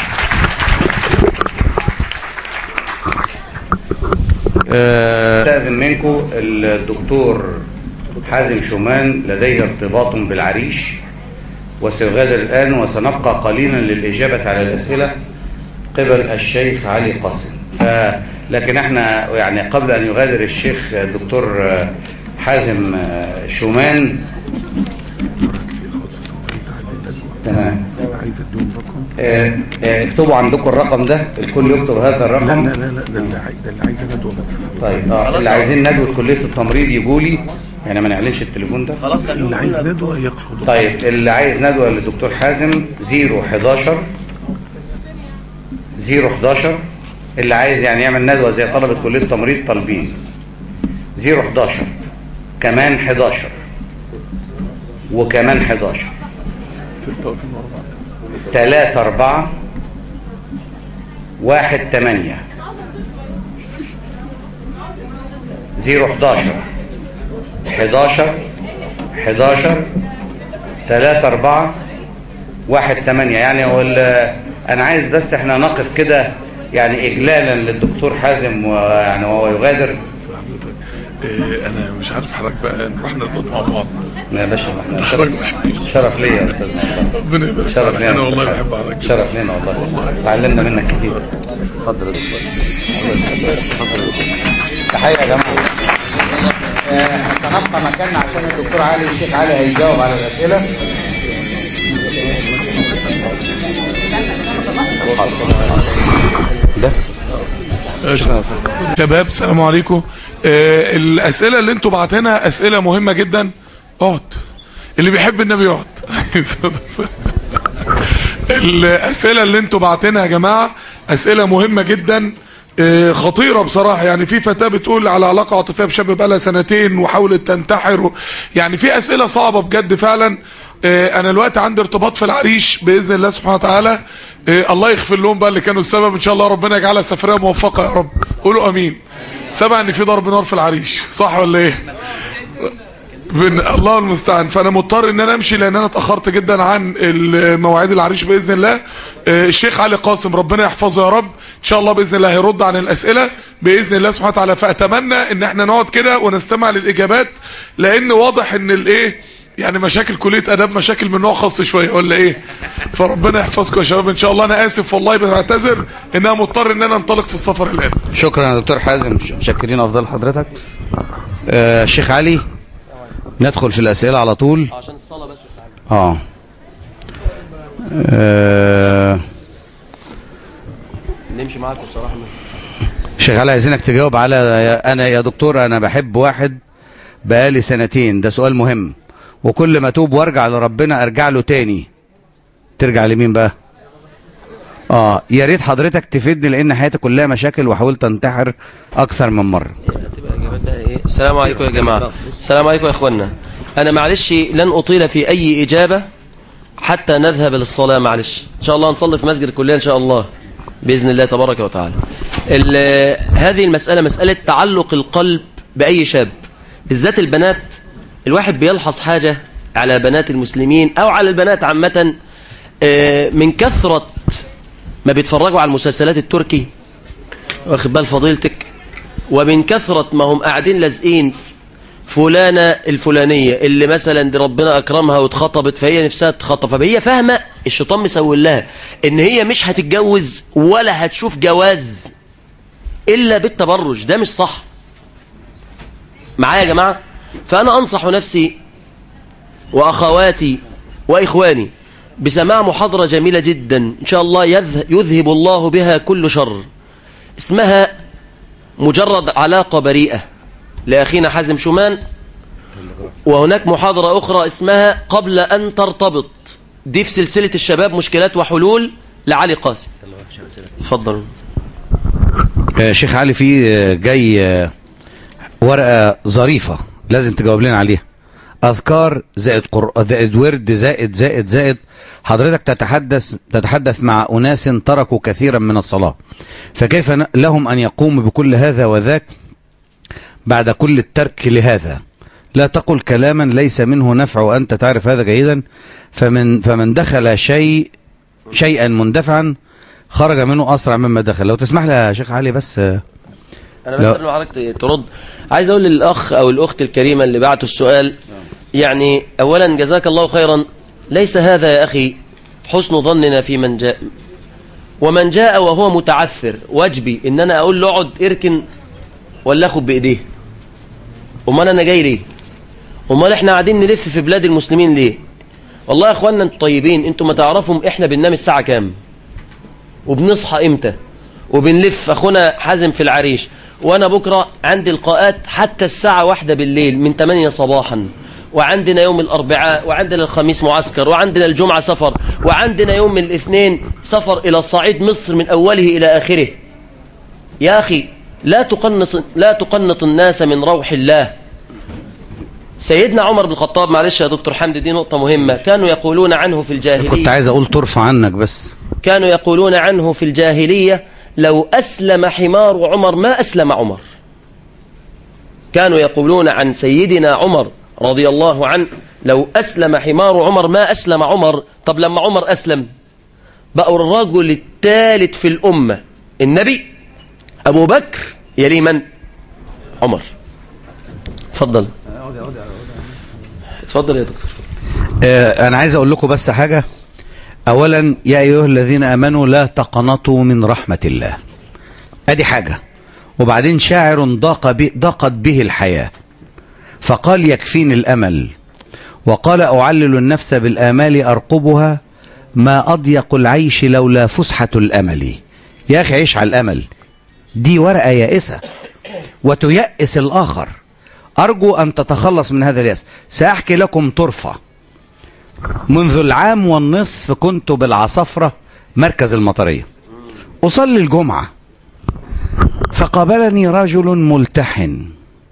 استاذن منكم الدكتور حازم شومان لديه ارتباط بالعريش وسيغادر الآن وسنبقى قليلا للإجابة على الأسئلة قبل الشيخ علي قاسم ف... لكن احنا يعني قبل أن يغادر الشيخ الدكتور حازم شومان تمام عايز اديهم رقم اه، اه، اكتبوا عندكم الرقم ده الكل يكتب هذا لا الرقم لا لا لا ده اللي عاي- ده اللي عايز ندوه بس طيب اه اللي عايزين ندوة كلية التمريض يجوا لي يعني ما نعلنش التليفون ده خلاص اللي عايز ندوه ياخد طيب اللي عايز ندوة للدكتور حازم 011 011 اللي عايز يعني يعمل ندوة زي طلبة كلية التمريض طالبين 011 كمان 11 وكمان 11 26 3 4 1 8 011 11 11 3 4 1 8 يعني هو ال- انا عايز بس احنا نقف كده يعني اجلالا للدكتور حازم ويعني وهو يغادر إيه انا مش عارف حضرتك بقى نروح ندوه مع بعض يا باشا احنا شرف, شرف ليا يا استاذ والله. ربنا يبارك شرف فيك. لينا انا والله يا بحب دكتور حضرتك حازم. شرف لينا والله والله. تعلمنا منك كتير اتفضل يا دكتور تحية يا جماعة آه، سنبقى مكاننا عشان الدكتور علي الشيخ علي هيجاوب على الأسئلة ده شباب السلام عليكم آه الاسئله اللي انتوا بعتينها اسئله مهمه جدا اقعد اللي بيحب النبي يقعد الاسئله اللي انتوا بعتينها يا جماعه اسئله مهمه جدا آه، خطيره بصراحه يعني في فتاه بتقول على علاقه عاطفيه بشاب بقالها سنتين وحاولت تنتحر و... يعني في اسئله صعبه بجد فعلا آه، انا الوقت عندي ارتباط في العريش باذن الله سبحانه وتعالى آه، الله يغفر لهم بقى اللي كانوا السبب ان شاء الله ربنا يجعلها سفريه موفقه يا رب قولوا امين سمع ان في ضرب نار في العريش صح ولا ايه بن الله المستعان فانا مضطر ان انا امشي لان انا اتاخرت جدا عن مواعيد العريش باذن الله آه، الشيخ علي قاسم ربنا يحفظه يا رب ان شاء الله باذن الله هيرد عن الاسئله باذن الله سبحانه وتعالى فاتمنى ان احنا نقعد كده ونستمع للاجابات لان واضح ان الايه يعني مشاكل كليه اداب مشاكل من نوع خاص شويه ولا ايه فربنا يحفظكم يا شباب ان شاء الله انا اسف والله بعتذر ان انا مضطر ان انا انطلق في السفر الان شكرا يا دكتور حازم متشكرين افضل حضرتك آه، الشيخ علي ندخل في الأسئلة على طول عشان الصلاة بس اه آه، نمشي معاكم بصراحة شيخ علي عايزينك تجاوب على انا يا دكتور انا بحب واحد بقالي سنتين ده سؤال مهم وكل ما توب وارجع لربنا ارجع له تاني ترجع لمين بقى اه يا ريت حضرتك تفيدني لان حياتي كلها مشاكل وحاولت انتحر اكثر من مره هتبقى إجابات بقى إيه؟ السلام عليكم يا جماعة السلام عليكم يا إخوانا أنا معلش لن أطيل في أي إجابة حتى نذهب للصلاة معلش إن شاء الله نصلي في مسجد الكلية إن شاء الله بإذن الله تبارك وتعالى ال- هذه المسألة مسألة تعلق القلب بأي شاب بالذات البنات الواحد بيلحظ حاجة على بنات المسلمين أو على البنات عامة آه، من كثرة ما بيتفرجوا على المسلسلات التركي واخد بال فضيلتك ومن كثرة ما هم قاعدين لازقين فلانة الفلانية اللي مثلا دي ربنا أكرمها واتخطبت فهي نفسها تتخطب فهي فاهمة الشيطان مسول لها إن هي مش هتتجوز ولا هتشوف جواز إلا بالتبرج ده مش صح معايا يا جماعة فأنا أنصح نفسي وأخواتي وإخواني بسماع محاضرة جميلة جدا إن شاء الله يذه- يذهب الله بها كل شر اسمها مجرد علاقة بريئة لأخينا حازم شومان وهناك محاضرة أخرى اسمها قبل أن ترتبط دي في سلسلة الشباب مشكلات وحلول لعلي قاسم تفضل آه، شيخ علي في آه، جاي آه، ورقة ظريفة لازم تجاوب لنا عليها أذكار زائد قر... زائد ورد زائد زائد زائد حضرتك تتحدث تتحدث مع أناس تركوا كثيرا من الصلاة فكيف ن- لهم أن يقوموا بكل هذا وذاك بعد كل الترك لهذا لا تقل كلاما ليس منه نفع وأنت تعرف هذا جيدا فمن فمن دخل شيء شيئا مندفعا خرج منه أسرع مما دخل لو تسمح لي يا شيخ علي بس آه، أنا لا. بس قبل ما حضرتك ترد عايز أقول للأخ أو الأخت الكريمة اللي بعتوا السؤال يعني أولا جزاك الله خيرا ليس هذا يا أخي حسن ظننا في من جاء ومن جاء وهو متعثر واجبي إن أنا أقول له اقعد اركن ولا أخد بإيديه أمال أنا جاي ليه أمال إحنا قاعدين نلف في بلاد المسلمين ليه والله يا أخوانا أنتوا طيبين أنتوا ما تعرفوا إحنا بننام الساعة كام وبنصحى امتى وبنلف اخونا حازم في العريش وانا بكره عندي لقاءات حتى الساعه واحدة بالليل من 8 صباحا وعندنا يوم الاربعاء وعندنا الخميس معسكر وعندنا الجمعه سفر وعندنا يوم الاثنين سفر الى صعيد مصر من اوله الى اخره يا اخي لا تقنط لا تقنط الناس من روح الله سيدنا عمر بن الخطاب معلش يا دكتور حمدي دي نقطه مهمه كانوا يقولون عنه في الجاهليه كنت عايز أقول ترفع عنك بس كانوا يقولون عنه في الجاهلية لو أسلم حمار عمر ما أسلم عمر كانوا يقولون عن سيدنا عمر رضي الله عنه لو أسلم حمار عمر ما أسلم عمر طب لما عمر أسلم بقوا الرجل الثالث في الأمة النبي أبو بكر يلي من عمر تفضل تفضل يا دكتور آه، أنا عايز أقول لكم بس حاجة أولا يا أيها الذين آمنوا لا تقنطوا من رحمة الله ادي حاجة وبعدين شاعر ضاق بي ضاقت به الحياة فقال يكفيني الأمل وقال أعلل النفس بالآمال أرقبها ما أضيق العيش لولا فسحة الأمل يا أخي عيش على الأمل دي ورقة يائسة وتيأس الآخر أرجو أن تتخلص من هذا اليأس سأحكي لكم طرفة منذ العام والنصف كنت بالعصفرة مركز المطرية أصلي الجمعة فقابلني رجل ملتحن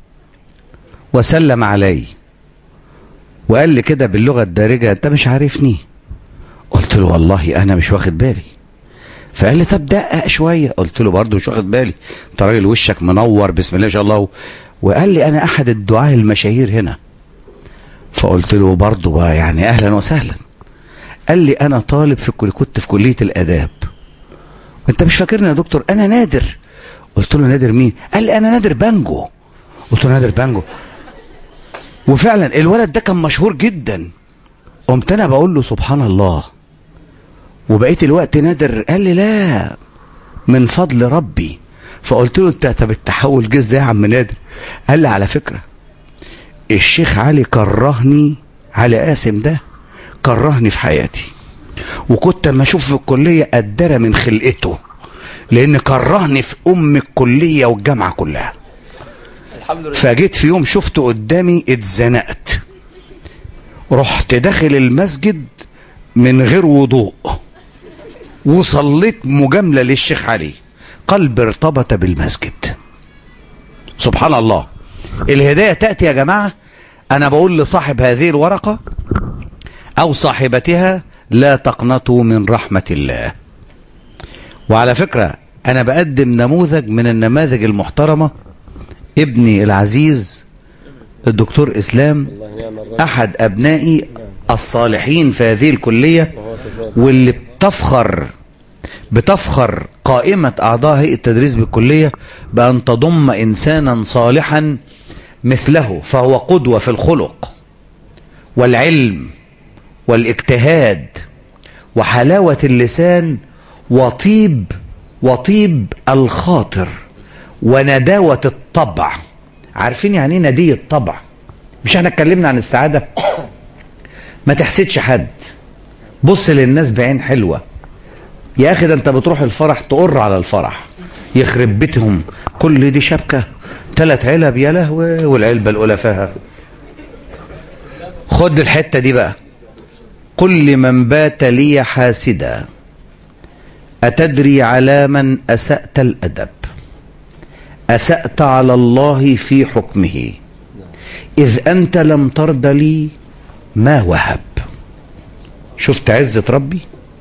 وسلم علي وقال لي كده باللغة الدارجة أنت مش عارفني قلت له والله أنا مش واخد بالي فقال لي طب دقق شوية قلت له برضه مش واخد بالي أنت راجل وشك منور بسم الله ما شاء الله وقال لي أنا أحد الدعاة المشاهير هنا فقلت له برضه بقى يعني أهلا وسهلا قال لي أنا طالب في كل كنت في كلية الآداب أنت مش فاكرني يا دكتور أنا نادر قلت له نادر مين قال لي أنا نادر بانجو قلت له نادر بانجو وفعلا الولد ده كان مشهور جدا قمت انا بقول له سبحان الله وبقيت الوقت نادر قال لي لا من فضل ربي فقلت له انت طب التحول جه ازاي يا عم نادر قال لي على فكره الشيخ علي كرهني علي قاسم ده كرهني في حياتي وكنت اما اشوف في الكليه قدره من خلقته لان كرهني في ام الكليه والجامعه كلها فجيت في يوم شفته قدامي اتزنقت رحت داخل المسجد من غير وضوء وصليت مجاملة للشيخ علي قلبي ارتبط بالمسجد سبحان الله الهداية تأتي يا جماعة أنا بقول لصاحب هذه الورقة أو صاحبتها لا تقنطوا من رحمة الله وعلى فكرة أنا بقدم نموذج من النماذج المحترمة ابني العزيز الدكتور إسلام أحد أبنائي الصالحين في هذه الكلية واللي بتفخر بتفخر قائمة أعضاء هيئة التدريس بالكلية بأن تضم إنسانا صالحا مثله فهو قدوة في الخلق والعلم والاجتهاد وحلاوة اللسان وطيب وطيب الخاطر ونداوة الطبع عارفين يعني ايه ندية طبع مش احنا اتكلمنا عن السعادة ما تحسدش حد بص للناس بعين حلوة يا اخي ده انت بتروح الفرح تقر على الفرح يخرب بيتهم كل دي شبكة ثلاث علب يا لهوي والعلبة الاولى فيها خد الحتة دي بقى قل لمن بات لي حاسدا أتدري على من أسأت الأدب أسأت على الله في حكمه إذ أنت لم ترد لي ما وهب شفت عزة ربي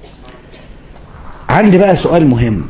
عندي بقى سؤال مهم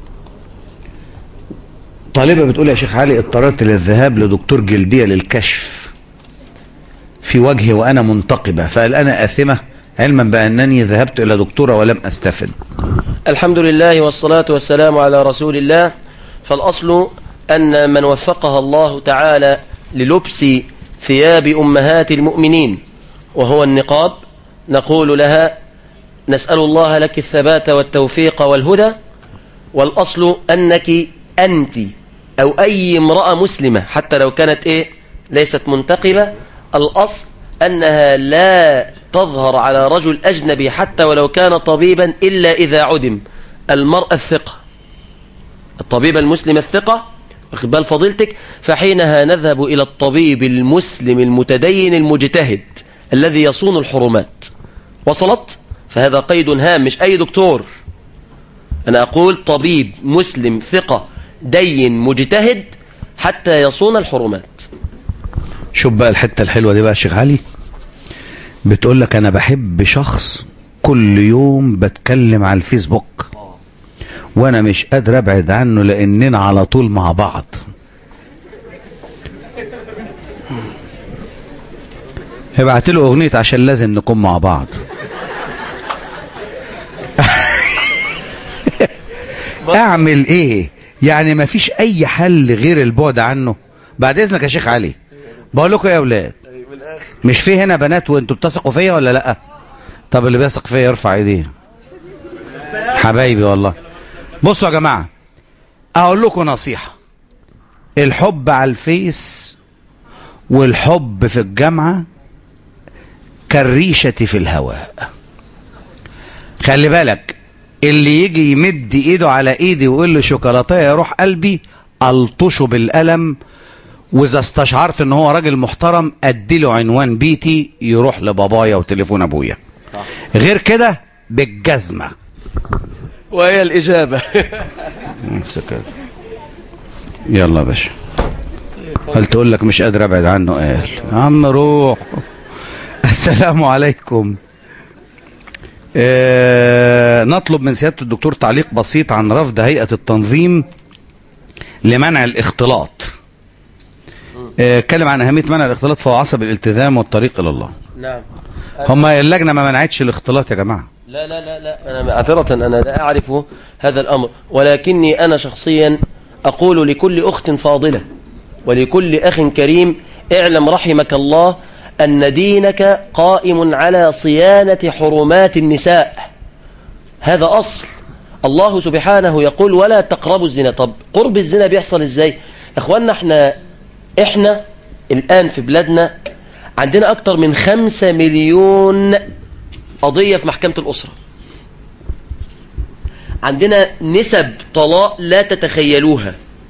طالبة بتقول يا شيخ علي اضطررت للذهاب لدكتور جلدية للكشف في وجهي وأنا منتقبة فهل أنا آثمة علما بأنني ذهبت إلى دكتورة ولم أستفد الحمد لله والصلاة والسلام على رسول الله فالأصل أن من وفقها الله تعالى للبس ثياب أمهات المؤمنين وهو النقاب نقول لها نسأل الله لك الثبات والتوفيق والهدى والأصل أنك أنت أو أي امرأة مسلمة حتى لو كانت إيه ليست منتقبة الأصل أنها لا تظهر على رجل أجنبي حتى ولو كان طبيبا إلا إذا عدم المرأة الثقة الطبيب المسلم الثقة واخد بال فضيلتك فحينها نذهب إلى الطبيب المسلم المتدين المجتهد الذي يصون الحرمات وصلت فهذا قيد هام مش أي دكتور أنا أقول طبيب مسلم ثقة دين مجتهد حتى يصون الحرمات شوف بقى الحتة الحلوة دي بقى يا شيخ علي بتقول لك أنا بحب شخص كل يوم بتكلم على الفيسبوك وأنا مش قادر أبعد عنه لأننا على طول مع بعض ابعت له أغنية عشان لازم نكون مع بعض اعمل ايه يعني ما فيش اي حل غير البعد عنه بعد اذنك يا شيخ علي بقول لكم يا اولاد مش في هنا بنات وانتوا بتثقوا فيا ولا لا طب اللي بيثق فيا يرفع ايديه حبايبي والله بصوا يا جماعه اقول لكم نصيحة الحب على الفيس والحب في الجامعة كالريشة في الهواء خلي بالك اللي يجي يمد ايده على ايدي ويقول لي شوكولاتيه يا روح قلبي الطشه بالقلم واذا استشعرت ان هو راجل محترم اديله عنوان بيتي يروح لبابايا وتليفون ابويا صح. غير كده بالجزمه وهي الإجابة سكت. يلا يا باشا هل تقول لك مش قادر ابعد عنه قال يا عم روح السلام عليكم آه نطلب من سيادة الدكتور تعليق بسيط عن رفض هيئة التنظيم لمنع الاختلاط آه، اتكلم عن أهمية منع الاختلاط فهو عصب الالتزام والطريق إلى الله نعم هم اللجنة ما منعتش الاختلاط يا جماعة لا لا لا لا أنا معذرة أنا لا أعرف هذا الأمر ولكني أنا شخصيا أقول لكل أخت فاضلة ولكل أخ كريم اعلم رحمك الله أن دينك قائم على صيانة حرمات النساء هذا أصل الله سبحانه يقول ولا تقربوا الزنا طب قرب الزنا بيحصل ازاي اخوانا احنا احنا الآن في بلادنا عندنا أكتر من خمسة مليون قضية في محكمة الأسرة عندنا نسب طلاق لا تتخيلوها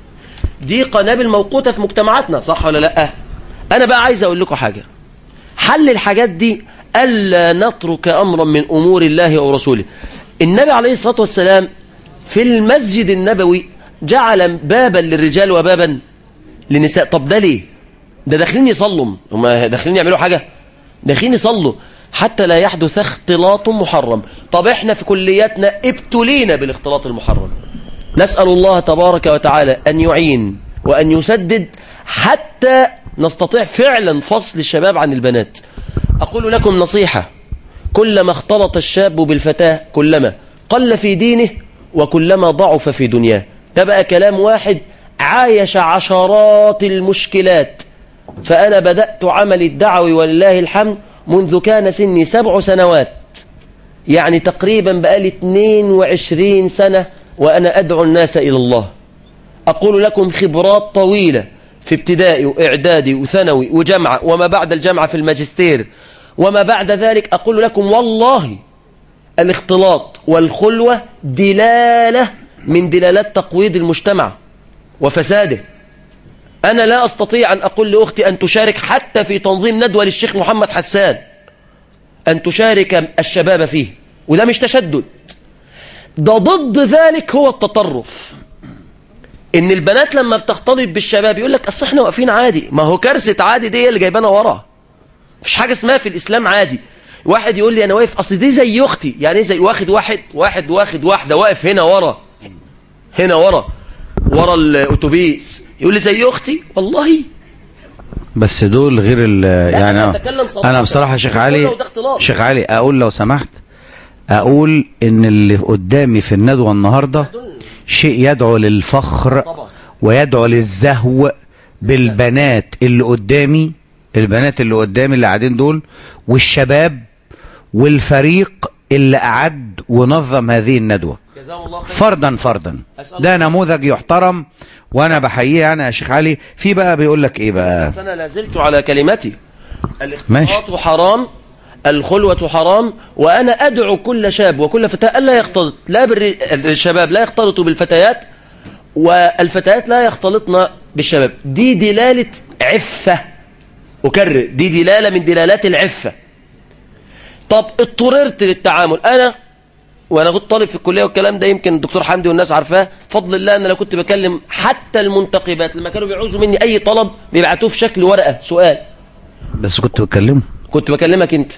دي قنابل موقوتة في مجتمعاتنا صح ولا لا أنا بقى عايز أقول لكم حاجة حل الحاجات دي ألا نترك أمرا من أمور الله ورسوله النبي عليه الصلاة والسلام في المسجد النبوي جعل بابا للرجال وبابا للنساء طب ده ليه ده داخلين يصلوا هم داخلين يعملوا حاجة داخلين يصلوا حتى لا يحدث اختلاط محرم طب احنا في كلياتنا ابتلينا بالاختلاط المحرم نسأل الله تبارك وتعالى أن يعين وأن يسدد حتى نستطيع فعلا فصل الشباب عن البنات أقول لكم نصيحة كلما اختلط الشاب بالفتاة كلما قل في دينه وكلما ضعف في دنياه ده بقى كلام واحد عايش عشرات المشكلات فأنا بدأت عملي الدعوي ولله الحمد منذ كان سني سبع سنوات يعني تقريبا بقالي 22 سنة وأنا أدعو الناس إلى الله أقول لكم خبرات طويلة في ابتدائي وإعدادي وثانوي وجامعة وما بعد الجامعة في الماجستير وما بعد ذلك أقول لكم والله الاختلاط والخلوة دلالة من دلالات تقويض المجتمع وفساده أنا لا أستطيع أن أقول لأختي أن تشارك حتى في تنظيم ندوة للشيخ محمد حسان أن تشارك الشباب فيه وده مش تشدد ده ضد ذلك هو التطرف ان البنات لما بتختلط بالشباب يقول لك اصل احنا واقفين عادي ما هو كارثه عادي دي هي اللي جايبانا ورا مفيش حاجه اسمها في الاسلام عادي واحد يقول لي انا واقف اصل دي زي اختي يعني ايه زي واخد واحد واحد واخد واحده واقف هنا ورا هنا ورا ورا الاتوبيس يقول لي زي اختي والله بس دول غير ال يعني أنا أتكلم صراحة. انا بصراحه شيخ علي ده اختلاط. شيخ علي اقول لو سمحت اقول ان اللي قدامي في الندوه النهارده شيء يدعو للفخر طبعا. ويدعو للزهو بالبنات اللي قدامي البنات اللي قدامي اللي قاعدين دول والشباب والفريق اللي أعد ونظم هذه الندوة جزاهم الله خير فردا فردا أسأل ده نموذج يحترم وانا بحييه يعني يا شيخ علي في بقى بيقول لك ايه بقى بس انا لا زلت على كلمتي ماشي. الاختلاط حرام الخلوة حرام وأنا أدعو كل شاب وكل فتاة ألا يختلط لا بالر... الشباب لا يختلطوا بالفتيات والفتيات لا يختلطن بالشباب دي دلالة عفة أكرر دي دلالة من دلالات العفة طب اضطررت للتعامل أنا وانا كنت طالب في الكليه والكلام ده يمكن الدكتور حمدي والناس عارفاه بفضل الله انا لو كنت بكلم حتى المنتقبات لما كانوا بيعوزوا مني اي طلب بيبعتوه في شكل ورقه سؤال بس كنت بتكلمه كنت بكلمك انت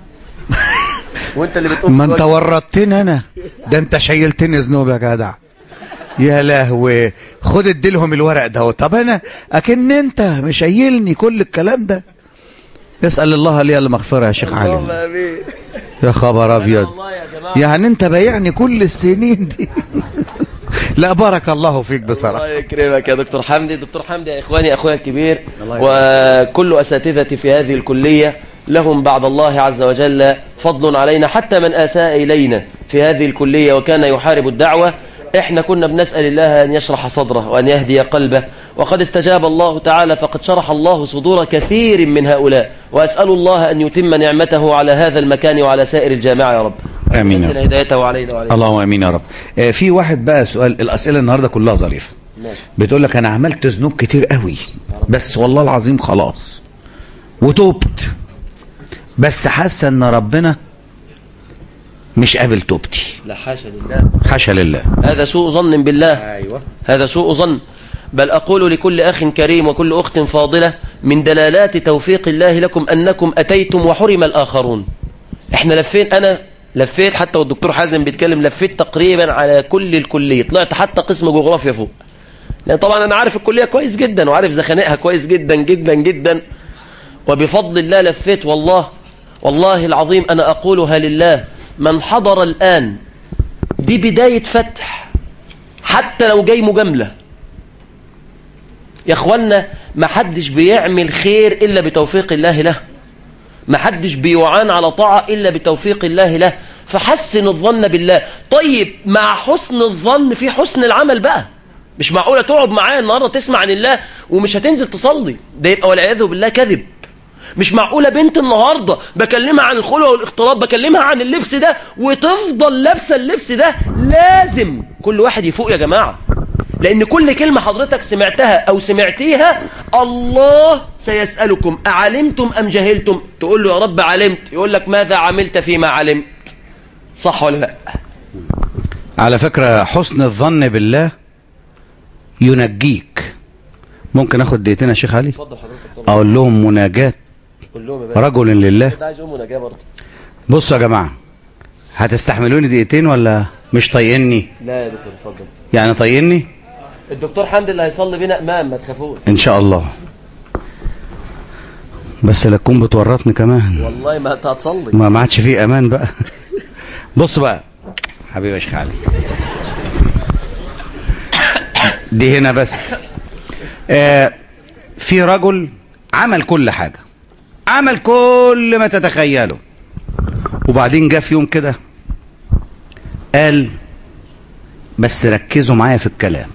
وانت اللي بتقول ما انت ورطتني انا ده انت شيلتني ذنوب يا جدع يا لهوي خد اديلهم الورق ده طب انا اكن انت مشيلني كل الكلام ده اسال الله لي المغفره يا شيخ اللهم علي امين يا خبر ابيض والله يا جماعه يعني انت بايعني كل السنين دي لا بارك الله فيك بصراحه الله يكرمك يا دكتور حمدي دكتور حمدي يا اخواني اخويا الكبير وكل اساتذتي في هذه الكليه لهم بعد الله عز وجل فضل علينا حتى من اساء الينا في هذه الكليه وكان يحارب الدعوه احنا كنا بنسأل الله أن يشرح صدره وأن يهدي قلبه وقد استجاب الله تعالى فقد شرح الله صدور كثير من هؤلاء وأسأل الله أن يتم نعمته على هذا المكان وعلى سائر الجامعة يا رب آمين يا يسأل رب. هدايته علينا وعلينا اللهم امين يا رب آه، في واحد بقى سؤال الاسئله النهارده كلها ظريفه ماشي. بتقول لك انا عملت ذنوب كتير قوي بس والله العظيم خلاص وتوبت بس حاسه ان ربنا مش قابل توبتي لا حاشا لله حاشا لله هذا سوء ظن بالله ايوه هذا سوء ظن بل أقول لكل أخ كريم وكل أخت فاضلة من دلالات توفيق الله لكم أنكم أتيتم وحرم الآخرون احنا لفين أنا لفيت حتى والدكتور حازم بيتكلم لفيت تقريبا على كل الكلية طلعت حتى قسم جغرافيا فوق لأن طبعا أنا عارف الكلية كويس جدا وعارف زخانقها كويس جدا جدا جدا وبفضل الله لفيت والله والله العظيم أنا أقولها لله من حضر الآن دي بداية فتح حتى لو جاي مجاملة يا اخوانا ما حدش بيعمل خير إلا بتوفيق الله له ما حدش بيعان على طاعة إلا بتوفيق الله له فحسن الظن بالله طيب مع حسن الظن في حسن العمل بقى مش معقولة تقعد معايا النهاردة تسمع عن الله ومش هتنزل تصلي ده يبقى والعياذ بالله كذب مش معقولة بنت النهاردة بكلمها عن الخلوة والاختلاط بكلمها عن اللبس ده وتفضل لابسة اللبس ده لازم كل واحد يفوق يا جماعة لأن كل كلمة حضرتك سمعتها أو سمعتيها الله سيسألكم أعلمتم أم جهلتم تقول له يا رب علمت يقول لك ماذا عملت فيما علمت صح ولا لا على فكره حسن الظن بالله ينجيك ممكن اخد دقيقتين يا شيخ علي اتفضل حضرتك طبعا اقول لهم مناجاه قول لهم يا باشا رجل لله ده عايز يقوم مناجاه برضه بصوا يا جماعه هتستحملوني دقيقتين ولا مش طايقني لا يا دكتور اتفضل يعني طايقني الدكتور حمدي اللي هيصلي بينا امام ما تخافوش ان شاء الله بس لا تكون بتورطني كمان والله ما انت هتصلي ما ما عادش فيه امان بقى بص بقى حبيبي يا شيخ علي دي هنا بس آه في رجل عمل كل حاجة عمل كل ما تتخيله وبعدين جه في يوم كده قال بس ركزوا معايا في الكلام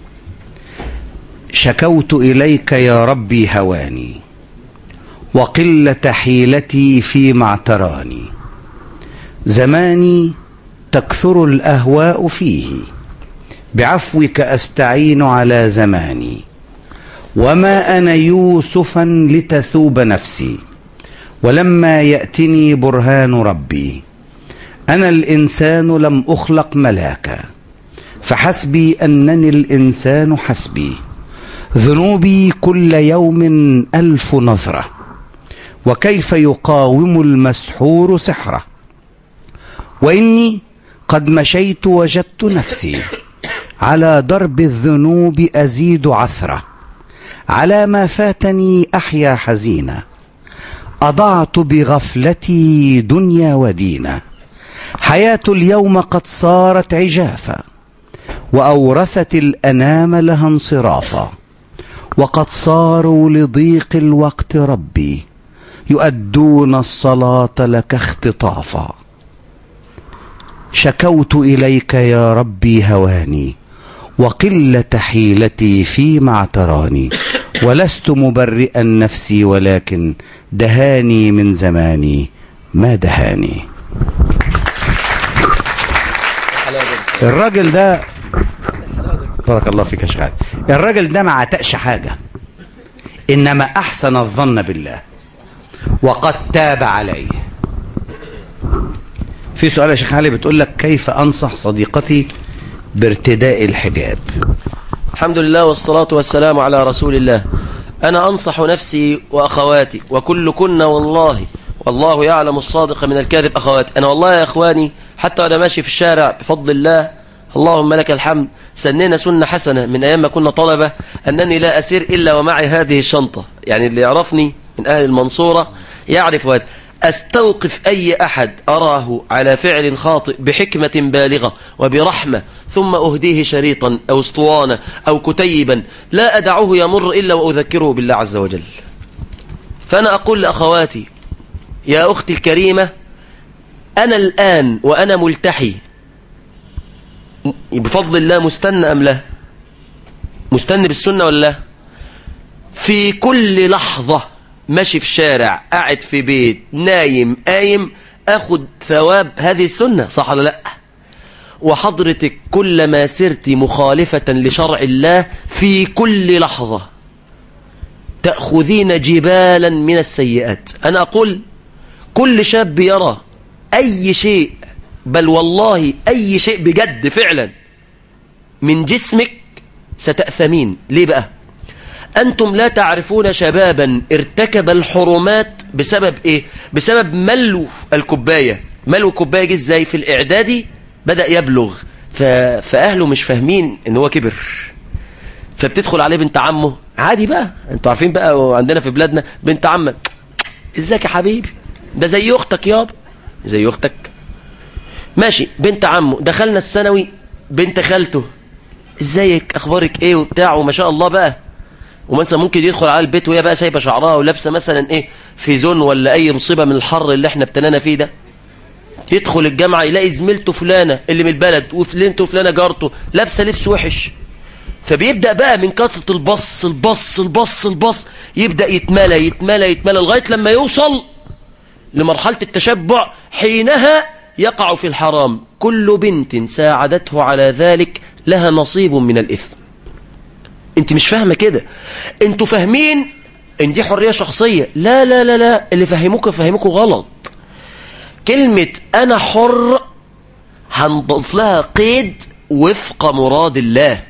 شكوت إليك يا ربي هواني وقلة حيلتي فيما اعتراني زماني تكثر الأهواء فيه بعفوك أستعين على زماني وما أنا يوسفا لتثوب نفسي ولما يأتني برهان ربي أنا الإنسان لم أخلق ملاكا فحسبي أنني الإنسان حسبي ذنوبي كل يوم ألف نظرة وكيف يقاوم المسحور سحره وإني قد مشيت وجدت نفسي على درب الذنوب أزيد عثرة على ما فاتني أحيا حزينة أضعت بغفلتي دنيا ودينا حياة اليوم قد صارت عجافا وأورثت الأنام لها انصرافا وقد صاروا لضيق الوقت ربي يؤدون الصلاة لك اختطافا شكوت إليك يا ربي هواني وقلة حيلتي فيما اعتراني ولست مبرئا نفسي ولكن دهاني من زماني ما دهاني الراجل ده بارك الله فيك يا شيخ علي. الراجل ده ما عتقش حاجة إنما أحسن الظن بالله وقد تاب عليه في سؤال يا شيخ علي بتقول لك كيف أنصح صديقتي بارتداء الحجاب الحمد لله والصلاة والسلام على رسول الله أنا أنصح نفسي وأخواتي وكلكن والله والله يعلم الصادق من الكاذب أخواتي أنا والله يا أخواني حتى وأنا ماشي في الشارع بفضل الله اللهم لك الحمد سننا سنة حسنة من أيام ما كنا طلبة أنني لا أسير إلا ومعي هذه الشنطة يعني اللي يعرفني من أهل المنصورة يعرف هذا أستوقف أي أحد أراه على فعل خاطئ بحكمة بالغة وبرحمة ثم أهديه شريطا أو اسطوانة أو كتيبا لا أدعه يمر إلا وأذكره بالله عز وجل فأنا أقول لأخواتي يا أختي الكريمة أنا الآن وأنا ملتحي بفضل الله مستنى أم لا مستنى بالسنة ولا لا في كل لحظة ماشي في شارع قاعد في بيت نايم قايم أخد ثواب هذه السنة صح ولا لا وحضرتك كلما سرت مخالفة لشرع الله في كل لحظة تأخذين جبالا من السيئات أنا أقول كل شاب يرى أي شيء بل والله أي شيء بجد فعلا من جسمك ستأثمين ليه بقى أنتم لا تعرفون شبابا ارتكب الحرمات بسبب إيه بسبب ملو الكوباية ملو الكوباية جه ازاي في الإعدادي بدأ يبلغ ف... فأهله مش فاهمين إن هو كبر فبتدخل عليه بنت عمه عادي بقى انتوا عارفين بقى عندنا في بلادنا بنت عمك ازيك يا حبيبي ده زي اختك يابا زي اختك ماشي بنت عمه دخلنا الثانوي بنت خالته ازيك اخبارك ايه وبتاع وما شاء الله بقى ومثلا ممكن يدخل على البيت وهي بقى سايبه شعرها ولابسه مثلا ايه في زون ولا اي مصيبه من الحر اللي احنا ابتلانا فيه ده يدخل الجامعه يلاقي زميلته فلانه اللي من البلد وفلانته فلانه جارته لابسه لبس وحش فبيبدأ بقى من كثرة البص البص البص البص يبدأ يتملى يتملى يتملى لغاية لما يوصل لمرحلة التشبع حينها يقع في الحرام كل بنت ساعدته على ذلك لها نصيب من الإثم انت مش فاهمة كده انتوا فاهمين ان دي حرية شخصية لا لا لا لا اللي فهموكوا فهموكوا غلط كلمة انا حر هنضيف لها قيد وفق مراد الله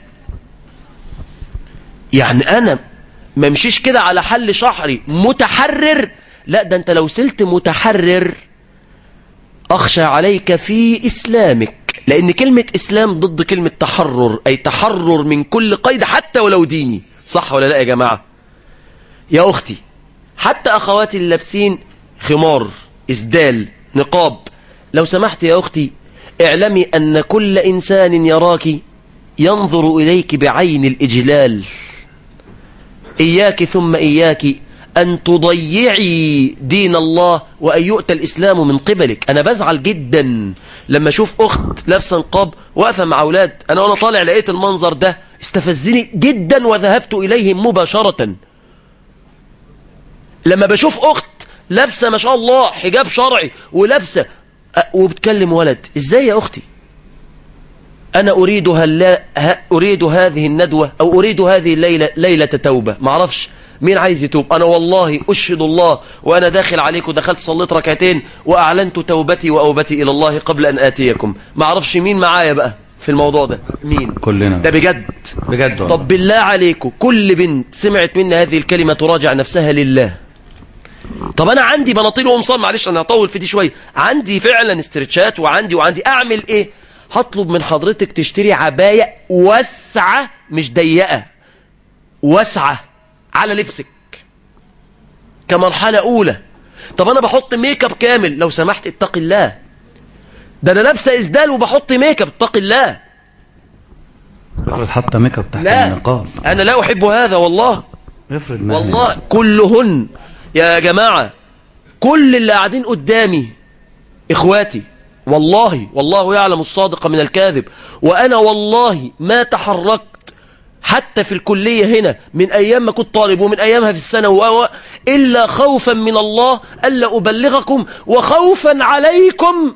يعني انا ما مشيش كده على حل شحري متحرر لا ده انت لو سلت متحرر اخشى عليك في اسلامك لان كلمة اسلام ضد كلمة تحرر اي تحرر من كل قيد حتى ولو ديني صح ولا لا يا جماعة يا اختي حتى اخواتي اللي لابسين خمار اسدال نقاب لو سمحت يا اختي اعلمي ان كل انسان يراك ينظر اليك بعين الاجلال إياك ثم إياك أن تضيعي دين الله وأن يؤتى الإسلام من قبلك أنا بزعل جدا لما أشوف أخت لابسه نقاب واقفة مع أولاد أنا وأنا طالع لقيت المنظر ده استفزني جدا وذهبت إليهم مباشرة لما بشوف أخت لابسه ما شاء الله حجاب شرعي ولابسه أ- وبتكلم ولد إزاي يا أختي أنا أريد, هلا ه- أريد هذه الندوة أو أريد هذه الليلة ليلة توبة ما أعرفش مين عايز يتوب أنا والله أشهد الله وأنا داخل عليكم دخلت صليت ركعتين وأعلنت توبتي وأوبتي إلى الله قبل أن آتيكم ما أعرفش مين معايا بقى في الموضوع ده مين كلنا. ده بجد بجد والله. طب بالله عليكم كل بنت سمعت مني هذه الكلمة تراجع نفسها لله طب انا عندي بناطيل وقمصان معلش انا هطول في دي شويه عندي فعلا استرتشات وعندي وعندي اعمل ايه هطلب من حضرتك تشتري عبايه واسعه مش ضيقه واسعه على لبسك كمرحله اولى طب انا بحط ميك اب كامل لو سمحت اتقي الله ده انا لابسه اسدال وبحط ميك اب اتقي الله افرض حاطه ميك اب تحت لا النقاب انا لا احب هذا والله افرض ما والله كلهن يا جماعة كل اللي قاعدين قدامي إخواتي والله والله يعلم الصادق من الكاذب وأنا والله ما تحركت حتى في الكلية هنا من أيام ما كنت طالب ومن أيامها في السنة و... إلا خوفا من الله ألا أبلغكم وخوفا عليكم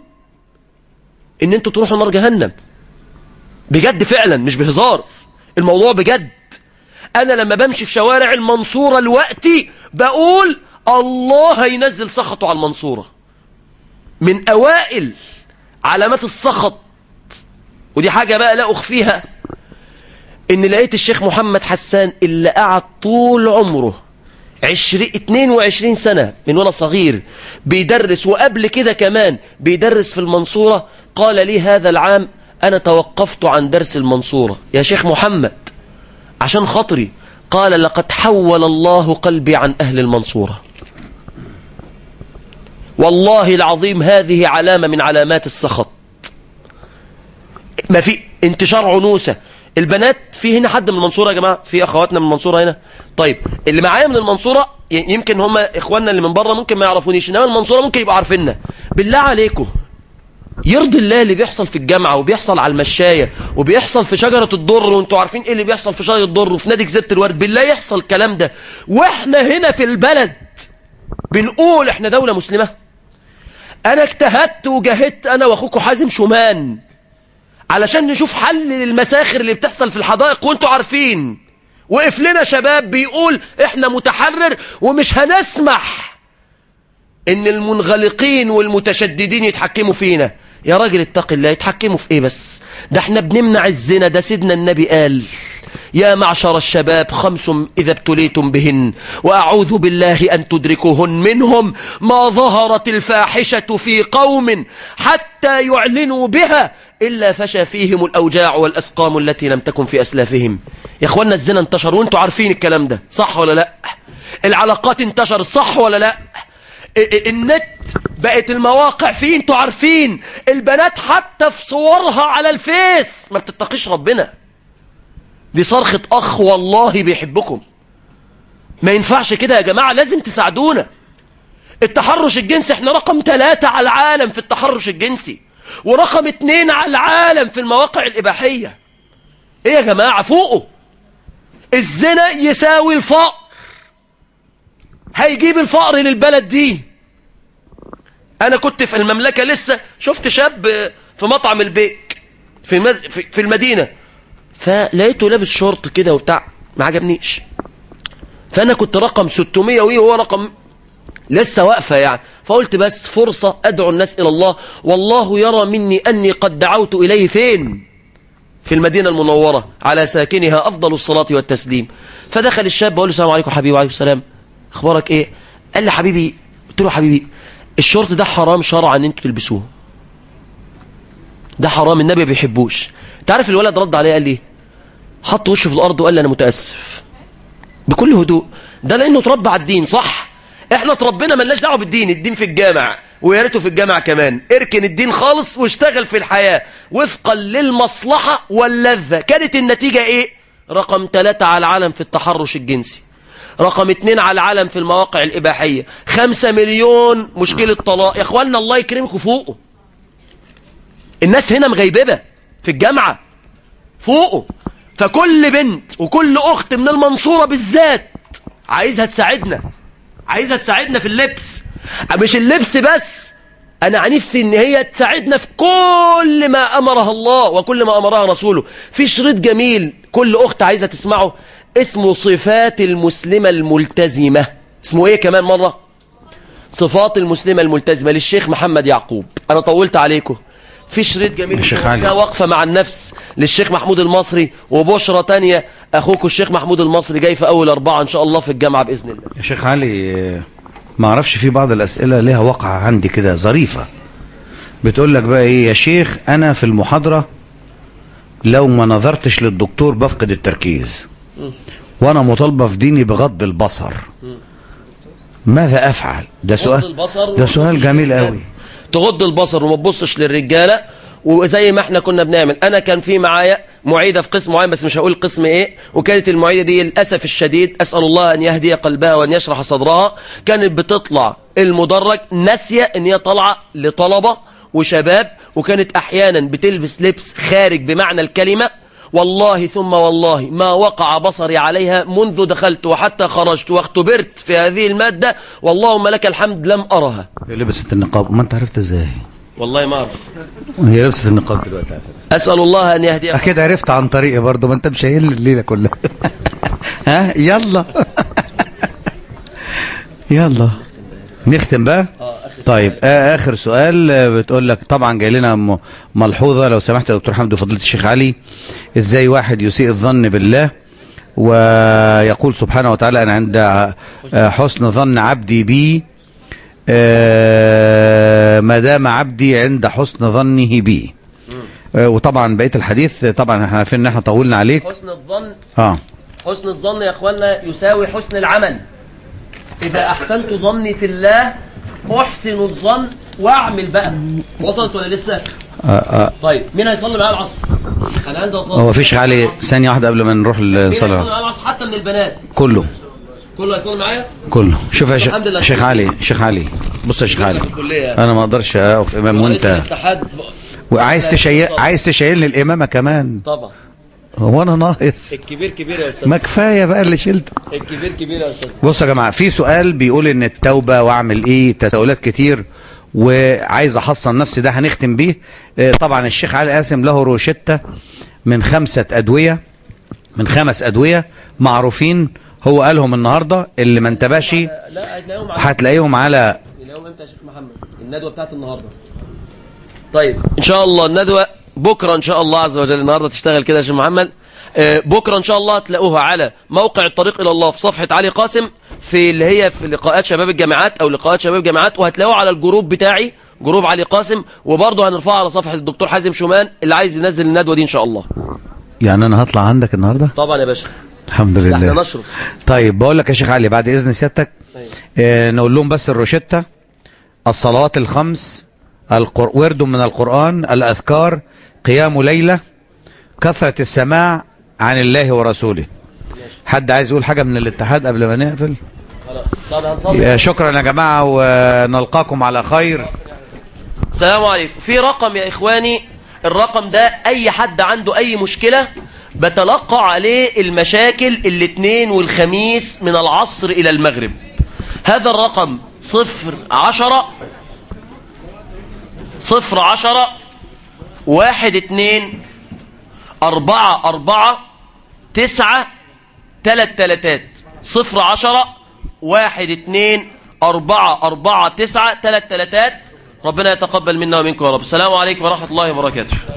إن أنتوا تروحوا نار جهنم بجد فعلا مش بهزار الموضوع بجد أنا لما بمشي في شوارع المنصورة الوقتي بقول الله هينزل سخطه على المنصورة من أوائل علامات السخط ودي حاجة بقى لا أخفيها إن لقيت الشيخ محمد حسان اللي قعد طول عمره عشرين 22 سنة من وانا صغير بيدرس وقبل كده كمان بيدرس في المنصورة قال لي هذا العام أنا توقفت عن درس المنصورة يا شيخ محمد عشان خاطري قال لقد حول الله قلبي عن أهل المنصورة والله العظيم هذه علامة من علامات السخط ما في انتشار عنوسة البنات في هنا حد من المنصورة يا جماعة في أخواتنا من المنصورة هنا طيب اللي معايا من المنصورة ي- يمكن هم إخواننا اللي من بره ممكن ما يعرفونيش إنما المنصورة ممكن يبقوا عارفيننا بالله عليكم يرضي الله اللي بيحصل في الجامعة وبيحصل على المشاية وبيحصل في شجرة الضر وانتوا عارفين ايه اللي بيحصل في شجرة الضر وفي نادي جزيرة الورد بالله يحصل الكلام ده واحنا هنا في البلد بنقول احنا دولة مسلمة انا اجتهدت وجاهدت انا واخوكم حازم شومان علشان نشوف حل للمساخر اللي بتحصل في الحدائق وانتوا عارفين وقف لنا شباب بيقول احنا متحرر ومش هنسمح ان المنغلقين والمتشددين يتحكموا فينا يا راجل اتق الله يتحكموا في ايه بس ده احنا بنمنع الزنا ده سيدنا النبي قال يا معشر الشباب خمس إذا ابتليتم بهن وأعوذ بالله أن تدركوهن منهم ما ظهرت الفاحشة في قوم حتى يعلنوا بها إلا فشى فيهم الأوجاع والأسقام التي لم تكن في أسلافهم يا أخوانا الزنا انتشر وانتوا عارفين الكلام ده صح ولا لا العلاقات انتشرت صح ولا لا النت بقت المواقع فيه انتوا عارفين البنات حتى في صورها على الفيس ما بتتقيش ربنا دي صرخة أخ والله بيحبكم ما ينفعش كده يا جماعة لازم تساعدونا التحرش الجنسي احنا رقم ثلاثة على العالم في التحرش الجنسي ورقم اتنين على العالم في المواقع الإباحية ايه يا جماعة فوقه الزنا يساوي الفقر هيجيب الفقر للبلد دي انا كنت في المملكة لسه شفت شاب في مطعم البيك في, مز... في... في المدينة فلقيته لابس شورت كده وبتاع ما عجبنيش فانا كنت رقم 600 وهو رقم لسه واقفه يعني فقلت بس فرصة ادعو الناس الى الله والله يرى مني اني قد دعوت اليه فين في المدينة المنورة على ساكنها افضل الصلاة والتسليم فدخل الشاب بقول له السلام عليكم حبيبي وعليكم السلام اخبارك ايه قال لي حبيبي قلت له حبيبي الشورت ده حرام شرعا ان انتوا تلبسوه ده حرام النبي ما بيحبوش تعرف الولد رد عليه قال لي حط وشه في الارض وقال لي انا متاسف بكل هدوء ده لانه اتربى على الدين صح احنا اتربينا ملناش دعوه بالدين الدين في الجامع ويا ريته في الجامع كمان اركن الدين خالص واشتغل في الحياه وفقا للمصلحه واللذه كانت النتيجه ايه رقم ثلاثة على العالم في التحرش الجنسي رقم اتنين على العالم في المواقع الإباحية خمسة مليون مشكلة طلاق يا اخوانا الله يكرمكم فوقه الناس هنا مغيببة في الجامعة فوقه فكل بنت وكل أخت من المنصورة بالذات عايزها تساعدنا عايزها تساعدنا في اللبس مش اللبس بس أنا عن نفسي إن هي تساعدنا في كل ما أمرها الله وكل ما أمرها رسوله في شريط جميل كل أخت عايزة تسمعه اسمه صفات المسلمة الملتزمة اسمه إيه كمان مرة صفات المسلمة الملتزمة للشيخ محمد يعقوب أنا طولت عليكم في شريط جميل الشيخ علي. واقفة مع النفس للشيخ محمود المصري وبشرة تانية أخوكم الشيخ محمود المصري جاي في أول أربعة إن شاء الله في الجامعة بإذن الله يا شيخ علي آه، ما اعرفش في بعض الاسئله لها وقع عندي كده ظريفه بتقول لك بقى ايه يا شيخ انا في المحاضره لو ما نظرتش للدكتور بفقد التركيز وانا مطالبه في ديني بغض البصر ماذا افعل ده سؤال البصر ده سؤال جميل قوي تغض البصر وما تبصش للرجاله وزي ما احنا كنا بنعمل انا كان في معايا معيده في قسم معين بس مش هقول قسم ايه وكانت المعيده دي للاسف الشديد اسال الله ان يهدي قلبها وان يشرح صدرها كانت بتطلع المدرج ناسيه ان هي طالعه لطلبه وشباب وكانت احيانا بتلبس لبس خارج بمعنى الكلمه والله ثم والله ما وقع بصري عليها منذ دخلت وحتى خرجت واختبرت في هذه الماده واللهم لك الحمد لم ارها هي لبست النقاب ما انت عرفت ازاي والله ما اعرف هي لبست النقاب دلوقتي على فكرة. اسال الله ان يهدي اكيد عرفت عن طريقي برضه ما انت مش قايل لي الليله كلها ها يلا يلا نختم بقى طيب آه اخر سؤال آه، بتقول لك طبعا جاي لنا م- ملحوظه لو سمحت يا دكتور حمدي وفضيله الشيخ علي ازاي واحد يسيء الظن بالله ويقول سبحانه وتعالى انا عند آه، حسن ظن عبدي بي آه، ما دام عبدي عند حسن ظنه بي آه، وطبعا بقيه الحديث طبعا احنا عارفين ان احنا طولنا عليك حسن الظن اه حسن الظن يا اخوانا يساوي حسن العمل اذا احسنت ظني في الله احسن الظن واعمل بقى وصلت ولا لسه آه، آه. طيب مين هيصلي معايا العصر انا هنزل اصلي هو فيش علي ثانيه واحده قبل ما نروح مين هيصلي للصلاه معايا العصر حتى من البنات كله كله هيصلي معايا كله شوف يا الحمد لله. شيخ شيخ علي شيخ علي بص يا شيخ علي الكلية. انا ما اقدرش اقف امام رئيس وانت الاتحاد وعايز تشيل عايز تشيل لي الامامه كمان طبعا هو انا ناقص الكبير كبير يا استاذ ما كفايه بقى اللي شلته الكبير كبير يا استاذ بصوا يا جماعه في سؤال بيقول ان التوبه واعمل ايه تساؤلات كتير وعايز احصن نفسي ده هنختم بيه آه، طبعا الشيخ علي قاسم له روشته من خمسه ادويه من خمس ادويه معروفين هو قالهم النهارده اللي ما انتبهش لا هتلاقيهم على هتلاقيهم على اليوم امتى يا شيخ محمد الندوه بتاعت النهارده طيب ان شاء الله الندوه بكره ان شاء الله عز وجل النهارده تشتغل كده يا شيخ محمد آه، بكره ان شاء الله هتلاقوها على موقع الطريق الى الله في صفحه علي قاسم في اللي هي في لقاءات شباب الجامعات او لقاءات شباب الجامعات وهتلاقوها على الجروب بتاعي جروب علي قاسم وبرضه هنرفعها على صفحه الدكتور حازم شومان اللي عايز ينزل الندوه دي ان شاء الله يعني انا هطلع عندك النهارده طبعا يا باشا الحمد ده احنا لله نشرف طيب بقول لك يا شيخ علي بعد اذن سيادتك أيوة. آه نقول لهم بس الروشته الصلوات الخمس القر... ورد من القران الاذكار قيام ليله كثره السماع عن الله ورسوله حد عايز يقول حاجه من الاتحاد قبل ما نقفل خلاص طب هنصلي آه، شكرا يا جماعه ونلقاكم على خير السلام عليكم في رقم يا إخواني الرقم ده أي حد عنده أي مشكلة بتلقى عليه المشاكل الاثنين والخميس من العصر إلى المغرب هذا الرقم صفر عشرة صفر عشرة واحد اتنين أربعة أربعة تسعة تلات تلاتات صفر عشرة واحد اتنين أربعة أربعة تسعة تلات تلاتات ربنا يتقبل منا ومنكم يا رب السلام عليكم ورحمة الله وبركاته